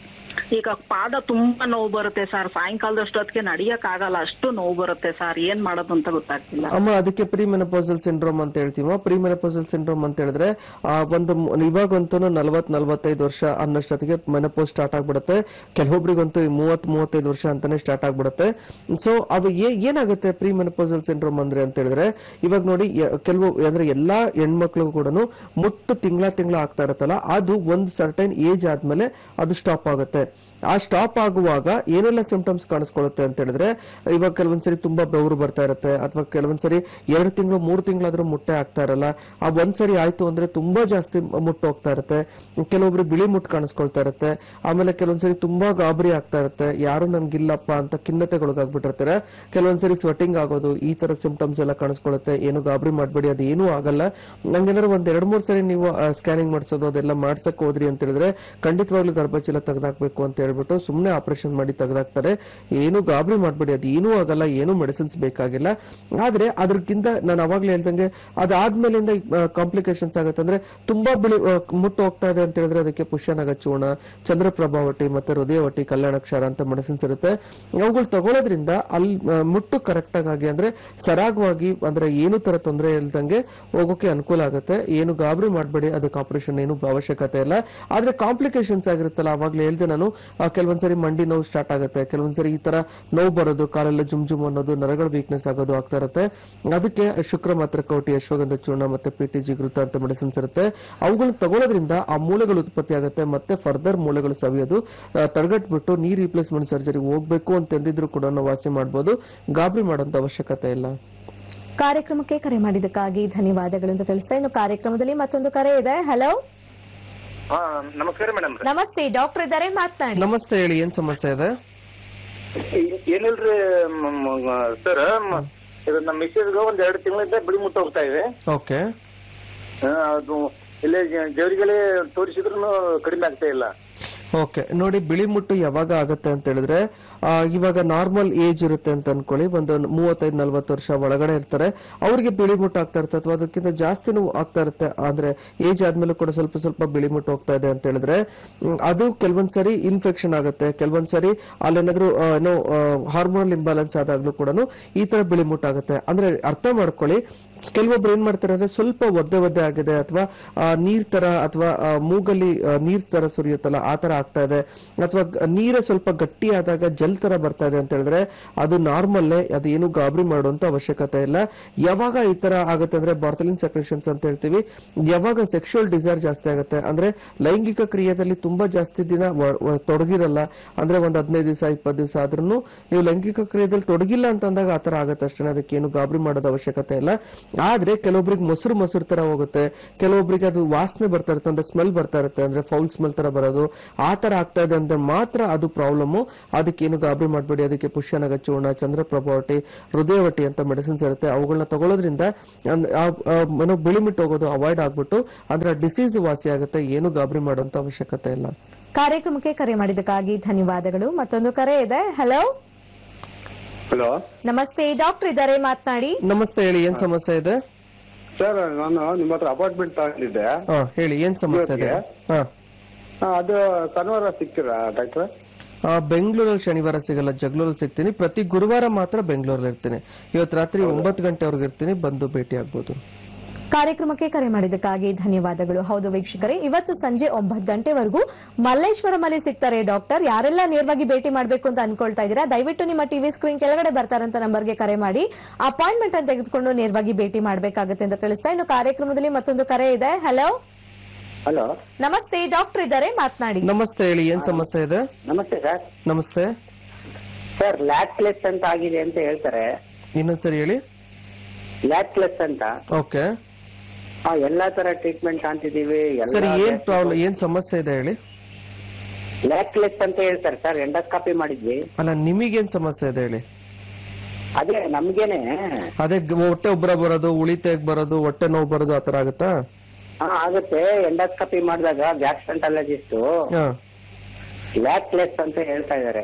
ಈಗ ಪಾದ ತುಂಬಾ ನೋವು ಬರುತ್ತೆ ಸರ್ ಸಾಯಂಕಾಲದಷ್ಟೊತ್ತಿಗೆ ನಡಿಯಕ್ ಆಗಲ್ಲ ಅಷ್ಟು ನೋವು ಬರುತ್ತೆ ಸರ್ ಏನ್ ಮಾಡೋದು ಅಂತ ಗೊತ್ತಾಗ್ತಿಲ್ಲ ಅಮ್ಮ ಅದಕ್ಕೆ ಪ್ರೀ ಮೆನಪೋಸಲ್ ಸಿಂಡ್ರೋಮ್ ಅಂತ ಹೇಳ್ತೀವಿ ಪ್ರೀ ಮೆನಪೋಸಲ್ ಸಿಂಡ್ರೋಮ್ ಅಂತ ಹೇಳಿದ್ರೆ ಆ ಒಂದು ಮ್- ಇವಾಗಂತೂ ನಲವತ್ ನಲವತ್ತೈದು ವರ್ಷ ಅನ್ನಷ್ಟೊತ್ತಿಗೆ ಮೆನಪೋಸ್ ಸ್ಟಾರ್ಟ್ ಆಗ್ಬಿಡುತ್ತೆ ಕೆಲವೊಬ್ರಿಗಂತೂ ಈ ಮೂವತ್ ಮೂವತ್ತೈದು ವರ್ಷ ಅಂತಾನೆ ಸ್ಟಾರ್ಟ್ ಆಗ್ಬಿಡುತ್ತೆ ಸೊ ಅವು ಏ- ಏನಾಗುತ್ತೆ ಪ್ರೀ ಮೆನಪೋಸಲ್ ಸಿಂಡ್ರೋಮ್ ಅಂದ್ರೆ ಅಂತ ಹೇಳಿದ್ರೆ ಇವಾಗ ನೋಡಿ ಯ- ಕೆಲವು ಅಂದ್ರೆ ಎಲ್ಲಾ ಹೆಣ್ಮಕ್ಳಿಗೂ ಕೂಡ ಮುಟ್ಟು ತಿಂಗಳ ತಿಂಗಳ ಆಗ್ತಾ ಇರುತ್ತಲ್ಲ ಅದು ಒಂದು ಸರ್ಟೈನ್ ಏಜ್ ಆದ್ಮೇಲೆ ಅದು ಸ್ಟಾಪ್ ಆಗುತ್ತೆ ಆ ಸ್ಟಾಪ್ ಆಗುವಾಗ ಏನೆಲ್ಲ ಸಿಂಪ್ಟಮ್ಸ್ ಕಾಣಿಸ್ಕೊಳ್ಳುತ್ತೆ ಅಂತ ಹೇಳಿದ್ರೆ ಇವಾಗ ಕೆಲವೊಂದ್ಸರಿ ತುಂಬಾ ಬೆವರು ಬರ್ತಾ ಇರುತ್ತೆ ಅಥವಾ ಕೆಲವೊಂದ್ಸರಿ ಎರಡು ತಿಂಗಳು ಮೂರು ತಿಂಗಳಾದ್ರೂ ಮುಟ್ಟೆ ಆಗ್ತಾ ಇರಲ್ಲ ಆ ಒಂದ್ಸರಿ ಆಯ್ತು ಅಂದ್ರೆ ತುಂಬಾ ಜಾಸ್ತಿ ಮುಟ್ಟು ಹೋಗ್ತಾ ಇರುತ್ತೆ ಕೆಲವೊಬ್ರು ಬಿಳಿ ಮುಟ್ಟು ಕಾಣಿಸ್ಕೊಳ್ತಾ ಇರುತ್ತೆ ಆಮೇಲೆ ಕೆಲವೊಂದ್ಸರಿ ತುಂಬಾ ಗಾಬರಿ ಆಗ್ತಾ ಇರುತ್ತೆ ಯಾರು ನನ್ಗಿಲ್ಲಪ್ಪ ಅಂತ ಖಿನ್ನತೆಗೊಳಗಾಗ್ಬಿಟ್ಟಿರ್ತಾರೆ ಕೆಲವೊಂದ್ಸರಿ ಸ್ವೆಟಿಂಗ್ ಆಗೋದು ಈ ತರ ಸಿಂಪ್ಟಮ್ಸ್ ಎಲ್ಲ ಕಾಣಿಸ್ಕೊಳ್ಳುತ್ತೆ ಏನು ಗಾಬರಿ ಮಾಡ್ಬೇಡಿ ಅದು ಏನೂ ಆಗಲ್ಲ ನಂಗೇನಾದ್ರು ಒಂದ್ ಎರಡ್ ಮೂರ್ ಸರಿ ನೀವು ಸ್ಕ್ಯಾನಿಂಗ್ ಮಾಡಿಸೋದು ಅದೆಲ್ಲ ಮಾಡ್ಸಕ್ ಹೋದ್ರಿ ಅಂತ ಹೇಳಿದ್ರೆ ಖಂಡಿತವಾಗ್ಲೂ ಗರ್ಭಚೀಲ ತೆಗೆದಾಕ್ಬೇಕು ಅಂತ ಹೇಳ್ಬಿಟ್ಟು ಸುಮ್ನೆ ಆಪರೇಷನ್ ಮಾಡಿ ತೆಗೆದಾಕ್ತಾರೆ ಏನು ಗಾಬರಿ ಮಾಡ್ಬೇಡಿ ಅದು ಏನೂ ಆಗಲ್ಲ ಏನು ಮೆಡಿಸಿನ್ಸ್ ಬೇಕಾಗಿಲ್ಲ ಆದ್ರೆ ಅದ್ರಕ್ಕಿಂತ ನಾನು ಅವಾಗ್ಲೇ ಹೇಳ್ದಂಗೆ ಅದಾದ್ಮೇಲಿಂದ ಕಾಂಪ್ಲಿಕೇಶನ್ಸ್ ಆಗುತ್ತೆ ಅಂದ್ರೆ ತುಂಬಾ ಬಿಳಿ ಆ, ಮುಟ್ಟು ಹೋಗ್ತಾ ಇದೆ ಅಂತ ಹೇಳಿದ್ರೆ ಅದಕ್ಕೆ ಪುಷ್ಯನಗ ಚೂರ್ಣ ಚಂದ್ರಪ್ರಭಾವಟಿ ಮತ್ತೆ ಹೃದಯವಟಿ ಕಲ್ಯಾಣಕ್ಷಾರ ಅಂತ ಮೆಡಿಸಿನ್ಸ್ ಇರುತ್ತೆ ಅವುಗಳು ತಗೊಳ್ಳೋದ್ರಿಂದ ಅಲ್ಲಿ ಆ, ಮುಟ್ಟು ಕರೆಕ್ಟ್ ಆಗಿ ಅಂದ್ರೆ ಸರಾಗವಾಗಿ ಅಂದ್ರೆ ಏನು ತರ ತೊಂದರೆ ಇಲ್ದಂಗೆ ಹೋಗೋಕೆ ಅನುಕೂಲ ಆಗುತ್ತೆ ಏನು ಗಾಬರಿ ಮಾಡಬೇಡಿ ಅದಕ್ಕೆ ಆಪರೇಷನ್ ಏನು ಅವಶ್ಯಕತೆ ಇಲ್ಲ ಆದ್ರೆ ಕಾಂಪ್ಲಿಕೇಶನ್ಸ್ ಆಗಿರುತ್ತಲ್ಲ ಅವಾಗ್ಲೇ ಹೇಳ್ದೆ ನಾನು ಆ, ಕೆಲವೊಂದ್ಸರಿ ಮಂಡಿ ನೋವು ಸ್ಟಾರ್ಟ್ ಆಗುತ್ತೆ ಕೆಲವೊಂದ್ಸರಿ ಈ ತರ ನೋವು ಬರೋದು ಕಾಲೆಲ್ಲ ಜುಮ್ ಜುಮ್ ಅನ್ನೋದು ನರಗಳ ವೀಕ್ನೆಸ್ ಆಗೋದು ಆಗ್ತಾ ಇರುತ್ತೆ ಅದಕ್ಕೆ ಶುಕ್ರ ಮಾತ್ರ ಕೋಟಿ ಅಶ್ವಗಂಧ ಚೂರ್ಣ ಮತ್ತೆ ಪಿ ಟಿ ಜಿ ಗೃತ ಅಂತ ಮೆಡಿಸಿನ್ಸ್ ಇರುತ್ತೆ ಅವುಗಳನ್ನ ತಗೊಳ್ಳೋದ್ರಿಂದ ಆ ಮೂಳೆಗಳು ಉತ್ಪತ್ತಿ ಆಗುತ್ತೆ ಮತ್ತೆ ಫರ್ದರ್ ಮೂಳೆಗಳು ಸವಿಯೋದು ಆ, ತಡೆಗಟ್ಬಿಟ್ಟು ನೀ ರಿಪ್ಲೇಸ್ಮೆಂಟ್ ಸರ್ಜರಿ ಹೋಗ್ಬೇಕು ಅಂತಂದಿದ್ರು ಕೂಡ ನಾವು ವಾಸಿ ಮಾಡಬಹುದು ಗಾಬರಿ ಮಾಡೋಂತ ಅವಶ್ಯಕತೆ ಇಲ್ಲ ಕಾರ್ಯಕ್ರಮಕ್ಕೆ ಕರೆ ಮಾಡಿದ್ದಕ್ಕಾಗಿ ಧನ್ಯವಾದಗಳು ಅಂತ ತಿಳಿಸ್ತಾ ಇನ್ನು ಕಾರ್ಯಕ್ರಮದಲ್ಲಿ ಮತ್ತೊಂದು ಕರೆ ಇದೆ ಹಲೋ ಹಾ ನಮಸ್ಕಾರ ಮೇಡಮ್ ನಮಸ್ತೆ ಡಾಕ್ಟರ್ ಇದ್ದಾರೆ ಮಾತನಾಡಿ ನಮಸ್ತೆ ಹೇಳಿ ಏನ್ ಸಮಸ್ಯೆ ಇದೆ ಏನಿಲ್ರಿ ಸರ್ ಇದು ನಮ್ಮ ಮಿಸ್ಸಸ್ಗೆ ಒಂದ್ ಎರಡು ತಿಂಗಳಿಂದ ಬಿಳಿ ಮುಟ್ಟ ಹೋಗ್ತಾ ಇದೆ ಓಕೆ ಆ, ಅದು ಇಲ್ಲೇ ದೇವರಿಗೆಲೆ ತೋರಿಸಿದ್ರು ಕಡಿಮೆ ಆಗ್ತಾ ಇಲ್ಲ ಓಕೆ ನೋಡಿ ಬಿಳಿ ಮುಟ್ಟು ಯಾವಾಗ ಆಗತ್ತೆ ಅಂತ ಹೇಳಿದ್ರೆ ಆ, ಇವಾಗ ನಾರ್ಮಲ್ ಏಜ್ ಇರುತ್ತೆ ಅಂತ ಅನ್ಕೊಳ್ಳಿ ಒಂದು ಮೂವತ್ತೈದು ನಲ್ವತ್ತು ವರ್ಷ ಒಳಗಡೆ ಇರ್ತಾರೆ ಅವ್ರಿಗೆ ಬಿಳಿ ಮುಟ್ಟು ಆಗ್ತಾ ಇರುತ್ತೆ ಅಥವಾ ಅದಕ್ಕಿಂತ ಜಾಸ್ತಿನೂ ಆಗ್ತಾ ಇರುತ್ತೆ ಆದ್ರೆ ಏಜ್ ಆದ್ಮೇಲೆ ಕೂಡ ಸ್ವಲ್ಪ ಸ್ವಲ್ಪ ಬಿಳಿ ಮುಟ್ಟು ಹೋಗ್ತಾ ಇದೆ ಅಂತ ಹೇಳಿದ್ರೆ ಮ್, ಅದು ಕೆಲವೊಂದ್ಸರಿ ಇನ್ಫೆಕ್ಷನ್ ಆಗುತ್ತೆ ಕೆಲವೊಂದ್ಸರಿ ಅಲ್ಲೇನಾದ್ರೂ ಆ, ಏನೋ ಹಾರ್ಮೋನಲ್ ಇಂಬ್ಯಾಲೆನ್ಸ್ ಆದಾಗ್ಲೂ ಕೂಡ ಈ ತರ ಬಿಳಿ ಮುಟ್ಟು ಆಗುತ್ತೆ ಅಂದ್ರೆ ಅರ್ಥ ಮಾಡ್ಕೊಳ್ಳಿ ಕೆಲವೊಬ್ರು ಏನ್ ಮಾಡ್ತಾರೆ ಅಂದ್ರೆ ಸ್ವಲ್ಪ ಒದ್ದೆ ಒದ್ದೆ ಆಗಿದೆ ಅಥವಾ ನೀರ್ ತರ ಅಥವಾ ಆ, ಮೂಗಲ್ಲಿ ಆ, ನೀರ್ ತರ ಸುರಿಯುತ್ತಲ್ಲ ಆ ತರ ಆಗ್ತಾ ಇದೆ ಅಥವಾ ನೀರೇ ಸ್ವಲ್ಪ ಗಟ್ಟಿ ಆದಾಗ ಜಲ್ ತರ ಬರ್ತಾ ಇದೆ ಅಂತ ಹೇಳಿದ್ರೆ ಅದು ನಾರ್ಮಲ್ ಅದು ಏನು ಗಾಬರಿ ಮಾಡುವಂತ ಅವಶ್ಯಕತೆ ಇಲ್ಲ ಯಾವಾಗ ಈ ತರ ಆಗುತ್ತೆ ಅಂದ್ರೆ ಬಾರ್ತಲಿನ್ ಸೆಕ್ರೇಷನ್ಸ್ ಅಂತ ಹೇಳ್ತೀವಿ ಯಾವಾಗ ಸೆಕ್ಷುವಲ್ ಡಿಸೈರ್ ಜಾಸ್ತಿ ಆಗುತ್ತೆ ಅಂದ್ರೆ ಲೈಂಗಿಕ ಕ್ರಿಯೆಯಲ್ಲಿ ತುಂಬಾ ಜಾಸ್ತಿ ದಿನ ವ- ವ- ತೊಡಗಿರಲ್ಲ ಅಂದ್ರೆ ಒಂದ್ ಹದಿನೈದು ದಿವಸ ಇಪ್ಪತ್ತು ದಿವಸ ಆದ್ರೂ ನೀವು ಲೈಂಗಿಕ ಕ್ರಿಯೆದಲ್ಲಿ ತೊಡಗಿಲ್ಲ ಅಂತ ಅಂದಾಗ ಆತರ ಆಗತ್ತೆ ಅಷ್ಟೇ ಅದಕ್ಕೆ ಏನು ಗಾಬರಿ ಮಾಡೋದು ಅವಶ್ಯಕತೆ ಇಲ್ಲ ಆದ್ರೆ ಕೆಲವೊಬ್ರಿಗೆ ಮೊಸರು ಮೊಸರು ತರ ಹೋಗುತ್ತೆ ಕೆಲವೊಬ್ರಿಗೆ ಅದು ವಾಸನೆ ಬರ್ತಾ ಇರುತ್ತೆ ಅಂದ್ರೆ ಸ್ಮೆಲ್ ಬರ್ತಾ ಇರುತ್ತೆ ಅಂದ್ರೆ ಫೌಲ್ ಸ್ಮೆಲ್ ತರ ಬರೋದು ಆ ತರ ಆಗ್ತಾ ಇದೆ ಅಂದ್ರೆ ಮಾತ್ರ ಅದು ಪ್ರಾಬ್ಲಮ್ ಅದಕ್ಕೆ ಏನು ಗಾಬರಿ ಮಾಡಬೇಡಿ ಅದಕ್ಕೆ ಪುಷ್ಯನಗ ಚೂರ್ಣ ಚಂದ್ರಪ್ರಭಾವಟಿ ಹೃದಯವಟಿ ಅಂತ ಮೆಡಿಸಿನ್ಸ್ ಇರುತ್ತೆ ಅವುಗಳನ್ನ ತಗೊಳ್ಳೋದ್ರಿಂದ ಅಂದ್- ಆ- ಆ ಏನೋ ಬಿಳಿಮಿಟ್ಟು ಹೋಗೋದು ಅವಾಯ್ಡ್ ಆಗ್ಬಿಟ್ಟು ಅಂದ್ರೆ ಡಿಸೀಸ್ ವಾಸಿ ಆಗುತ್ತೆ ಏನು ಗಾಬರಿ ಮಾಡುವಂತ ಅವಶ್ಯಕತೆ ಇಲ್ಲ ಕಾರ್ಯಕ್ರಮಕ್ಕೆ ಕರೆ ಮಾಡಿದ್ದಕ್ಕಾಗಿ ಧನ್ಯವಾದಗಳು ಮತ್ತೊಂದು ಕರೆ ಇದೆ ಹಲೋ ಹಲೋ ನಮಸ್ತೆ ಡಾಕ್ಟರ್ ಇದ್ದಾರೆ ಮಾತನಾಡಿ ನಮಸ್ತೆ ಹೇಳಿ ಏನ್ ಸಮಸ್ಯೆ ಇದೆ ಸರ್ ನಾನು ನಿಮ್ಮ ಹತ್ರ ಅಪಾಯಿಂಟ್ಮೆಂಟ್ ತಗೊಂಡಿದ್ದೆ ಹಾ ಹೇಳಿ ಏನ್ ಸಮಸ್ಯೆ ಇದೆ ಹಾ ಆ, ಅದು ಶನಿವಾರ ಸಿಗ್ತೀರಾ ಡಾಕ್ಟ್ರೆ ಆ, ಬೆಂಗಳೂರಲ್ಲಿ ಶನಿವಾರ ಸಿಗಲ್ಲ ಜಗಳೂರಲ್ಲಿ ಸಿಗ್ತೀನಿ ಪ್ರತಿ ಗುರುವಾರ ಮಾತ್ರ ಬೆಂಗಳೂರಲ್ಲಿ ಇರ್ತೀನಿ ಇವತ್ತು ರಾತ್ರಿ ಒಂಬತ್ತು ಗಂಟೆವರೆಗೆ ಇರ್ತೀನಿ ಬಂದು ಭೇಟಿ ಆಗ್ಬೋದು ಕಾರ್ಯಕ್ರಮಕ್ಕೆ ಕರೆ ಮಾಡಿದ್ದಕ್ಕಾಗಿ ಧನ್ಯವಾದಗಳು ಹೌದು ವೀಕ್ಷಕರೇ ಇವತ್ತು ಸಂಜೆ ಒಂಬತ್ತು ಗಂಟೆವರೆಗೂ ಮಲ್ಲೇಶ್ವರಮಲ್ಲಿ ಸಿಗ್ತಾರೆ ಡಾಕ್ಟರ್ ಯಾರೆಲ್ಲ ನೇರವಾಗಿ ಭೇಟಿ ಮಾಡಬೇಕು ಅಂತ ಅನ್ಕೊಳ್ತಾ ಇದ್ದೀರಾ ದಯವಿಟ್ಟು ನಿಮ್ಮ ಟಿವಿ ಸ್ಕ್ರೀನ್ ಕೆಳಗಡೆ ಬರ್ತಾರಂತ ನಂಬರ್ಗೆ ಕರೆ ಮಾಡಿ ಅಪಾಯಿಂಟ್ಮೆಂಟ್ ಅನ್ನು ತೆಗೆದುಕೊಂಡು ನೇರವಾಗಿ ಭೇಟಿ ಮಾಡಬೇಕಾಗುತ್ತೆ ಅಂತ ತಿಳಿಸ್ತಾ ಇನ್ನು ಕಾರ್ಯಕ್ರಮದಲ್ಲಿ ಮತ್ತೊಂದು ಕರೆ ಇದೆ ಹಲೋ ಹಲೋ ನಮಸ್ತೆ ಡಾಕ್ಟರ್ ಇದ್ದಾರೆ ಮಾತನಾಡಿ ನಮಸ್ತೆ ಹೇಳಿ ಏನ್ ಸಮಸ್ಯೆ ಇದೆ ನಮಸ್ತೆ ಸರ್ ನಮಸ್ತೆ ಸರ್ ಲ್ಯಾಟ್ಲೆಸ್ ಅಂತ ಆಗಿದೆ ಅಂತ ಹೇಳ್ತಾರೆ ಇನ್ನೊಂದ್ಸರಿ ಹೇಳಿ ಲ್ಯಾಟ್ಲೆಸ್ ಅಂತ ಓಕೆ ಆ, ಎಲ್ಲಾ ತರ ಟ್ರೀಟ್ಮೆಂಟ್ ಕಾಣ್ತಿದೀವಿ ಸರಿ ಏನ್ ಪ್ರಾಬ್ಲಮ್ ಏನ್ ಸಮಸ್ಯೆ ಇದೆ ಹೇಳಿ ಲ್ಯಾಟ್ಲೆಸ್ ಅಂತ ಹೇಳ್ತಾರೆ ಸರ್ ಎಂಡೋಸ್ಕಾಪಿ ಮಾಡಿದ್ವಿ ಅಲ್ಲ ನಿಮಗೇನ್ ಸಮಸ್ಯೆ ಇದೆ ಹೇಳಿ ಅದೇ ನಮ್ಗೇನೆ ಅದೇ ಗ- ಹೊಟ್ಟೆ ಉಬ್ಬರ ಬರೋದು ಉಳಿತೆಗ್ ಬರೋದು ಹೊಟ್ಟೆ ನೋವು ಬರೋದು ಆತರ ಆಗುತ್ತಾ ಹಾ ಆಗುತ್ತೆ ಎಂಡೋಸ್ಕಾಪಿ ಮಾಡಿದಾಗ ಗ್ಯಾಸ್ಟ್ರಂಟಾಲಜಿಸ್ಟ್ ಹಾ ಲ್ಯಾಟ್ಲೆಸ್ ಅಂತ ಹೇಳ್ತಾ ಇದಾರೆ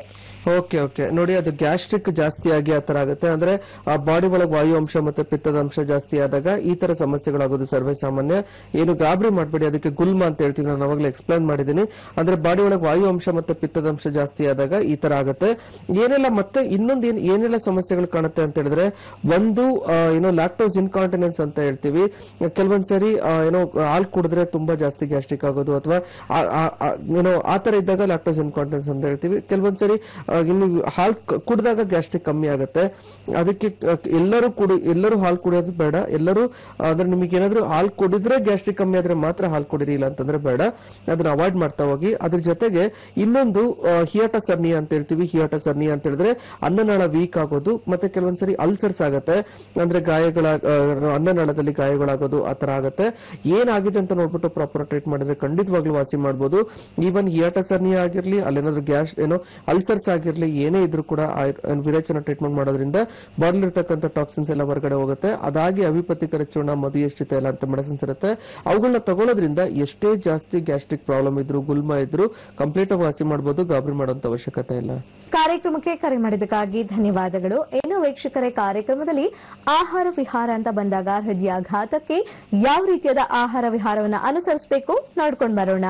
ಓಕೆ ಓಕೆ ನೋಡಿ ಅದು ಗ್ಯಾಸ್ಟ್ರಿಕ್ ಜಾಸ್ತಿ ಆಗಿ ಆ ತರ ಆಗುತ್ತೆ ಅಂದ್ರೆ ಆ ಬಾಡಿ ಒಳಗೆ ವಾಯು ಅಂಶ ಮತ್ತೆ ಪಿತ್ತದ ಅಂಶ ಜಾಸ್ತಿ ಆದಾಗ ಈ ತರ ಸಮಸ್ಯೆಗಳಾಗೋದು ಸರ್ವೇ ಸಾಮಾನ್ಯ ಏನು ಗಾಬರಿ ಮಾಡಬೇಡಿ ಅದಕ್ಕೆ ಗುಲ್ಮ ಅಂತ ಹೇಳ್ತೀವಿ ನಾನು ಅವಾಗಲೇ ಎಕ್ಸ್ಪ್ಲೈನ್ ಮಾಡಿದ್ದೀನಿ ಅಂದ್ರೆ ಬಾಡಿ ಒಳಗೆ ವಾಯು ಅಂಶ ಮತ್ತೆ ಪಿತ್ತದ ಅಂಶ ಜಾಸ್ತಿ ಆದಾಗ ಈ ತರ ಆಗುತ್ತೆ ಏನೆಲ್ಲ ಮತ್ತೆ ಇನ್ನೊಂದು ಏನ್ ಏನೆಲ್ಲ ಸಮಸ್ಯೆಗಳು ಕಾಣುತ್ತೆ ಅಂತ ಹೇಳಿದ್ರೆ ಒಂದು ಆ, ಏನೋ ಲ್ಯಾಕ್ಟೋಸ್ ಇನ್ಕಾಂಟಿನೆನ್ಸ್ ಅಂತ ಹೇಳ್ತೀವಿ ಕೆಲವೊಂದ್ಸರಿ ಆ, ಏನೋ ಹಾಲು ಕುಡಿದ್ರೆ ತುಂಬಾ ಜಾಸ್ತಿ ಗ್ಯಾಸ್ಟ್ರಿಕ್ ಆಗೋದು ಅಥವಾ ಏನೋ ಆ ತರ ಇದ್ದಾಗ ಲ್ಯಾಕ್ಟೋಸ್ ಇನ್ಕಾಂಟಿನೆನ್ಸ್ ಅಂತ ಹೇಳ್ತೀವಿ ಕೆಲವೊಂದ್ಸರಿ ಆ, ಇನ್ನು ಹಾಲು ಕುಡಿದಾಗ ಗ್ಯಾಸ್ಟ್ರಿಕ್ ಕಮ್ಮಿ ಆಗುತ್ತೆ ಅದಕ್ಕೆ ಕ- ಎಲ್ಲರೂ ಕುಡಿ ಎಲ್ಲರೂ ಹಾಲು ಕುಡಿಯೋದು ಬೇಡ ಎಲ್ಲರೂ ಅಂದ್ರೆ ನಿಮಗೆ ಏನಾದ್ರು ಹಾಲು ಕುಡಿದ್ರೆ ಗ್ಯಾಸ್ಟ್ರಿಕ್ ಕಮ್ಮಿ ಆದ್ರೆ ಮಾತ್ರ ಹಾಲು ಕುಡಿರಿ ಇಲ್ಲ ಅಂತಂದ್ರೆ ಬೇಡ ಅದನ್ನ ಅವಾಯ್ಡ್ ಮಾಡ್ತಾ ಹೋಗಿ ಅದ್ರ ಜೊತೆಗೆ ಇನ್ನೊಂದು ಹಿಯಾಟ ಸರ್ನಿ ಅಂತ ಹೇಳ್ತೀವಿ ಹಿಯಾಟ ಸರ್ನಿ ಅಂತ ಹೇಳಿದ್ರೆ ಅನ್ನನಾಳ ವೀಕ್ ಆಗೋದು ಮತ್ತೆ ಕೆಲವೊಂದ್ಸರಿ ಅಲ್ಸರ್ಸ್ ಆಗುತ್ತೆ ಅಂದ್ರೆ ಗಾಯಗಳ ಆ, ಅನ್ನನಾಳದಲ್ಲಿ ಗಾಯಗಳಾಗೋದು ಆ ತರ ಆಗುತ್ತೆ ಏನಾಗಿದೆ ಅಂತ ನೋಡ್ಬಿಟ್ಟು ಪ್ರಾಪರ್ ಟ್ರೀಟ್ ಮಾಡಿದ್ರೆ ಖಂಡಿತವಾಗ್ಲೂ ವಾಸಿ ಮಾಡಬಹುದು ಈವನ್ ಹಿಯಾಟ ಸರ್ನಿ ಆಗಿರ್ಲಿ ಅಲ್ಲೇನಾದ್ರು ಗ್ಯಾಸ್ ಏನೋ ಅಲ್ಸರ್ಸ್ ಆಗಿರ್ಲಿ ಏನೇ ಇದ್ರೂ ಕೂಡ ಆ ವಿರೇಚನ ಟ್ರೀಟ್ಮೆಂಟ್ ಮಾಡೋದ್ರಿಂದ ಬಾಡಿಲಿ ಇರ್ತಕ್ಕಂಥ ಟಾಕ್ಸಿನ್ಸ್ ಎಲ್ಲ ಹೊರಗಡೆ ಹೋಗುತ್ತೆ ಅದಾಗಿ ಅವಿಪತ್ತಿಕರ ಚೂರ್ಣ ಮಧು ಎಷ್ಟಿತ ಎಲ್ಲ ಅಂತ ಮೆಡಿಸಿನ್ಸ್ ಇರುತ್ತೆ ಅವುಗಳನ್ನ ತಗೊಳ್ಳೋದ್ರಿಂದ ಎಷ್ಟೇ ಜಾಸ್ತಿ ಗ್ಯಾಸ್ಟ್ರಿಕ್ ಪ್ರಾಬ್ಲಮ್ ಇದ್ರು ಗುಲ್ಮ ಇದ್ರು ಕಂಪ್ಲೀಟ್ ಆಗಿ ವಾಸಿ ಮಾಡಬಹುದು ಗಾಬರಿ ಮಾಡುವಂತ ಅವಶ್ಯಕತೆ ಇಲ್ಲ ಕಾರ್ಯಕ್ರಮಕ್ಕೆ ಕರೆ ಮಾಡಿದ್ದಕ್ಕಾಗಿ ಧನ್ಯವಾದಗಳು ಏನು ವೀಕ್ಷಕರೇ ಕಾರ್ಯಕ್ರಮದಲ್ಲಿ ಆಹಾರ ವಿಹಾರ ಅಂತ ಬಂದಾಗ ಹೃದಯಾಘಾತಕ್ಕೆ ಯಾವ ರೀತಿಯಾದ ಆಹಾರ ವಿಹಾರವನ್ನು ಅನುಸರಿಸಬೇಕು ನೋಡ್ಕೊಂಡು ಬರೋಣ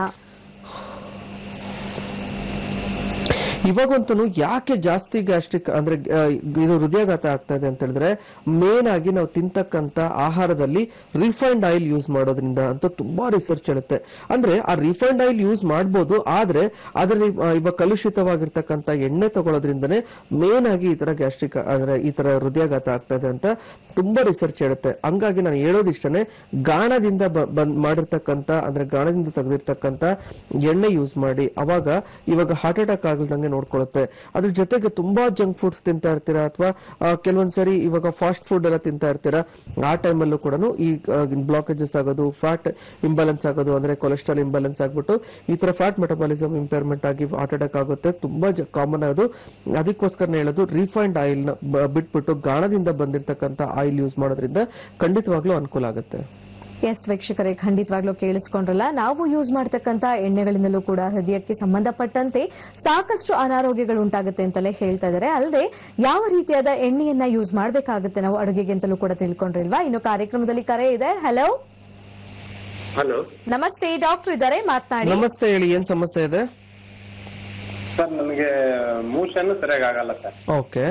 ಇವಾಗಂತೂ ಯಾಕೆ ಜಾಸ್ತಿ ಗ್ಯಾಸ್ಟ್ರಿಕ್ ಅಂದ್ರೆ ಆ, ಇದು ಹೃದಯಾಘಾತ ಆಗ್ತಾ ಇದೆ ಅಂತ ಹೇಳಿದ್ರೆ ಮೇನ್ ಆಗಿ ನಾವು ತಿಂತಕ್ಕಂತ ಆಹಾರದಲ್ಲಿ ರಿಫೈನ್ಡ್ ಆಯಿಲ್ ಯೂಸ್ ಮಾಡೋದ್ರಿಂದ ಅಂತ ತುಂಬಾ ರಿಸರ್ಚ್ ಹೇಳುತ್ತೆ ಅಂದ್ರೆ ಆ ರಿಫೈನ್ಡ್ ಆಯಿಲ್ ಯೂಸ್ ಮಾಡಬಹುದು ಆದ್ರೆ ಅದರಲ್ಲಿ ಆ, ಇವಾಗ ಕಲುಷಿತವಾಗಿರ್ತಕ್ಕಂತ ಎಣ್ಣೆ ತಗೊಳ್ಳೋದ್ರಿಂದನೇ ಮೇನ್ ಆಗಿ ಈ ತರ ಗ್ಯಾಸ್ಟ್ರಿಕ್ ಅಂದ್ರೆ ಈ ತರ ಹೃದಯಾಘಾತ ಆಗ್ತಾ ಇದೆ ಅಂತ ತುಂಬಾ ರಿಸರ್ಚ್ ಹೇಳುತ್ತೆ ಹಂಗಾಗಿ ನಾನು ಹೇಳೋದಿಷ್ಟನೇ ಗಾಣದಿಂದ ಬ- ಬಂದ್ ಮಾಡಿರ್ತಕ್ಕಂತ ಅಂದ್ರೆ ಗಾಣದಿಂದ ತೆಗೆದಿರ್ತಕ್ಕಂತ ಎಣ್ಣೆ ಯೂಸ್ ಮಾಡಿ ಅವಾಗ ಇವಾಗ ಹಾರ್ಟ್ ಅಟ್ಯಾಕ್ ಆಗಲ್ದಂಗೆ ನೋಡ್ಕೊಳ್ಳುತ್ತೆ ಅದ್ರ ಜೊತೆಗೆ ತುಂಬಾ ಜಂಕ್ ಫುಡ್ಸ್ ತಿಂತಾ ಇರ್ತೀರಾ ಅಥವಾ ಕೆಲವೊಂದ್ಸರಿ ಇವಾಗ ಫಾಸ್ಟ್ ಫುಡ್ ಎಲ್ಲ ತಿಂತಾ ಇರ್ತೀರಾ ಆ ಟೈಮಲ್ಲೂ ಕೂಡ ಈ ಬ್ಲಾಕೇಜಸ್ ಆಗೋದು ಫ್ಯಾಟ್ ಇಂಬ್ಯಾಲೆನ್ಸ್ ಆಗೋದು ಅಂದ್ರೆ ಕೊಲೆಸ್ಟ್ರಾಲ್ ಇಂಬ್ಯಾಲೆನ್ಸ್ ಆಗ್ಬಿಟ್ಟು ಈ ತರ ಫ್ಯಾಟ್ ಮೆಟಬಾಲಿಸಮ್ ಇಂಪೇರ್ಮೆಂಟ್ ಆಗಿ ಹಾರ್ಟ್ ಅಟ್ಯಾಕ್ ಆಗುತ್ತೆ ತುಂಬಾ ಕಾಮನ್ ಆಗೋದು ಅದಕ್ಕೋಸ್ಕರ ಹೇಳೋದು ರಿಫೈನ್ಡ್ ಆಯಿಲ್ ನ ಬ- ಬಿಟ್ಬಿಟ್ಟು ಗಾಣದಿಂದ ಬಂದಿರತಕ್ಕಂತ ಆಯಿಲ್ ಯೂಸ್ ಮಾಡೋದ್ರಿಂದ ಖಂಡಿತವಾಗ್ಲೂ ಅನುಕೂಲ ಆಗುತ್ತೆ ಎಸ್ ವೀಕ್ಷಕರೇ ಖಂಡಿತವಾಗ್ಲೂ ಕೇಳಿಸ್ಕೊಂಡ್ರಲ್ಲ ನಾವು ಯೂಸ್ ಮಾಡ್ತಕ್ಕಂತ ಎಣ್ಣೆಗಳಿಂದಲೂ ಕೂಡ ಹೃದಯಕ್ಕೆ ಸಂಬಂಧಪಟ್ಟಂತೆ ಸಾಕಷ್ಟು ಅನಾರೋಗ್ಯಗಳು ಉಂಟಾಗುತ್ತೆ ಅಂತಲೇ ಹೇಳ್ತಾ ಇದ್ದಾರೆ ಅಲ್ಲದೆ ಯಾವ ರೀತಿಯಾದ ಎಣ್ಣೆಯನ್ನ ಯೂಸ್ ಮಾಡಬೇಕಾಗುತ್ತೆ ನಾವು ಅಡುಗೆಗೆ ಅಂತಲೂ ಕೂಡ ತಿಳ್ಕೊಂಡ್ರಿಲ್ವಾ ಇನ್ನು ಕಾರ್ಯಕ್ರಮದಲ್ಲಿ ಕರೆ ಇದೆ ಹಲೋ ಹಲೋ ನಮಸ್ತೆ ಡಾಕ್ಟರ್ ಇದ್ದಾರೆ ಮಾತನಾಡಿ ನಮಸ್ತೆ ಹೇಳಿ ಏನ್ ಸಮಸ್ಯೆ ಇದೆ ಸರ್ ನನಗೆ ಮೋಷನ್ ಸರಿಯಾಗಿ ಆಗಲ್ಲ ಸರ್ ಓಕೆ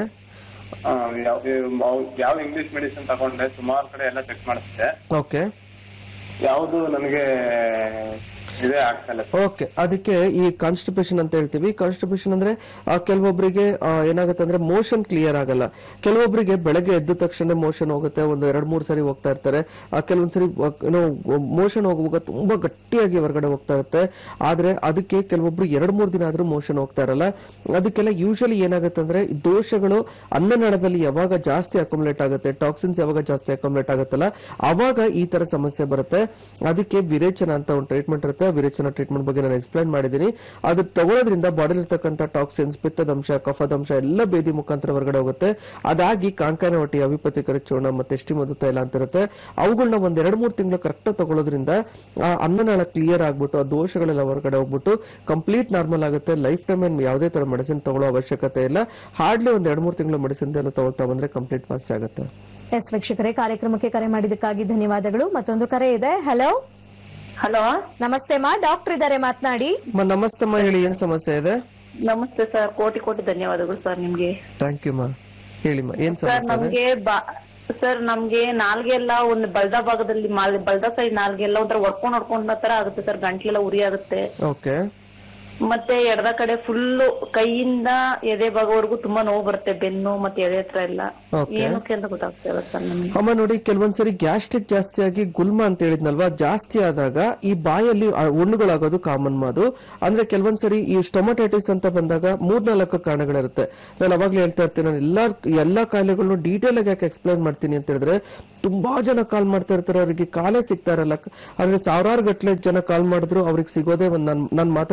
ಯಾವ ಇಂಗ್ಲಿಷ್ ಮೆಡಿಸಿನ್ ತಗೊಂಡೆ ಸುಮಾರು ಕಡೆ ಎಲ್ಲ ಚೆಕ್ ಮಾಡಿಸಿದೆ ಓಕೆ ಯಾವುದು ನನಗೆ ಇದೇ ಆಗ್ತಾ ಇಲ್ಲ ಸರ್ ಓಕೆ ಅದಕ್ಕೆ ಈ ಕಾನ್ಸ್ಟಿಪೇಷನ್ ಅಂತ ಹೇಳ್ತೀವಿ ಕಾನ್ಸ್ಟಿಪೇಷನ್ ಅಂದ್ರೆ ಆ, ಕೆಲವೊಬ್ರಿಗೆ ಆ, ಏನಾಗುತ್ತೆ ಅಂದ್ರೆ ಮೋಷನ್ ಕ್ಲಿಯರ್ ಆಗಲ್ಲ ಕೆಲವೊಬ್ರಿಗೆ ಬೆಳಗ್ಗೆ ಎದ್ದ ತಕ್ಷಣ ಮೋಷನ್ ಹೋಗುತ್ತೆ ಒಂದು ಎರಡ್ ಮೂರ್ ಸರಿ ಹೋಗ್ತಾ ಇರ್ತಾರೆ ಆ, ಕೆಲವೊಂದ್ಸರಿ ವ- ಏನೋ ಮೋಷನ್ ಹೋಗುವಾಗ ತುಂಬಾ ಗಟ್ಟಿಯಾಗಿ ಹೊರಗಡೆ ಹೋಗ್ತಾ ಇರುತ್ತೆ ಆದ್ರೆ ಅದಕ್ಕೆ ಕೆಲವೊಬ್ರು ಎರಡ್ ಮೂರ್ ದಿನ ಆದ್ರೂ ಮೋಷನ್ ಹೋಗ್ತಾ ಇರಲ್ಲ ಅದಕ್ಕೆಲ್ಲ ಯೂಶಲಿ ಏನಾಗುತ್ತೆ ಅಂದ್ರೆ ಈ ದೋಷಗಳು ಅನ್ನನಾಳದಲ್ಲಿ ಯಾವಾಗ ಜಾಸ್ತಿ ಅಕೊಮುಲೇಟ್ ಆಗುತ್ತೆ ಟಾಕ್ಸಿನ್ಸ್ ಯಾವಾಗ ಜಾಸ್ತಿ ಅಕೊಮುಲೇಟ್ ಆಗುತ್ತಲ್ಲ ಅವಾಗ ಈ ತರ ಸಮಸ್ಯೆ ಬರುತ್ತೆ ಅದಕ್ಕೆ ವಿರೇಚನ ಅಂತ ಒಂದು ಟ್ರೀಟ್ಮೆಂಟ್ ಇರುತ್ತೆ ಆ ವಿರೇಚನ ಟ್ರೀಟ್ಮೆಂಟ್ ಬಗ್ಗೆ ನಾನು ಎಕ್ಸ್ಪ್ಲೈನ್ ಮಾಡಿದ್ದೀನಿ ಅದು ತಗೊಳ್ಳೋದ್ರಿಂದ ಬಾಡಿಲಿ ಇರ್ತಕ್ಕಂಥ ಟಾಕ್ಸಿನ್ಸ್ ಪಿತ್ತದಂಶ ಕಫದಂಶ ಎಲ್ಲ ಬೇದಿ ಮುಖಾಂತರ ಹೊರಗಡೆ ಹೋಗುತ್ತೆ ಅದಾಗಿ ಕಾಂಕಾನ ಹೊಟ್ಟಿ ಅವಿಪತಿಕರ ಚೂರ್ಣ ಮತ್ತೆ ಎಷ್ಟಿ ಮಧು ತೈಲ ಅಂತ ಇರುತ್ತೆ ಅವುಗಳನ್ನ ಒಂದ್ ಎರಡ್ ಮೂರ್ ತಿಂಗಳು ಕರೆಕ್ಟ್ ತಗೊಳ್ಳೋದ್ರಿಂದ ಆ ಅನ್ನನಾಳ ಕ್ಲಿಯರ್ ಆಗ್ಬಿಟ್ಟು ಆ ದೋಷಗಳೆಲ್ಲ ಹೊರಗಡೆ ಹೋಗ್ಬಿಟ್ಟು ಕಂಪ್ಲೀಟ್ ನಾರ್ಮಲ್ ಆಗುತ್ತೆ ಲೈಫ್ ಟೈಮ್ ಏನ್ ಯಾವುದೇ ತರ ಮೆಡಿಸಿನ್ ತಗೊಳ್ಳೋ ಅವಶ್ಯಕತೆ ಇಲ್ಲ ಹಾರ್ಡ್ಲಿ ಒಂದ್ ಎರಡ್ ಮೂರ್ ತಿಂಗಳು ಮೆಡಿಸಿನ್ ಎಲ್ಲ ತಗೊಳ್ತಾ ಬಂದ್ರೆ ಕಂಪ್ಲೀಟ್ ವಾಸಿ ಆಗುತ್ತೆ ಎಸ್ ವೀಕ್ಷಕರೇ ಕಾರ್ಯಕ್ರಮಕ್ಕೆ ಕರೆ ಮಾಡಿದ್ದಕ್ಕಾಗಿ ಧನ್ಯವಾದಗಳು ಮತ್ತೊಂದು ಕರೆ ಇದೆ ಹಲೋ ಹಲೋ ನಮಸ್ತೆ ಮಾ ಡಾಕ್ಟರ್ ಇದ್ದಾರೆ ಮಾತನಾಡಿ ಅಮ್ಮ ನಮಸ್ತಮ್ಮ ಹೇಳಿ ಏನ್ ಸಮಸ್ಯೆ ಇದೆ ನಮಸ್ತೆ ಸರ್ ಕೋಟಿ ಕೋಟಿ ಧನ್ಯವಾದಗಳು ಸರ್ ನಿಮ್ಗೆ ಥ್ಯಾಂಕ್ ಯು ಮಾ ಹೇಳಿಮ್ಮ ಏನ್ ಸರ್ ಸಮಸ್ಯೆ ಇದೆ ನಮ್ಗೆ ಬಾ- ಸರ್ ನಮ್ಗೆ ನಾಲ್ಗೆಲ್ಲ ಒಂದು ಬಲ್ದ ಭಾಗದಲ್ಲಿ ಮಾಲ್- ಬಲ್ದ ಸೈಡ್ ನಾಲ್ಗೆಲ್ಲ ಒಂಥರ ಹೊಡ್ಕೊಂಡ್ ಹೊಡ್ಕೊಂಡ ತರ ಆಗುತ್ತೆ ಸರ್ ಗಂಟ್ಲೆಲ್ಲ ಉರಿ ಆಗುತ್ತೆ ಓಕೆ ಮತ್ತೆ ಎಡದ ಕಡೆ ಫುಲ್ಲು ಕೈಯಿಂದ ಎದೆ ಭಾಗವರೆಗೂ ತುಂಬಾ ನೋವು ಬರುತ್ತೆ ಬೆನ್ನು ಮತ್ತೆ ಎದೆ ಹತ್ರ ಎಲ್ಲ Okay. ಏನಕ್ಕೆ ಅಂತ ಗೊತ್ತಾಗ್ತಾ ಇಲ್ಲ ಸರ್ ನಮ್ಗೆ ಅಮ್ಮ ನೋಡಿ ಕೆಲವೊಂದ್ಸರಿ ಗ್ಯಾಸ್ಟ್ರಿಕ್ ಜಾಸ್ತಿ ಆಗಿ ಗುಲ್ಮ ಅಂತ ಹೇಳಿದ್ನಲ್ವಾ ಜಾಸ್ತಿ ಆದಾಗ ಈ ಬಾಯಲ್ಲಿ ಆ ಹುಣ್ಣುಗಳಾಗೋದು ಕಾಮನ್ ಮಾದು ಅಂದ್ರೆ ಕೆಲವೊಂದ್ಸರಿ ಈ ಸ್ಟೊಮಟೈಟಿಸ್ ಅಂತ ಬಂದಾಗ ಮೂರ್ನಾಲ್ಕು ಕಾರಣಗಳಿರುತ್ತೆ ನಾನು ಅವಾಗ್ಲೇ ಹೇಳ್ತಾ ಇರ್ತೀನಿ ನಾನು ಎಲ್ಲಾ ಎಲ್ಲಾ ಕಾಯಿಲೆಗಳನ್ನು ಡೀಟೇಲ್ ಆಗಿ ಯಾಕೆ ಎಕ್ಸ್ಪ್ಲೈನ್ ಮಾಡ್ತೀನಿ ಅಂತ ಹೇಳಿದ್ರೆ ತುಂಬಾ ಜನ ಕಾಲ್ ಮಾಡ್ತಾ ಇರ್ತಾರೆ ಅವರಿಗೆ ಕಾಲೇ ಸಿಗ್ತಾ ಇರಲ್ಲ ಅಂದ್ರೆ ಸಾವಿರಾರು ಗಟ್ಲೆ ಜನ ಕಾಲ್ ಮಾಡಿದ್ರು ಅವ್ರಿಗೆ ಸಿಗೋದೇ ಒಂದ್ ನಾನ್ ನಾನ್ ಮಾತಾಡೋಕ್ಕಾಗದೆ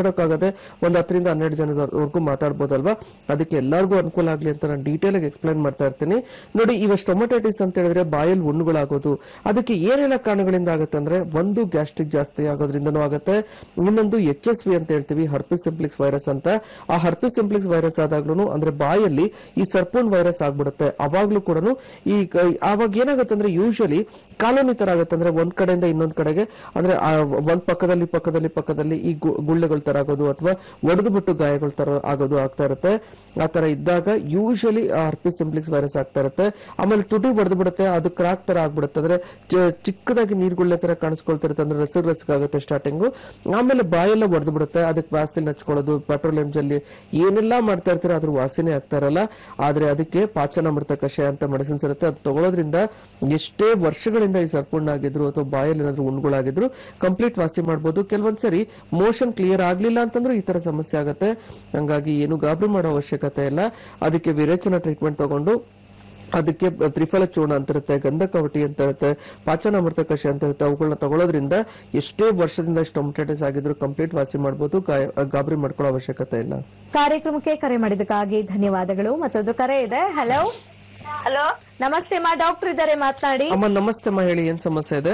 ಒಂದ್ ಹತ್ತರಿಂದ ಹನ್ನೆರಡು ಜನದವರೆಗೂ ಮಾತಾಡ್ಬೋದಲ್ವಾ ಅದಕ್ಕೆ ಎಲ್ಲರಿಗೂ ಅನುಕೂಲ ಆಗ್ಲಿ ಅಂತ ನಾನು ಡೀಟೇಲ್ ಆಗಿ ಎಕ್ಸ್ಪ್ಲೈನ್ ಮಾಡ್ತಾ ಇರ್ತೀನಿ ನೋಡಿ ಇವ ಸ್ಟೊಮಟೈಟಿಸ್ ಅಂತ ಹೇಳಿದ್ರೆ ಬಾಯಲ್ಲಿ ಹುಣ್ಣುಗಳಾಗೋದು ಅದಕ್ಕೆ ಏನೆಲ್ಲ ಕಾರಣಗಳಿಂದ ಆಗುತ್ತೆ ಅಂದ್ರೆ ಒಂದು ಗ್ಯಾಸ್ಟ್ರಿಕ್ ಜಾಸ್ತಿ ಆಗೋದ್ರಿಂದನೂ ಆಗುತ್ತೆ ಇನ್ನೊಂದು ಎಚ್ ಎಸ್ ವಿ ಅಂತ ಹೇಳ್ತೀವಿ ಹರ್ಪಿಸ್ ಸಿಂಪ್ಲಿಕ್ಸ್ ವೈರಸ್ ಅಂತ ಆ ಹರ್ಪಿಸ್ ಸಿಂಪ್ಲಿಕ್ಸ್ ವೈರಸ್ ಆದಾಗ್ಲೂ ಅಂದ್ರೆ ಬಾಯಲ್ಲಿ ಈ ಸರ್ಪೋನ್ ವೈರಸ್ ಆಗ್ಬಿಡುತ್ತೆ ಅವಾಗ್ಲೂ ಕೂಡ ಈ ಕ- ಆವಾಗ ಏನಾಗುತ್ತೆ ಅಂದ್ರೆ ಯೂಶಲಿ ಕಾಲೋನಿ ತರ ಆಗುತ್ತೆ ಅಂದ್ರೆ ಒಂದ್ ಕಡೆಯಿಂದ ಇನ್ನೊಂದ್ ಕಡೆಗೆ ಅಂದ್ರೆ ಆ ಒಂದ್ ಪಕ್ಕದಲ್ಲಿ ಪಕ್ಕದಲ್ಲಿ ಪಕ್ಕದಲ್ಲಿ ಈ ಗು- ಗುಳ್ಳೆಗಳ ತರ ಆಗೋದು ಅಥವಾ ಒಡೆದು ಬಿಟ್ಟು ಗಾಯಗಳ ತರ ಆಗೋದು ಆಗ್ತಾ ಇರುತ್ತೆ ಆ ತರ ಇದ್ದಾಗ ಯೂಶಲಿ ಹರ್ಪಿಸ್ ಸಿಂಪ್ಲಿಕ್ಸ್ ವೈರಸ್ ಆಗ್ತಾ ಇರುತ್ತೆ ಆಮೇಲೆ ತುಟಿ ಬಡ್ದು ಬಿಡುತ್ತೆ ಅದು ಕ್ರಾಕ್ ತರ ಆಗ್ಬಿಡುತ್ತೆ ಅಂದ್ರೆ ಚ- ಚಿಕ್ಕದಾಗಿ ನೀರ್ಗುಳ್ಳೆ ತರ ಕಾಣಿಸ್ಕೊಳ್ತಿರುತ್ತೆ ಅಂದ್ರೆ ರಸಗ್ ರಸಗಾಗುತ್ತೆ ಸ್ಟಾರ್ಟಿಂಗ್ ಆಮೇಲೆ ಬಾಯೆಲ್ಲ ಒಡೆದು ಬಿಡುತ್ತೆ ಅದಕ್ಕೆ ವ್ಯಾಸ್ಲಿನ್ ಹಚ್ಕೊಳ್ಳೋದು ಪೆಟ್ರೋಲಿಯಂ ಜಲ್ಲಿ ಏನೆಲ್ಲಾ ಮಾಡ್ತಾ ಇರ್ತೀರ ಅದ್ರ ವಾಸನೆ ಆಗ್ತಾ ಇರಲ್ಲ ಆದ್ರೆ ಅದಕ್ಕೆ ಪಾಚನಾಮೃತ ಕಷಾಯ ಅಂತ ಮೆಡಿಸಿನ್ಸ್ ಇರುತ್ತೆ ಅದು ತಗೊಳ್ಳೋದ್ರಿಂದ ಎಷ್ಟೇ ವರ್ಷಗಳಿಂದ ಈ ಸರ್ಪುಣ್ಣ ಆಗಿದ್ರು ಅಥವಾ ಬಾಯಲ್ಲಿ ಏನಾದ್ರು ಉಣ್ಗಳಾಗಿದ್ರು ಕಂಪ್ಲೀಟ್ ವಾಸಿ ಮಾಡ್ಬೋದು ಕೆಲವೊಂದ್ಸರಿ ಮೋಷನ್ ಕ್ಲಿಯರ್ ಆಗ್ಲಿಲ್ಲ ಅಂತಂದ್ರೂ ಈ ತರ ಸಮಸ್ಯೆ ಆಗುತ್ತೆ ಹಂಗಾಗಿ ಏನು ಗಾಬರಿ ಮಾಡೋ ಅವಶ್ಯಕತೆ ಇಲ್ಲ ಅದಕ್ಕೆ ವಿರೇಚನ ಟ್ರೀಟ್ಮೆಂಟ್ ತಗೊಂಡು ಅದಕ್ಕೆ ತ್ರಿಫಲ ಚೂರ್ಣ ಅಂತ ಇರುತ್ತೆ ಗಂಧಕವಟಿ ಅಂತ ಇರುತ್ತೆ ಪಾಚನಾಮೃತ ಕಷಾಯ ಅಂತ ಇರುತ್ತೆ ಅವುಗಳನ್ನ ತಗೊಳ್ಳೋದ್ರಿಂದ ಎಷ್ಟೇ ವರ್ಷದಿಂದ ಸ್ಟೊಮಟೈಟಿಸ್ ಆಗಿದ್ರು ಕಂಪ್ಲೀಟ್ ವಾಸಿ ಮಾಡ್ಬೋದು ಗಾಯ- ಗಾಬರಿ ಮಾಡ್ಕೊಳ್ಳೋ ಅವಶ್ಯಕತೆ ಇಲ್ಲ ಕಾರ್ಯಕ್ರಮಕ್ಕೆ ಕರೆ ಮಾಡಿದ್ದಕ್ಕಾಗಿ ಧನ್ಯವಾದಗಳು ಮತ್ತೊಂದು ಕರೆ ಇದೆ ಹಲೋ ಹಲೋ ನಮಸ್ತೆ ಮಾ ಡಾಕ್ಟರ್ ಇದ್ದಾರೆ ಮಾತನಾಡಿ ಅಮ್ಮ ನಮಸ್ತೆ ಅಮ್ಮ ಹೇಳಿ ಏನ್ ಸಮಸ್ಯೆ ಇದೆ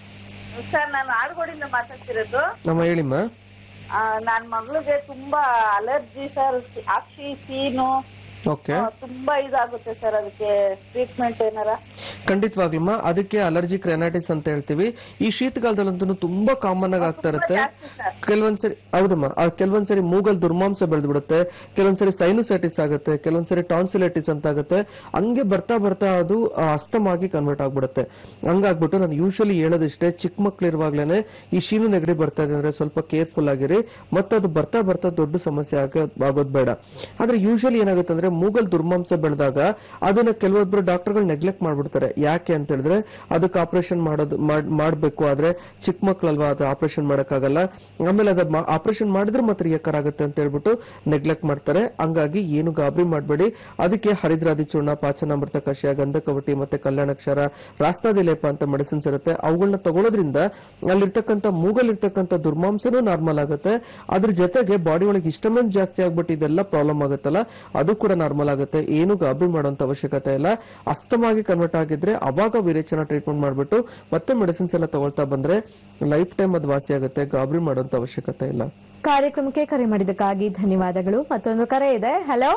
ಸರ್ ನಾನು ಆಡ್ಗೋಡಿಂದ ಮಾತಾಡ್ತಿರೋದು ನಮ್ಮ ಹೇಳಿಮ್ಮ ಆ, ನನ್ ಮಗಳಿಗೆ ತುಂಬಾ ಅಲರ್ಜಿ ಸರ್ ಅಕ್ಷಿ ಸೀನು ಓಕೆ ಆ, ತುಂಬಾ ಇದಾಗುತ್ತೆ ಸರ್ ಅದಕ್ಕೆ ಟ್ರೀಟ್ಮೆಂಟ್ ಏನಾರ ಖಂಡಿತವಾಗ್ಲಮ್ಮ ಅದಕ್ಕೆ ಅಲರ್ಜಿಕ್ ರೆನೈಟಿಸ್ ಅಂತ ಹೇಳ್ತೀವಿ ಈ ಶೀತಕಾಲದಲ್ಲಂತೂ ತುಂಬಾ ಕಾಮನ್ ಆಗಿ ಆಗ್ತಾ ಇರುತ್ತೆ ಕೆಲವೊಂದ್ಸರಿ ಹೌದಮ್ಮ ಆ ಕೆಲವೊಂದ್ಸರಿ ಮೂಗಲ್ ದುರ್ಮಾಂಸ ಬೆಳೆದು ಬಿಡುತ್ತೆ ಕೆಲವೊಂದ್ಸರಿ ಸೈನುಸೈಟಿಸ್ ಆಗುತ್ತೆ ಕೆಲವೊಂದ್ಸರಿ ಟಾನ್ಸಿಲೈಟಿಸ್ ಅಂತ ಆಗುತ್ತೆ ಹಂಗೆ ಬರ್ತಾ ಬರ್ತಾ ಅದು ಆ, ಅಸ್ತಮಾಗಿ ಕನ್ವರ್ಟ್ ಆಗ್ಬಿಡುತ್ತೆ ಹಂಗಾಗ್ಬಿಟ್ಟು ನಾನು ಯೂಶಲಿ ಹೇಳೋದಿಷ್ಟೇ ಚಿಕ್ಕ ಮಕ್ಳು ಇರುವಾಗ್ಲೇನೆ ಈ ಶೀನು ನೆಗಡಿ ಬರ್ತಾ ಇದೆ ಅಂದ್ರೆ ಸ್ವಲ್ಪ ಕೇರ್ಫುಲ್ ಆಗಿರಿ ಮತ್ತೆ ಅದು ಬರ್ತಾ ಬರ್ತಾ ದೊಡ್ಡ ಸಮಸ್ಯೆ ಆಗ- ಆಗೋದ್ ಬೇಡ ಆದ್ರೆ ಯೂಶಲಿ ಏನಾಗುತ್ತೆ ಅಂದ್ರೆ ಮೂಗಲ್ ದುರ್ಮಾಂಸ ಬೆಳೆದಾಗ ಅದನ್ನ ಕೆಲವೊಬ್ರು ಡಾಕ್ಟರ್ಗಳು ನೆಗ್ಲೆಕ್ಟ್ ಮಾಡ್ಬಿಡ್ತಾರೆ ಯಾಕೆ ಅಂತ ಹೇಳಿದ್ರೆ ಅದಕ್ಕೆ ಆಪರೇಷನ್ ಮಾಡೋದು ಮಾಡ್- ಮಾಡ್ಬೇಕು ಆದ್ರೆ ಚಿಕ್ಕ ಮಕ್ಳಲ್ವಾ ಅದು ಆಪರೇಷನ್ ಮಾಡಕ್ಕಾಗಲ್ಲ ಆಮೇಲೆ ಅದ ಆಪರೇಷನ್ ಮಾಡಿದ್ರೆ ಮತ್ತೆ ರಿಯಕರ್ ಆಗುತ್ತೆ ಅಂತ ಹೇಳ್ಬಿಟ್ಟು ನೆಗ್ಲೆಕ್ಟ್ ಮಾಡ್ತಾರೆ ಹಂಗಾಗಿ ಏನು ಗಾಬರಿ ಮಾಡಬೇಡಿ ಅದಕ್ಕೆ ಹರಿದ್ರಾದಿ ಚೂರ್ಣ ಪಾಚನಾಮೃತ ಕಷಾಯ ಗಂಧಕವಟಿ ಮತ್ತೆ ಕಲ್ಯಾಣಾಕ್ಷರ ರಾಸ್ತಾದಿ ಲೇಪ ಅಂತ ಮೆಡಿಸಿನ್ಸ್ ಇರುತ್ತೆ ಅವುಗಳನ್ನ ತಗೊಳ್ಳೋದ್ರಿಂದ ಅಲ್ಲಿರ್ತಕ್ಕಂಥ ಮೂಗಲ್ಲಿರ್ತಕ್ಕಂಥ ದುರ್ಮಾಂಸನೂ ನಾರ್ಮಲ್ ಆಗುತ್ತೆ ಅದ್ರ ಜೊತೆಗೆ ಬಾಡಿ ಒಳಗೆ ಹಿಸ್ಟಮಿನ್ ಜಾಸ್ತಿ ಆಗ್ಬಿಟ್ಟು ಇದೆಲ್ಲ ಪ್ರಾಬ್ಲಮ್ ಆಗುತ್ತಲ್ಲ ಅದು ಕೂಡ ನಾರ್ಮಲ್ ಆಗುತ್ತೆ ಏನು ಗಾಬರಿ ಮಾಡುವಂತ ಅವಶ್ಯಕತೆ ಇಲ್ಲ ಅಸ್ತಮಾಗಿ ಕನ್ವರ್ಟ್ ಆಗಿದ್ರೆ ಅವಾಗ ವಿರೇಚನ ಟ್ರೀಟ್ಮೆಂಟ್ ಮಾಡ್ಬಿಟ್ಟು ಮತ್ತೆ ಮೆಡಿಸಿನ್ಸ್ ಎಲ್ಲ ತಗೊಳ್ತಾ ಬಂದ್ರೆ ಲೈಫ್ ಟೈಮ್ ಅದು ವಾಸಿ ಆಗುತ್ತೆ ಗಾಬರಿ ಮಾಡುವಂತ ಅವಶ್ಯಕತೆ ಇಲ್ಲ ಕಾರ್ಯಕ್ರಮಕ್ಕೆ ಕರೆ ಮಾಡಿದ್ದಕ್ಕಾಗಿ ಧನ್ಯವಾದಗಳು ಮತ್ತೊಂದು ಕರೆ ಇದೆ ಹಲೋ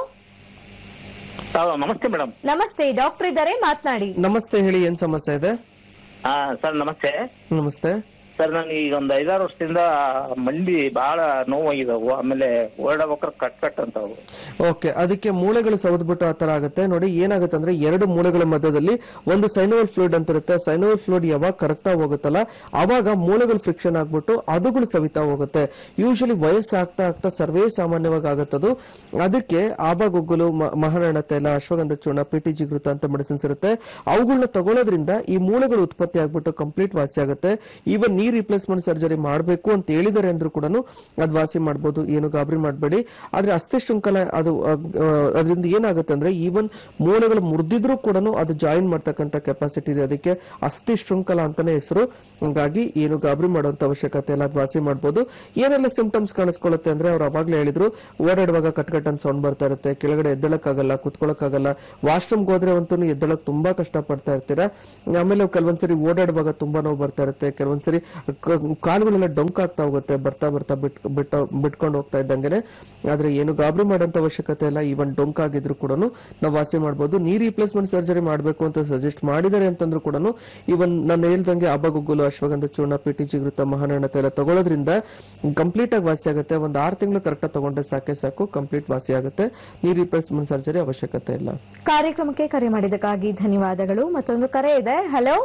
ನಮಸ್ತೆ ಮೇಡಮ್ ನಮಸ್ತೆ ಡಾಕ್ಟರ್ ಇದ್ದಾರೆ ಮಾತನಾಡಿ ನಮಸ್ತೆ ಹೇಳಿ ಏನ್ ಸಮಸ್ಯೆ ಇದೆ ಹಾ ಸರ್ ನಮಸ್ತೆ ನಮಸ್ತೆ ಸರ್ ನಾನು ಈಗ ಒಂದ್ ಐದಾರು ವರ್ಷದಿಂದ ಮಂಡಿ ಬಹಳ ನೋವಾಗಿದಾವು ಆಮೇಲೆ ಓಡಾಡ್ಬೇಕಾದ್ರೆ ಕಟ್ ಕಟ್ ಅಂತಾವು ಓಕೆ ಅದಕ್ಕೆ ಮೂಳೆಗಳು ಸವದ್ಬಿಟ್ಟು ಆ ತರ ಆಗುತ್ತೆ ನೋಡಿ ಏನಾಗುತ್ತೆ ಅಂದ್ರೆ ಎರಡು ಮೂಳೆಗಳ ಮಧ್ಯದಲ್ಲಿ ಒಂದು ಸೈನೋವಲ್ ಫ್ಲೂಯಿಡ್ ಅಂತ ಇರುತ್ತೆ ಸೈನೋವಲ್ ಫ್ಲೂಯಿಡ್ ಯಾವಾಗ ಕರಗ್ತಾ ಹೋಗುತ್ತಲ್ಲ ಅವಾಗ ಮೂಳೆಗಳು ಫ್ರಿಕ್ಷನ್ ಆಗ್ಬಿಟ್ಟು ಅದುಗಳು ಸವಿತಾ ಹೋಗುತ್ತೆ ಯೂಶಲಿ ವಯಸ್ಸಾಗ್ತಾ ಆಗ್ತಾ ಸರ್ವೇ ಸಾಮಾನ್ಯವಾಗಿ ಆಗುತ್ತದು ಅದಕ್ಕೆ ಆಬಾಗುಗ್ಗುಲು ಮ- ಮಹಾರಾಣ ತೈಲ ಅಶ್ವಗಂಧ ಚೂರ್ಣ ಪಿಟಿ ಜಿಗೃತ ಅಂತ ಮೆಡಿಸಿನ್ಸ್ ಇರುತ್ತೆ ಅವುಗಳನ್ನ ತಗೊಳ್ಳೋದ್ರಿಂದ ಈ ಮೂಳೆಗಳು ಉತ್ಪತ್ತಿ ಆಗ್ಬಿಟ್ಟು ಕಂಪ್ಲೀಟ್ ವಾಸಿ ಆಗುತ್ತೆ ಈವನ್ ನೀ ರಿಪ್ಲೇಸ್ಮೆಂಟ್ ಸರ್ಜರಿ ಮಾಡಬೇಕು ಅಂತ ಹೇಳಿದಾರೆ ಅಂದ್ರೂ ಕೂಡ ಅದ್ ವಾಸಿ ಮಾಡ್ಬೋದು ಏನು ಗಾಬರಿ ಮಾಡಬೇಡಿ ಆದ್ರೆ ಅಸ್ಥಿ ಶೃಂಖಲ ಅದು ಅದರಿಂದ ಏನಾಗುತ್ತೆ ಅಂದ್ರೆ ಈವನ್ ಮೂಳೆಗಳು ಮುರಿದಿದ್ರು ಕೂಡ ಅದು ಜಾಯಿನ್ ಮಾಡ್ತಕ್ಕಂಥ ಕೆಪಾಸಿಟಿ ಇದೆ ಅದಕ್ಕೆ ಅಸ್ಥಿ ಶೃಂಖಲ ಅಂತಾನೆ ಹೆಸರು ಹಂಗಾಗಿ ಏನು ಗಾಬರಿ ಮಾಡುವಂತ ಅವಶ್ಯಕತೆ ಇಲ್ಲ ಅದು ವಾಸಿ ಮಾಡ್ಬೋದು ಏನೆಲ್ಲ ಸಿಂಪ್ಟಮ್ಸ್ ಕಾಣಿಸ್ಕೊಳ್ಳುತ್ತೆ ಅಂದ್ರೆ ಅವ್ರು ಅವಾಗ್ಲೇ ಹೇಳಿದ್ರು ಓಡಾಡುವಾಗ ಕಟ್ ಕಟ್ ಅಂತ ಸೌಂಡ್ ಬರ್ತಾ ಇರುತ್ತೆ ಕೆಳಗಡೆ ಎದ್ದಳಕ್ಕಾಗಲ್ಲ ಕುತ್ಕೊಳಕ್ಕಾಗಲ್ಲ ವಾಶ್ರೂಮ್ಗೆ ಹೋದ್ರೆ ಅಂತೂ ಎದ್ದಳಕ್ ತುಂಬಾ ಕಷ್ಟ ಪಡ್ತಾ ಇರ್ತೀರಾ ಆಮೇಲೆ ಕೆಲವೊಂದ್ಸರಿ ಓಡಾಡುವಾಗ ತುಂಬಾ ನೋವು ಬರ್ತಾ ಇರುತ್ತೆ ಕೆಲವೊಂದ್ಸರಿ ಕ- ಕಾಲುಗಳೆಲ್ಲ ಡೊಂಕ್ ಆಗ್ತಾ ಹೋಗುತ್ತೆ ಬರ್ತಾ ಬರ್ತಾ ಬಿಟ್ ಬಿಟ್ಟ ಬಿಟ್ಕೊಂಡು ಹೋಗ್ತಾ ಇದ್ದಂಗೆನೆ ಆದ್ರೆ ಏನು ಗಾಬರಿ ಮಾಡೋಂತ ಅವಶ್ಯಕತೆ ಇಲ್ಲ ಈವನ್ ಡೊಂಕ್ ಆಗಿದ್ರು ಕೂಡ ನಾವು ವಾಸಿ ಮಾಡಬಹುದು ನೀ ರಿಪ್ಲೇಸ್ಮೆಂಟ್ ಸರ್ಜರಿ ಮಾಡಬೇಕು ಅಂತ ಸಜೆಸ್ಟ್ ಮಾಡಿದ್ದಾರೆ ಅಂತಂದ್ರು ಕೂಡ ಈವನ್ ನಾನು ಹೇಳ್ದಂಗೆ ಅಬಗುಗ್ಗುಲು ಅಶ್ವಗಂಧ ಚೂರ್ಣ ಪಿಟಿ ಜಿಗೃತ ಮಹಾನಾಣ ತೈಲ ತಗೊಳ್ಳೋದ್ರಿಂದ ಕಂಪ್ಲೀಟ್ ಆಗಿ ವಾಸಿ ಆಗುತ್ತೆ ಒಂದ್ ಆರು ತಿಂಗಳು ಕರೆಕ್ಟ್ ತಗೊಂಡ್ರೆ ಸಾಕೆ ಸಾಕು ಕಂಪ್ಲೀಟ್ ವಾಸಿ ಆಗುತ್ತೆ ನೀ ರಿಪ್ಲೇಸ್ಮೆಂಟ್ ಸರ್ಜರಿ ಅವಶ್ಯಕತೆ ಇಲ್ಲ ಕಾರ್ಯಕ್ರಮಕ್ಕೆ ಕರೆ ಮಾಡಿದ್ದಕ್ಕಾಗಿ ಧನ್ಯವಾದಗಳು ಮತ್ತೊಂದು ಕರೆ ಇದೆ ಹಲೋ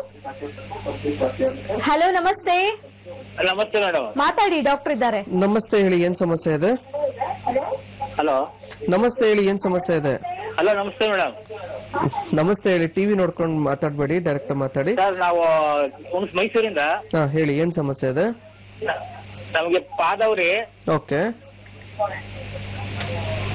ಹಲೋ ನಮಸ್ತೆ ನಮಸ್ತೆ ಮೇಡಮ್ ಮಾತಾಡಿ ಡಾಕ್ಟರ್ ಇದ್ದಾರೆ ನಮಸ್ತೆ ಹೇಳಿ ಏನ್ ಸಮಸ್ಯೆ ಇದೆ ಹಲೋ ನಮಸ್ತೆ ಹೇಳಿ ಏನ್ ಸಮಸ್ಯೆ ಇದೆ ಹಲೋ ನಮಸ್ತೆ ಮೇಡಮ್ ನಮಸ್ತೆ ಹೇಳಿ ಟಿವಿ ನೋಡ್ಕೊಂಡು ಮಾತಾಡ್ಬೇಡಿ ಡೈರೆಕ್ಟ್ ಮಾತಾಡಿ ಸರ್ ನಾವು ಹುಣಸ್ ಮೈಸೂರಿಂದ ಹಾ ಹೇಳಿ ಏನ್ ಸಮಸ್ಯೆ ಇದೆ ನ- ನಮಗೆ ಪಾದವ್ರಿ ಓಕೆ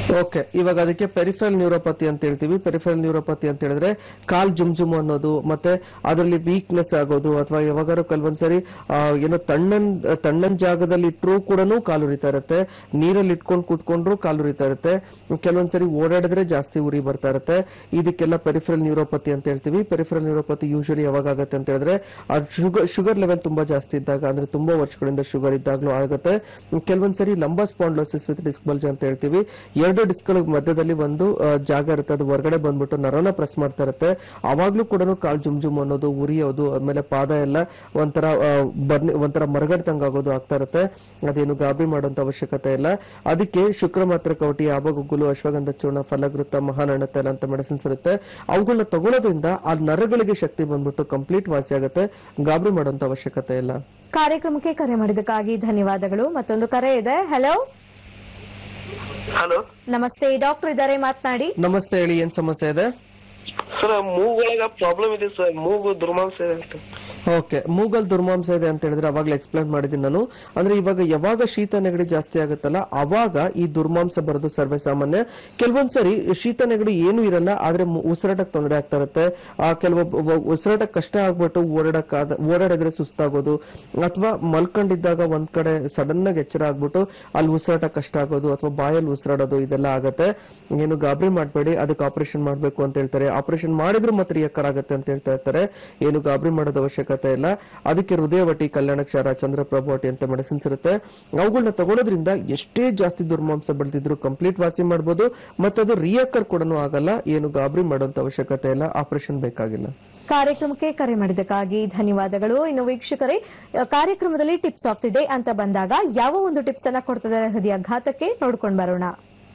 ಓಕೆ ಇವಾಗ ಅದಕ್ಕೆ ಪೆರಿಫೆರಲ್ ನ್ಯೂರೋಪತಿ ಅಂತ ಹೇಳ್ತೀವಿ ಪೆರಿಫೆರಲ್ ನ್ಯೂರೋಪತಿ ಅಂತ ಹೇಳಿದ್ರೆ ಕಾಲ್ ಜುಮ್ ಜುಮ್ ಅನ್ನೋದು ಮತ್ತೆ ಅದರಲ್ಲಿ ವೀಕ್ನೆಸ್ ಆಗೋದು ಅಥವಾ ಯಾವಾಗಾರು ಕೆಲವೊಂದ್ಸರಿ ಆ, ಏನೋ ತಣ್ಣನ್ ತಣ್ಣನ್ ಜಾಗದಲ್ಲಿ ಇಟ್ಟರು ಕೂಡ ಕಾಲು ಉರಿತಾ ಇರುತ್ತೆ ನೀರಲ್ಲಿ ಇಟ್ಕೊಂಡು ಕೂತ್ಕೊಂಡ್ರು ಕಾಲು ಉರಿತಾ ಇರುತ್ತೆ ಕೆಲವೊಂದ್ಸರಿ ಓಡಾಡಿದ್ರೆ ಜಾಸ್ತಿ ಉರಿ ಬರ್ತಾ ಇರುತ್ತೆ ಇದಕ್ಕೆಲ್ಲ ಪೆರಿಫೆರಲ್ ನ್ಯೂರೋಪತಿ ಅಂತ ಹೇಳ್ತೀವಿ ಪೆರಿಫೆರಲ್ ನ್ಯೂರೋಪತಿ ಯೂಶಲಿ ಯಾವಾಗ ಆಗುತ್ತೆ ಅಂತ ಹೇಳಿದ್ರೆ ಶುಗರ್ ಶುಗರ್ ಲೆವೆಲ್ ತುಂಬಾ ಜಾಸ್ತಿ ಇದ್ದಾಗ ಅಂದ್ರೆ ತುಂಬಾ ವರ್ಷಗಳಿಂದ ಶುಗರ್ ಇದ್ದಾಗ್ಲೂ ಆಗುತ್ತೆ ಕೆಲವೊಂದ್ಸರಿ lumbar spondylosis with disc bulge ಅಂತ ಹೇಳ್ತೀವಿ ಎರಡು ಡಿಸ್ಕ್ಗಳ ಮಧ್ಯದಲ್ಲಿ ಒಂದು ಆ, ಜಾಗ ಇರುತ್ತೆ ಅದು ಹೊರಗಡೆ ಬಂದ್ಬಿಟ್ಟು ನರನ ಪ್ರೆಸ್ ಮಾಡ್ತಾ ಇರುತ್ತೆ ಅವಾಗ್ಲೂ ಕೂಡ ಕಾಲ್ ಜುಮ್ ಜುಮ್ ಅನ್ನೋದು ಉರಿಯೋದು ಆಮೇಲೆ ಪಾದ ಎಲ್ಲ ಒಂಥರ ಆ, ಬರ್ನಿ ಒಂಥರ ಮರಗಡ್ತಂಗ್ ಆಗೋದು ಆಗ್ತಾ ಇರುತ್ತೆ ಅದೇನು ಗಾಬರಿ ಮಾಡುವಂತ ಅವಶ್ಯಕತೆ ಇಲ್ಲ ಅದಕ್ಕೆ ಶುಕ್ರ ಮಾತ್ರ ಕವಟಿ ಆಬಗುಗ್ಗುಲು ಅಶ್ವಗಂಧ ಚೂರ್ಣ ಫಲಗೃತ ಮಹಾನಣ ತೈಲ ಅಂತ ಮೆಡಿಸಿನ್ಸ್ ಇರುತ್ತೆ ಅವುಗಳನ್ನ ತಗೊಳ್ಳೋದ್ರಿಂದ ಆ ನರಗಳಿಗೆ ಶಕ್ತಿ ಬಂದ್ಬಿಟ್ಟು ಕಂಪ್ಲೀಟ್ ವಾಸಿ ಆಗುತ್ತೆ ಗಾಬರಿ ಮಾಡುವಂತ ಅವಶ್ಯಕತೆ ಇಲ್ಲ ಕಾರ್ಯಕ್ರಮಕ್ಕೆ ಕರೆ ಮಾಡಿದ್ದಕ್ಕಾಗಿ ಧನ್ಯವಾದಗಳು ಮತ್ತೊಂದು ಕರೆ ಇದೆ ಹಲೋ ಹಲೋ ನಮಸ್ತೆ ಡಾಕ್ಟರ್ ಇದ್ದಾರೆ ಮಾತನಾಡಿ ನಮಸ್ತೆ ಹೇಳಿ ಏನ್ ಸಮಸ್ಯೆ ಇದೆ ಸರ್ ಮೂಗೊಳಗ ಪ್ರಾಬ್ಲಮ್ ಇದೆ ಸರ್ ಮೂಗು ದುರ್ಮಾಂಸ ಇದೆ ಅಂತ ಓಕೆ ಮೂಗಲ್ ದುರ್ಮಾಂಸ ಇದೆ ಅಂತ ಹೇಳಿದ್ರೆ ಅವಾಗ್ಲೇ ಎಕ್ಸ್ಪ್ಲೈನ್ ಮಾಡಿದ್ದೀನಿ ನಾನು ಅಂದ್ರೆ ಇವಾಗ ಯಾವಾಗ ಶೀತ ನೆಗಡಿ ಜಾಸ್ತಿ ಆಗುತ್ತಲ್ಲ ಅವಾಗ ಈ ದುರ್ಮಾಂಸ ಬರೋದು ಸರ್ವೇ ಸಾಮಾನ್ಯ ಕೆಲವೊಂದ್ಸರಿ ಶೀತ ನೆಗಡಿ ಏನು ಇರಲ್ಲ ಆದ್ರೆ ಮು- ಉಸಿರಾಟಕ್ಕೆ ತೊಂದರೆ ಆಗ್ತಾ ಇರುತ್ತೆ ಆ ಕೆಲವೊಬ್ಬ ಉಸಿರಾಟಕ್ಕೆ ಕಷ್ಟ ಆಗ್ಬಿಟ್ಟು ಓಡಾಡಕ್ ಓಡಾಡಿದ್ರೆ ಸುಸ್ತಾಗೋದು ಅಥವಾ ಮಲ್ಕೊಂಡಿದ್ದಾಗ ಒಂದ್ ಕಡೆ ಸಡನ್ ಆಗಿ ಎಚ್ಚರ ಆಗ್ಬಿಟ್ಟು ಅಲ್ಲಿ ಉಸಿರಾಟ ಕಷ್ಟ ಆಗೋದು ಅಥವಾ ಬಾಯಲ್ಲಿ ಉಸಿರಾಡೋದು ಇದೆಲ್ಲ ಆಗತ್ತೆ ಏನು ಗಾಬರಿ ಮಾಡಬೇಡಿ ಅದಕ್ಕೆ ಆಪರೇಷನ್ ಮಾಡ್ಬೇಕು ಅಂತ ಹೇಳ್ತಾರೆ ಆಪರೇಷನ್ ಮಾಡಿದ್ರು ಮತ್ತೆ ರಿಯಕ್ಕರ್ ಆಗತ್ತೆ ಅಂತ ಹೇಳ್ತಾ ಇರ್ತಾರೆ ಏನು ಗಾಬರಿ ಮಾಡೋದು ಅವಶ್ಯಕತೆ ಇಲ್ಲ ಅದಕ್ಕೆ ಹೃದಯವಟಿ ಕಲ್ಯಾಣ ಕ್ಷಾರ ಚಂದ್ರಪ್ರಭು ವಟಿ ಅಂತ ಮೆಡಿಸಿನ್ಸ್ ಇರುತ್ತೆ ಅವುಗಳನ್ನ ತಗೊಳ್ಳೋದ್ರಿಂದ ಎಷ್ಟೇ ಜಾಸ್ತಿ ದುರ್ಮಾಂಸ ಬೆಳೆದಿದ್ರು ಕಂಪ್ಲೀಟ್ ವಾಸಿ ಮಾಡ್ಬೋದು ಮತ್ತದು ರಿಯಕ್ಕರ್ ಕೂಡ ಆಗಲ್ಲ ಏನು ಗಾಬರಿ ಮಾಡುವಂತ ಅವಶ್ಯಕತೆ ಇಲ್ಲ ಆಪರೇಷನ್ ಬೇಕಾಗಿಲ್ಲ ಕಾರ್ಯಕ್ರಮಕ್ಕೆ ಕರೆ ಮಾಡಿದ್ದಕ್ಕಾಗಿ ಧನ್ಯವಾದಗಳು ಇನ್ನು ವೀಕ್ಷಕರೇ ಅ, ಕಾರ್ಯಕ್ರಮದಲ್ಲಿ ಟಿಪ್ಸ್ ಆಫ್ ದಿ ಡೇ ಅಂತ ಬಂದಾಗ ಯಾವ ಒಂದು ಟಿಪ್ಸ್ ಅನ್ನ ಕೊಡ್ತಿದ್ದಾರೆ ಹೃದಯಾಘಾತಕ್ಕೆ ನೋಡ್ಕೊಂಡು ಬರೋಣ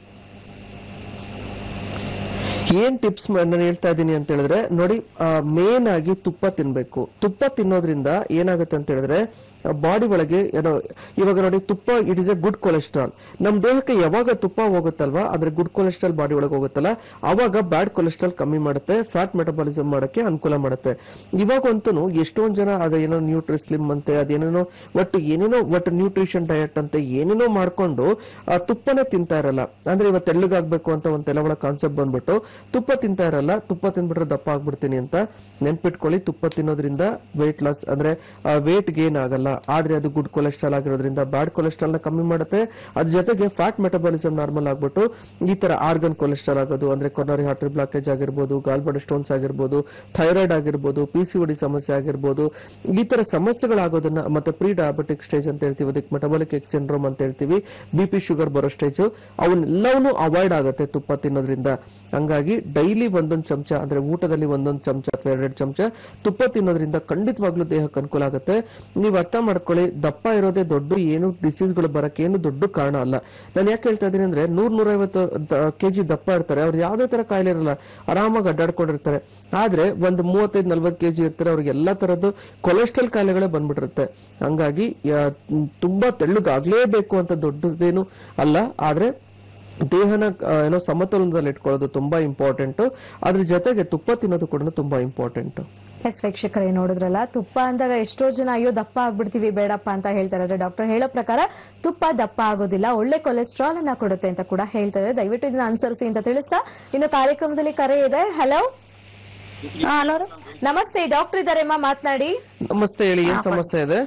ಏನ್ ಟಿಪ್ಸ್ ನಾನು ಹೇಳ್ತಾ ಇದ್ದೀನಿ ಅಂತ ಹೇಳಿದ್ರೆ ನೋಡಿ ಮೇನ್ ಆಗಿ ತುಪ್ಪ ತಿನ್ಬೇಕು ತುಪ್ಪ ತಿನ್ನೋದ್ರಿಂದ ಏನಾಗುತ್ತೆ ಅಂತ ಹೇಳಿದ್ರೆ ಬಾಡಿ ಒಳಗೆ ಏನೋ ಇವಾಗ ನೋಡಿ ತುಪ್ಪ it is a good cholesterol ನಮ್ ದೇಹಕ್ಕೆ ಯಾವಾಗ ತುಪ್ಪ ಹೋಗುತ್ತಲ್ವಾ ಆದ್ರೆ ಗುಡ್ ಕೊಲೆಸ್ಟ್ರಾಲ್ ಬಾಡಿ ಒಳಗೆ ಹೋಗುತ್ತಲ್ಲ ಅವಾಗ ಬ್ಯಾಡ್ ಕೊಲೆಸ್ಟ್ರಾಲ್ ಕಮ್ಮಿ ಮಾಡುತ್ತೆ ಫ್ಯಾಟ್ ಮೆಟಬಾಲಿಸಮ್ ಮಾಡಕ್ಕೆ ಅನುಕೂಲ ಮಾಡುತ್ತೆ ಇವಾಗಂತೂ ಎಷ್ಟೊಂದ್ ಜನ ಅದೇನೋ ನ್ಯೂಟ್ರಿ ಸ್ಲಿಮ್ ಅಂತೆ ಅದೇನೇನೋ ಒಟ್ಟು ಏನೇನೋ ಒಟ್ಟು ನ್ಯೂಟ್ರಿಷನ್ ಡಯಟ್ ಅಂತೆ ಏನೇನೋ ಮಾಡ್ಕೊಂಡು ಆ ತುಪ್ಪನೇ ತಿಂತಾ ಇರಲ್ಲ ಅಂದ್ರೆ ಇವತ್ತು ತೆಳ್ಳಗಾಗ್ಬೇಕು ಅಂತ ಒಂದ್ ತೆಲವಳ ಕಾನ್ಸೆಪ್ಟ್ ಬಂದ್ಬಿಟ್ಟು ತುಪ್ಪ ತಿಂತಾ ಇರಲ್ಲ ತುಪ್ಪ ತಿನ್ಬಿಟ್ರೆ ದಪ್ಪ ಆಗ್ಬಿಡ್ತೀನಿ ಅಂತ ನೆನ್ಪಿಟ್ಕೊಳ್ಳಿ ತುಪ್ಪ ತಿನ್ನೋದ್ರಿಂದ ವೇಟ್ ಲಾಸ್ ಅಂದ್ರೆ ವೇಟ್ ಗೇನ್ ಆಗಲ್ಲ ಆದ್ರೆ ಅದು ಗುಡ್ ಕೊಲೆಸ್ಟ್ರಾಲ್ ಆಗಿರೋದ್ರಿಂದ ಬ್ಯಾಡ್ ಕೊಲೆಸ್ಟ್ರಾಲ್ ನ ಕಮ್ಮಿ ಮಾಡುತ್ತೆ ಅದ್ರ ಜೊತೆಗೆ ಫ್ಯಾಟ್ ಮೆಟಬಾಲಿಸಮ್ ನಾರ್ಮಲ್ ಆಗ್ಬಿಟ್ಟು ಈ ತರ ಆರ್ಗನ್ ಕೊಲೆಸ್ಟ್ರಾಲ್ ಆಗೋದು ಅಂದ್ರೆ ಕೊರೋನರಿ ಆರ್ಟರಿ ಬ್ಲಾಕೇಜ್ ಆಗಿರ್ಬೋದು ಗಾಲ್ಬಡ್ ಸ್ಟೋನ್ಸ್ ಆಗಿರ್ಬೋದು ಥೈರಾಯ್ಡ್ ಆಗಿರ್ಬೋದು ಪಿ ಸಿ ಒಡಿ ಸಮಸ್ಯೆ ಆಗಿರ್ಬೋದು ಈ ತರ ಸಮಸ್ಯೆಗಳಾಗೋದನ್ನ ಮತ್ತೆ ಪ್ರೀ ಡಯಾಬಿಟಿಕ್ ಸ್ಟೇಜ್ ಅಂತ ಹೇಳ್ತೀವಿ ಅದಕ್ಕೆ ಮೆಟಬಾಲಿಕ್ ಎಕ್ಸ್ ಸಿಂಡ್ರೋಮ್ ಅಂತ ಹೇಳ್ತೀವಿ ಬಿ ಪಿ ಶುಗರ್ ಬರೋ ಸ್ಟೇಜ್ ಅವನ್ನೆಲ್ಲವನ್ನೂ ಅವಾಯ್ಡ್ ಆಗುತ್ತೆ ತುಪ್ಪ ತಿನ್ನೋದ್ರಿಂದ ಹಂಗಾಗಿ ಡೈಲಿ ಒಂದೊಂದು ಚಮಚ ಅಂದ್ರೆ ಊಟದಲ್ಲಿ ಒಂದೊಂದು ಚಮಚ ಅಥವಾ ಎರಡೆರಡು ಚಮಚ ತುಪ್ಪ ತಿನ್ನೋದ್ರಿಂದ ಖಂಡಿತವಾಗ್ಲೂ ದೇಹಕ್ಕೆ ಅನುಕೂಲ ಆಗುತ್ತೆ ನೀವು ಅರ್ಥ ಮಾಡ್ಕೊಳ್ಳಿ ದಪ್ಪ ಇರೋದೇ ದೊಡ್ಡ ಏನು ಡಿಸೀಸ್ಗಳು ಬರಕ್ಕೆ ಏನು ದೊಡ್ಡ ಕಾರಣ ಅಲ್ಲ ನಾನು ಯಾಕೆ ಹೇಳ್ತಾ ಇದ್ದೀನಿ ಅಂದ್ರೆ ನೂರ್ ನೂರೈವತ್ತು ಕೆಜಿ ದಪ್ಪ ಇರ್ತಾರೆ ಅವ್ರು ಯಾವ್ದೇ ತರ ಕಾಯಿಲೆ ಇರಲ್ಲ ಆರಾಮಾಗಿ ಅಡ್ಡಾಡ್ಕೊಂಡಿರ್ತಾರೆ ಆದ್ರೆ ಒಂದು ಮೂವತ್ತೈದು ನಲ್ವತ್ತು ಕೆಜಿ ಇರ್ತಾರೆ ಅವ್ರಿಗೆ ಎಲ್ಲಾ ತರದ್ದು ಕೊಲೆಸ್ಟ್ರಾಲ್ ಕಾಯಿಲೆಗಳೇ ಬಂದ್ಬಿಟ್ಟಿರುತ್ತೆ ಹಂಗಾಗಿ ಯಾ- ತುಂಬಾ ತೆಳ್ಳಗಾಗ್ಲೇಬೇಕು ಅಂತ ದೊಡ್ಡದೇನು ಅಲ್ಲ ಆದ್ರೆ ದೇಹನ ಆ, ಏನೋ ಸಮತೋಲನದಲ್ಲಿ ಇಟ್ಕೊಳ್ಳೋದು ತುಂಬಾ ಇಂಪಾರ್ಟೆಂಟ್ ಅದ್ರ ಜೊತೆಗೆ ತುಪ್ಪ ತಿನ್ನೋದು ಕೂಡ ತುಂಬಾ ಇಂಪಾರ್ಟೆಂಟ್ ಎಸ್ ವೀಕ್ಷಕರೇ ನೋಡಿದ್ರಲ್ಲ ತುಪ್ಪ ಅಂದಾಗ ಎಷ್ಟೋ ಜನ ಅಯ್ಯೋ ದಪ್ಪ ಆಗ್ಬಿಡ್ತೀವಿ ಬೇಡಪ್ಪ ಅಂತ ಹೇಳ್ತಾರೆ ಆದ್ರೆ ಡಾಕ್ಟರ್ ಹೇಳೋ ಪ್ರಕಾರ ತುಪ್ಪ ದಪ್ಪ ಆಗೋದಿಲ್ಲ ಒಳ್ಳೆ ಕೊಲೆಸ್ಟ್ರಾಲ್ ಅನ್ನ ಕೊಡುತ್ತೆ ಅಂತ ಕೂಡ ಹೇಳ್ತಾರೆ ದಯವಿಟ್ಟು ಇದನ್ನ ಅನುಸರಿಸಿ ಅಂತ ತಿಳಿಸ್ತಾ ಇನ್ನು ಕಾರ್ಯಕ್ರಮದಲ್ಲಿ ಕರೆ ಇದೆ ಹಲೋ ಹಲೋ ನಮಸ್ತೆ ಡಾಕ್ಟರ್ ಇದಾರೆಮ್ಮ ಮಾತನಾಡಿ ನಮಸ್ತೆ ಹೇಳಿ ಏನ್ ಸಮಸ್ಯೆ ಇದೆ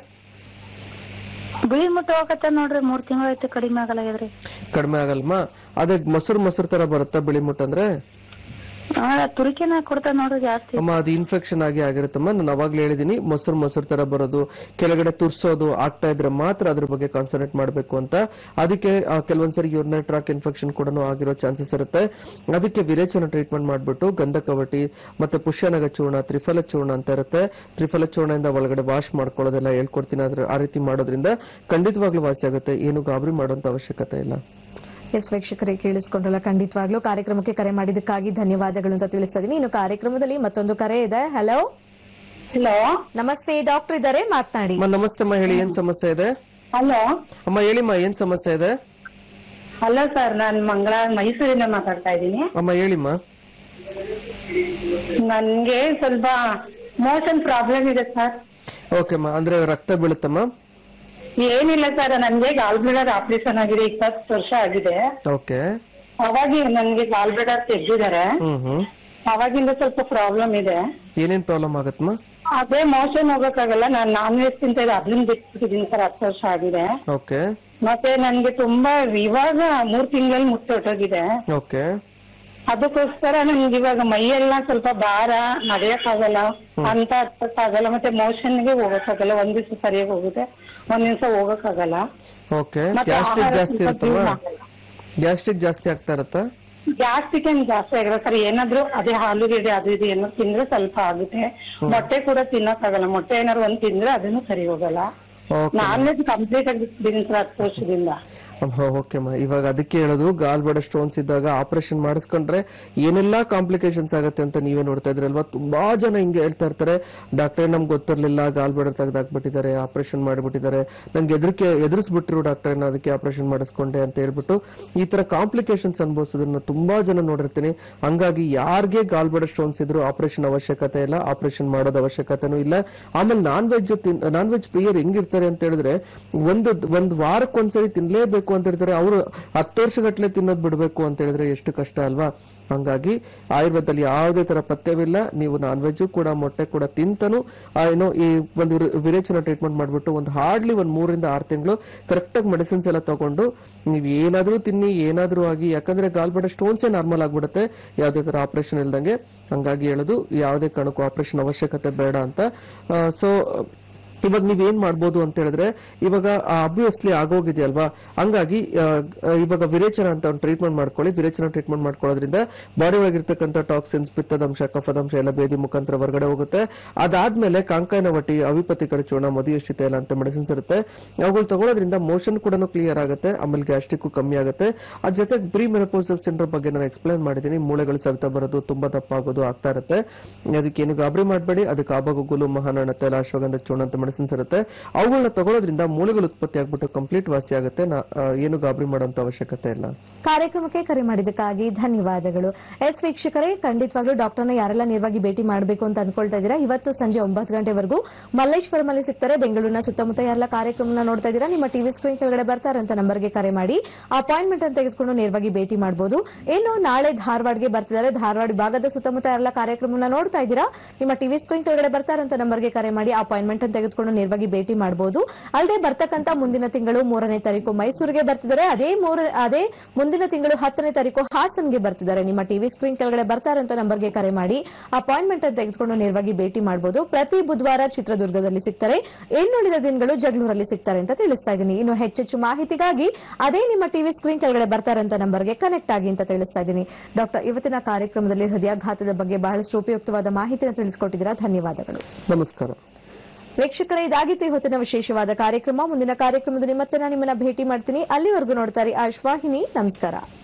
ಬಿಳಿ ಮುಟ್ಟ ಹೋಗತ್ತ ನೋಡ್ರಿ ಮೂರ್ ತಿಂಗಳಾಯ್ತು ಕಡಿಮೆ ಆಗಲಾಗ್ಯದ್ರಿ ಕಡಿಮೆ ಆಗಲ್ಮಾ ಅದೇ ಮೊಸರು ಮೊಸರು ತರ ಬರುತ್ತಾ ಬಿಳಿ ಮುಟ್ಟ ಅಂದ್ರೆ ಹಾ ತುರಿಕೆನ ಕೊಡ್ತಾ ನೋಡ್ರಿ ಜಾಸ್ತಿ ಅಮ್ಮ ಅದು ಇನ್ಫೆಕ್ಷನ್ ಆಗಿ ಆಗಿರುತ್ತಮ್ಮ ನಾನು ಅವಾಗ್ಲೇ ಹೇಳಿದೀನಿ ಮೊಸರು ಮೊಸರು ತರ ಬರೋದು ಕೆಳಗಡೆ ತುರ್ಸೋದು ಆಗ್ತಾ ಇದ್ರೆ ಮಾತ್ರ ಅದ್ರ ಬಗ್ಗೆ ಕಾನ್ಸಂಟ್ರೇಟ್ ಮಾಡಬೇಕು ಅಂತ ಅದಕ್ಕೆ ಆ, ಕೆಲವೊಂದ್ಸರಿ ಯೂರಿನರಿ ಟ್ರಾಕ್ ಇನ್ಫೆಕ್ಷನ್ ಕೂಡ ಆಗಿರೋ ಚಾನ್ಸಸ್ ಇರುತ್ತೆ ಅದಕ್ಕೆ ವಿರೇಚನ ಟ್ರೀಟ್ಮೆಂಟ್ ಮಾಡ್ಬಿಟ್ಟು ಗಂಧಕವಟಿ ಮತ್ತೆ ಪುಷ್ಯನಗ ಚೂರ್ಣ ತ್ರಿಫಲ ಚೂರ್ಣ ಅಂತ ಇರುತ್ತೆ ತ್ರಿಫಲ ಚೂರ್ಣದಿಂದ ಒಳಗಡೆ ವಾಶ್ ಮಾಡ್ಕೊಳ್ಳೋದೆಲ್ಲ ಹೇಳ್ಕೊಡ್ತೀನಿ ಅದ್ರ ಆ ರೀತಿ ಮಾಡೋದ್ರಿಂದ ಖಂಡಿತವಾಗ್ಲೂ ವಾಸಿ ಆಗುತ್ತೆ ಏನು ಗಾಬರಿ ಮಾಡುವಂತ ಅವಶ್ಯಕತೆ ಇಲ್ಲ ಎಸ್ ವೀಕ್ಷಕರೇ ಕೇಳಿಸ್ಕೊಂಡ್ರಲ್ಲ ಖಂಡಿತವಾಗ್ಲೂ ಕಾರ್ಯಕ್ರಮಕ್ಕೆ ಕರೆ ಮಾಡಿದ್ದಕ್ಕಾಗಿ ಧನ್ಯವಾದಗಳು ಅಂತ ತಿಳಿಸ್ತಾ ಇದೀನಿ ಇನ್ನು ಕಾರ್ಯಕ್ರಮದಲ್ಲಿ ಮತ್ತೊಂದು ಕರೆ ಇದೆ ಹಲೋ ಹಲೋ ನಮಸ್ತೆ ಡಾಕ್ಟರ್ ಇದ್ದಾರೆ ಮಾತನಾಡಿ ಅಮ್ಮ ನಮಸ್ತೆ ಅಮ್ಮ ಹೇಳಿ ಏನ್ ಸಮಸ್ಯೆ ಇದೆ ಹಲೋ ಅಮ್ಮ ಹೇಳಿಮ್ಮ ಏನ್ ಸಮಸ್ಯೆ ಇದೆ ಹಲೋ ಸರ್ ನಾನ್ ಮಂಗಳ ಮೈಸೂರಿಂದ ಮಾತಾಡ್ತಾ ಇದ್ದೀನಿ ಅಮ್ಮ ಹೇಳಿಮ್ಮ ನನ್ಗೆ ಸ್ವಲ್ಪ ಮೋಷನ್ ಪ್ರಾಬ್ಲಮ್ ಇದೆ ಸರ್ ಓಕೆ ಅಮ್ಮ ಅಂದ್ರೆ ರಕ್ತ ಬೀಳುತ್ತಮ್ಮ ಏನಿಲ್ಲ ಸರ್ ನನ್ಗೆ ಗಾಲ್ ಬ್ಲಡರ್ ಆಪರೇಷನ್ ಆಗಿದೆ ಇಪ್ಪತ್ತು ವರ್ಷ ಆಗಿದೆ ಓಕೆ ಅವಾಗ ನನ್ಗೆ ಗಾಲ್ಬೇಡ ತೆಗ್ದಿದ್ದಾರೆ ಹ್ಮ್ ಹ್ಮ್ ಅವಾಗಿಂದ ಸ್ವಲ್ಪ ಪ್ರಾಬ್ಲಮ್ ಇದೆ ಏನೇನ್ ಪ್ರಾಬ್ಲಮ್ ಆಗತ್ತಮ್ಮ ಅದೇ ಮೋಷನ್ ಹೋಗಕ್ಕಾಗಲ್ಲ ನಾನ್ ನಾನ್ ವೆಜ್ ತಿಂತ ಇದ್ದೆ ಅದನ್ನ ಬಿಟ್ಬಿಟ್ಟಿದೀನಿ ಸರ್ ಹತ್ತು ವರ್ಷ ಆಗಿದೆ ಓಕೆ ಮತ್ತೆ ನನ್ಗೆ ತುಂಬಾ ಇವಾಗ ಮೂರ್ ತಿಂಗಳಲ್ಲಿ ಮುಟ್ಟೊಟ್ಟೋಗಿದೆ ಓಕೆ ಅದಕ್ಕೋಸ್ಕರ ನನ್ಗೆ ಇವಾಗ ಮೈಯೆಲ್ಲ ಸ್ವಲ್ಪ ಭಾರ ನಡೆಯಕ್ಕಾಗಲ್ಲ ಅಂತ ಹತ್ತಕ್ಕಾಗಲ್ಲ ಮತ್ತೆ ಮೋಷನ್ಗೆ ಹೋಗಕ್ಕಾಗಲ್ಲ ಒಂದ್ ದಿವಸ ಸರಿಯಾಗಿ ಹೋಗುತ್ತೆ ಒಂದ್ ದಿವಸ ಹೋಗಕ್ಕಾಗಲ್ಲ ಓಕೆ ಮತ್ತೆ ಗ್ಯಾಸ್ಟ್ರಿಕ್ ಆಹಾರ ಜಾಸ್ತಿ ಸ್ವಲ್ಪ ಇರುತ್ತಮ್ಮ ಜೀರ್ಣ ಆಗಲ್ಲ. ಗ್ಯಾಸ್ಟ್ರಿಕ್ ಜಾಸ್ತಿ ಆಗ್ತಾ ಇರತ್ತಾ ಗ್ಯಾಸ್ಟ್ರಿಕ್ ಏನ್ ಜಾಸ್ತಿ ಆಗಿಲ್ಲ ಸರ್ ಏನಾದ್ರು ಅದೇ ಹಾಲು ಗೆಡೆ ಅದು ಇದು ಏನಾದ್ರು ತಿಂದ್ರೆ ಸ್ವಲ್ಪ ಆಗುತ್ತೆ ಮೊಟ್ಟೆ ಕೂಡ ತಿನ್ನಕ್ಕಾಗಲ್ಲ ಮೊಟ್ಟೆ ಏನಾದ್ರು ಒಂದ್ ತಿಂದ್ರೆ ಅದನ್ನು ಸರಿ ಹೋಗಲ್ಲ ಓಕೆ ನಾನ್ ವೆಜ್ ಕಂಪ್ಲೀಟ್ ಆಗಿ ಬಿಟ್ಟಿದ್ದೀನಿ ಸರ್ ಹತ್ತು ವರ್ಷದಿಂದ ಓಕೆ ಮಾ ಇವಾಗ ಅದಕ್ಕೆ ಹೇಳೋದು ಗಾಲ್ಬಡ ಸ್ಟೋನ್ಸ್ ಇದ್ದಾಗ ಆಪರೇಷನ್ ಮಾಡಿಸ್ಕೊಂಡ್ರೆ ಏನೆಲ್ಲಾ ಕಾಂಪ್ಲಿಕೇಶನ್ಸ್ ಆಗುತ್ತೆ ಅಂತ ನೀವೇ ನೋಡ್ತಾ ಇದ್ರಲ್ವಾ ತುಂಬಾ ಜನ ಹಿಂಗೆ ಹೇಳ್ತಾ ಇರ್ತಾರೆ ಡಾಕ್ಟರ್ ನಮ್ಗೆ ಗೊತ್ತಿರ್ಲಿಲ್ಲ ಗಾಲ್ಬಡ ತೆಗ್ದಾಕ್ಬಿಟ್ಟಿದ್ದಾರೆ ಆಪರೇಷನ್ ಮಾಡಿಬಿಟ್ಟಿದ್ದಾರೆ ನಂಗೆ ಎದರಿಕೆ ಎದುರಿಸ್ಬಿಟ್ರು ಡಾಕ್ಟರ್ ಅದಕ್ಕೆ ಆಪರೇಷನ್ ಮಾಡಿಸ್ಕೊಂಡೆ ಅಂತ ಹೇಳ್ಬಿಟ್ಟು ಈ ತರ ಕಾಂಪ್ಲಿಕೇಶನ್ಸ್ ಅನ್ಭವಿಸೋದನ್ನ ತುಂಬಾ ಜನ ನೋಡಿರ್ತೀನಿ ಹಂಗಾಗಿ ಯಾರಿಗೆ ಗಾಲ್ಬಡ ಸ್ಟೋನ್ಸ್ ಇದ್ರು ಆಪರೇಷನ್ ಅವಶ್ಯಕತೆ ಇಲ್ಲ ಆಪರೇಷನ್ ಮಾಡೋದ್ ಅವಶ್ಯಕತೆನೂ ಇಲ್ಲ ಆಮೇಲೆ ನಾನ್ ವೆಜ್ ನಾನ್ ವೆಜ್ ಪ್ರಿಯರ್ ಹೆಂಗಿರ್ತಾರೆ ಅಂತ ಹೇಳಿದ್ರೆ ಒಂದು ಒಂದ್ ವಾರಕ್ಕೊಂದ್ಸರಿ ತಿನ್ಲೇಬೇಕು ಅಂತ ಇರ್ತಾರೆ ಅವರು ಹತ್ತು ವರ್ಷಗಟ್ಲೆ ತಿನ್ನೋದ್ ಬಿಡ್ಬೇಕು ಅಂತ ಹೇಳಿದ್ರೆ ಎಷ್ಟು ಕಷ್ಟ ಅಲ್ವಾ ಹಂಗಾಗಿ ಆಯುರ್ವೇದದಲ್ಲಿ ಯಾವುದೇ ತರ ಪಥ್ಯವಿಲ್ಲ ನೀವು ನಾನ್ ವೆಜ್ ಕೂಡ ಮೊಟ್ಟೆ ಕೂಡ ತಿಂತನು ಆ, ಏನೋ ಈ ಒಂದು ವಿರ- ವಿರೇಚನ ಟ್ರೀಟ್ಮೆಂಟ್ ಮಾಡ್ಬಿಟ್ಟು ಒಂದು ಹಾರ್ಡ್ಲಿ ಒಂದ್ ಮೂರರಿಂದ ಆರು ತಿಂಗಳು ಕರೆಕ್ಟ್ ಆಗಿ ಮೆಡಿಸಿನ್ಸ್ ಎಲ್ಲ ತಗೊಂಡು ನೀವು ಏನಾದ್ರೂ ತಿನ್ನಿ ಏನಾದ್ರೂ ಆಗಿ ಯಾಕಂದ್ರೆ ಗಾಲ್ಬಡ ಸ್ಟೋನ್ಸೇ ನಾರ್ಮಲ್ ಆಗ್ಬಿಡುತ್ತೆ ಯಾವುದೇ ತರ ಆಪರೇಷನ್ ಇಲ್ದಂಗೆ ಹಂಗಾಗಿ ಹೇಳೋದು ಯಾವುದೇ ಕಾರಣಕ್ಕೂ ಆಪರೇಷನ್ ಅವಶ್ಯಕತೆ ಬೇಡ ಅಂತ ಸೊ ಇವಾಗ ನೀವ್ ಏನ್ ಮಾಡ್ಬೋದು ಅಂತ ಹೇಳಿದ್ರೆ ಇವಾಗ ಅಬ್ವಿಯಸ್ಲಿ ಆಗೋಗಿದೆಯಲ್ವಾ ಹಂಗಾಗಿ ಆ, ಆ, ಇವಾಗ ವಿರೇಚನ ಅಂತ ಒಂದು ಟ್ರೀಟ್ಮೆಂಟ್ ಮಾಡ್ಕೊಳ್ಳಿ ವಿರೇಚನ ಟ್ರೀಟ್ಮೆಂಟ್ ಮಾಡ್ಕೊಳ್ಳೋದ್ರಿಂದ ಬಾಡಿ ಒಳಗಿರ್ತಕ್ಕಂಥ ಟಾಕ್ಸಿನ್ಸ್ ಪಿತ್ತದಂಶ ಕಫದಂಶ ಎಲ್ಲ ಬೇದಿ ಮುಖಾಂತರ ಹೊರಗಡೆ ಹೋಗುತ್ತೆ ಅದಾದ್ಮೇಲೆ ಕಾಂಕಾಯನ ವಟಿ ಅವಿಪತಿ ಕಡಚೂರ್ಣ ಮಧುಯಶ್ಚಿತ ಎಲ್ಲ ಅಂತ ಮೆಡಿಸಿನ್ಸ್ ಇರುತ್ತೆ ಅವುಗಳು ತಗೊಳ್ಳೋದ್ರಿಂದ ಮೋಷನ್ ಕೂಡ ಕ್ಲಿಯರ್ ಆಗುತ್ತೆ ಆಮೇಲೆ ಗ್ಯಾಸ್ಟ್ರಿಕ್ ಕಮ್ಮಿ ಆಗುತ್ತೆ ಅದ್ರ ಜೊತೆಗೆ ಪ್ರೀ ಮೆನಪೋಸಲ್ ಸಿಂಡ್ರೋಮ್ ಬಗ್ಗೆ ನಾನು ಎಕ್ಸ್ಪ್ಲೈನ್ ಮಾಡಿದ್ದೀನಿ ಮೂಳೆಗಳು ಸವಿತಾ ಬರೋದು ತುಂಬಾ ದಪ್ಪ ಆಗೋದು ಆಗ್ತಾ ಇರುತ್ತೆ ಅದಕ್ಕೆ ಏನು ಗಾಬರಿ ಮಾಡಬೇಡಿ ಅದಕ್ಕೆ ಆಬಗುಗುಲು ಮಹಾನಣ ತೈಲ ಅಶ್ವಗಂಧ ಚೂರ್ಣ ಅಂತ ಮೆಡಿಸಿನ್ಸ್ ಇರುತ್ತೆ ಅವುಗಳನ್ನ ತಗೊಳ್ಳೋದ್ರಿಂದ ಮೂಳೆಗಳು ಉತ್ಪತ್ತಿ ಆಗ್ಬಿಟ್ಟು ಕಂಪ್ಲೀಟ್ ವಾಸಿ ಆಗುತ್ತೆ ನಾ- ಆ, ಏನು ಗಾಬರಿ ಮಾಡೋಂತ ಅವಶ್ಯಕತೆ ಇಲ್ಲ ಕಾರ್ಯಕ್ರಮಕ್ಕೆ ಕರೆ ಮಾಡಿದ್ದಕ್ಕಾಗಿ ಧನ್ಯವಾದಗಳು ಎಸ್ ವೀಕ್ಷಕರೇ ಖಂಡಿತವಾಗ್ಲೂ ಡಾಕ್ಟರ್ನ ಯಾರೆಲ್ಲ ನೇರವಾಗಿ ಭೇಟಿ ಮಾಡಬೇಕು ಅಂತ ಅನ್ಕೊಳ್ತಾ ಇದ್ದೀರಾ ಇವತ್ತು ಸಂಜೆ ಒಂಬತ್ತು ಗಂಟೆವರೆಗೂ ಮಲ್ಲೇಶ್ವರಮಲ್ಲಿ ಸಿಗ್ತಾರೆ ಬೆಂಗಳೂರಿನ ಸುತ್ತಮುತ್ತ ಯಾರೆಲ್ಲ ಕಾರ್ಯಕ್ರಮನ ನೋಡ್ತಾ ಇದ್ದೀರಾ ನಿಮ್ಮ ಟಿವಿ ಸ್ಕ್ರೀನ್ ಕೆಳಗಡೆ ಬರ್ತಾರಂತ ನಂಬರ್ಗೆ ಕರೆ ಮಾಡಿ ಅಪಾಯಿಂಟ್ಮೆಂಟ್ ಅಂತ ತೆಗೆದುಕೊಂಡು ನೇರವಾಗಿ ಭೇಟಿ ಮಾಡಬಹುದು ಇನ್ನು ನಾಳೆ ಧಾರವಾಡಗೆ ಬರ್ತಿದ್ದಾರೆ ಧಾರವಾಡ ಭಾಗದ ಸುತ್ತಮುತ್ತ ಯಾರೆಲ್ಲ ಕಾರ್ಯಕ್ರಮನ ನೋಡ್ತಾ ಇದ್ದೀರಾ ನಿಮ್ಮ ಟಿವಿ ಸ್ಕ್ರೀನ್ ಕೆಳಗಡೆ ಬರ್ತಾರಂತ ನಂಬರ್ಗೆ ಕರೆ ಮಾಡಿ ಅಪಾಯಿಂಟ್ಮೆಂಟ್ ಅಂತ ತೆಗೆದುಕೊಂಡು ನೇರವಾಗಿ ಭೇಟಿ ಮಾಡಬಹುದು ಅಲ್ಲದೆ ಬರ್ತಕ್ಕಂತ ಮುಂದಿನ ತಿಂಗಳು ಮೂರನೇ ತಾರೀಕು ಮೈಸೂರಿಗೆ ಬರ್ತಿದ್ದಾರೆ ಅದೇ ಮೂರ ಅದೇ ಮುಂದಿನ ತಿಂಗಳು ಹತ್ತನೇ ತಾರೀಕು ಹಾಸನ್ಗೆ ಬರ್ತಿದ್ದಾರೆ ನಿಮ್ಮ ಟಿವಿ ಸ್ಕ್ರೀನ್ ಕೆಳಗಡೆ ಬರ್ತಾರಂತ ನಂಬರ್ಗೆ ಕರೆ ಮಾಡಿ ಅಪಾಯಿಂಟ್ಮೆಂಟ್ ಅಂತ ತೆಗೆದುಕೊಂಡು ನೇರವಾಗಿ ಭೇಟಿ ಮಾಡಬಹುದು ಪ್ರತಿ ಬುಧವಾರ ಚಿತ್ರದುರ್ಗದಲ್ಲಿ ಸಿಗ್ತಾರೆ ಇನ್ನುಳಿದ ದಿನಗಳು ಜಗಳೂರಲ್ಲಿ ಸಿಗ್ತಾರೆ ಅಂತ ತಿಳಿಸ್ತಾ ಇದ್ದೀನಿ ಇನ್ನು ಹೆಚ್ಚೆಚ್ಚು ಮಾಹಿತಿಗಾಗಿ ಅದೇ ನಿಮ್ಮ ಟಿವಿ ಸ್ಕ್ರೀನ್ ಕೆಳಗಡೆ ಬರ್ತಾರಂತ ನಂಬರ್ಗೆ ಕನೆಕ್ಟ್ ಆಗಿ ಅಂತ ತಿಳಿಸ್ತಾ ಇದ್ದೀನಿ ಡಾಕ್ಟರ್ ಇವತ್ತಿನ ಕಾರ್ಯಕ್ರಮದಲ್ಲಿ ಹೃದಯಾಘಾತದ ಬಗ್ಗೆ ಬಹಳಷ್ಟು ಉಪಯುಕ್ತವಾದ ಮಾಹಿತಿಯನ್ನು ತಿಳಿಸಿಕೊಟ್ಟಿದ್ದೀರಾ ಧನ್ಯವಾದಗಳು ನಮಸ್ಕಾರ ವೀಕ್ಷಕರೇ ಇದಾಗಿತ್ತು ಇವತ್ತಿನ ವಿಶೇಷವಾದ ಕಾರ್ಯಕ್ರಮ ಮುಂದಿನ ಕಾರ್ಯಕ್ರಮದಲ್ಲಿ ಮತ್ತೆ ನಾನು ನಿಮ್ಮನ್ನ ಭೇಟಿ ಮಾಡ್ತೀನಿ ಅಲ್ಲಿವರೆಗೂ ನೋಡ್ತಾರೆ ಆಶ್ವಾಹಿನಿ ನಮಸ್ಕಾರ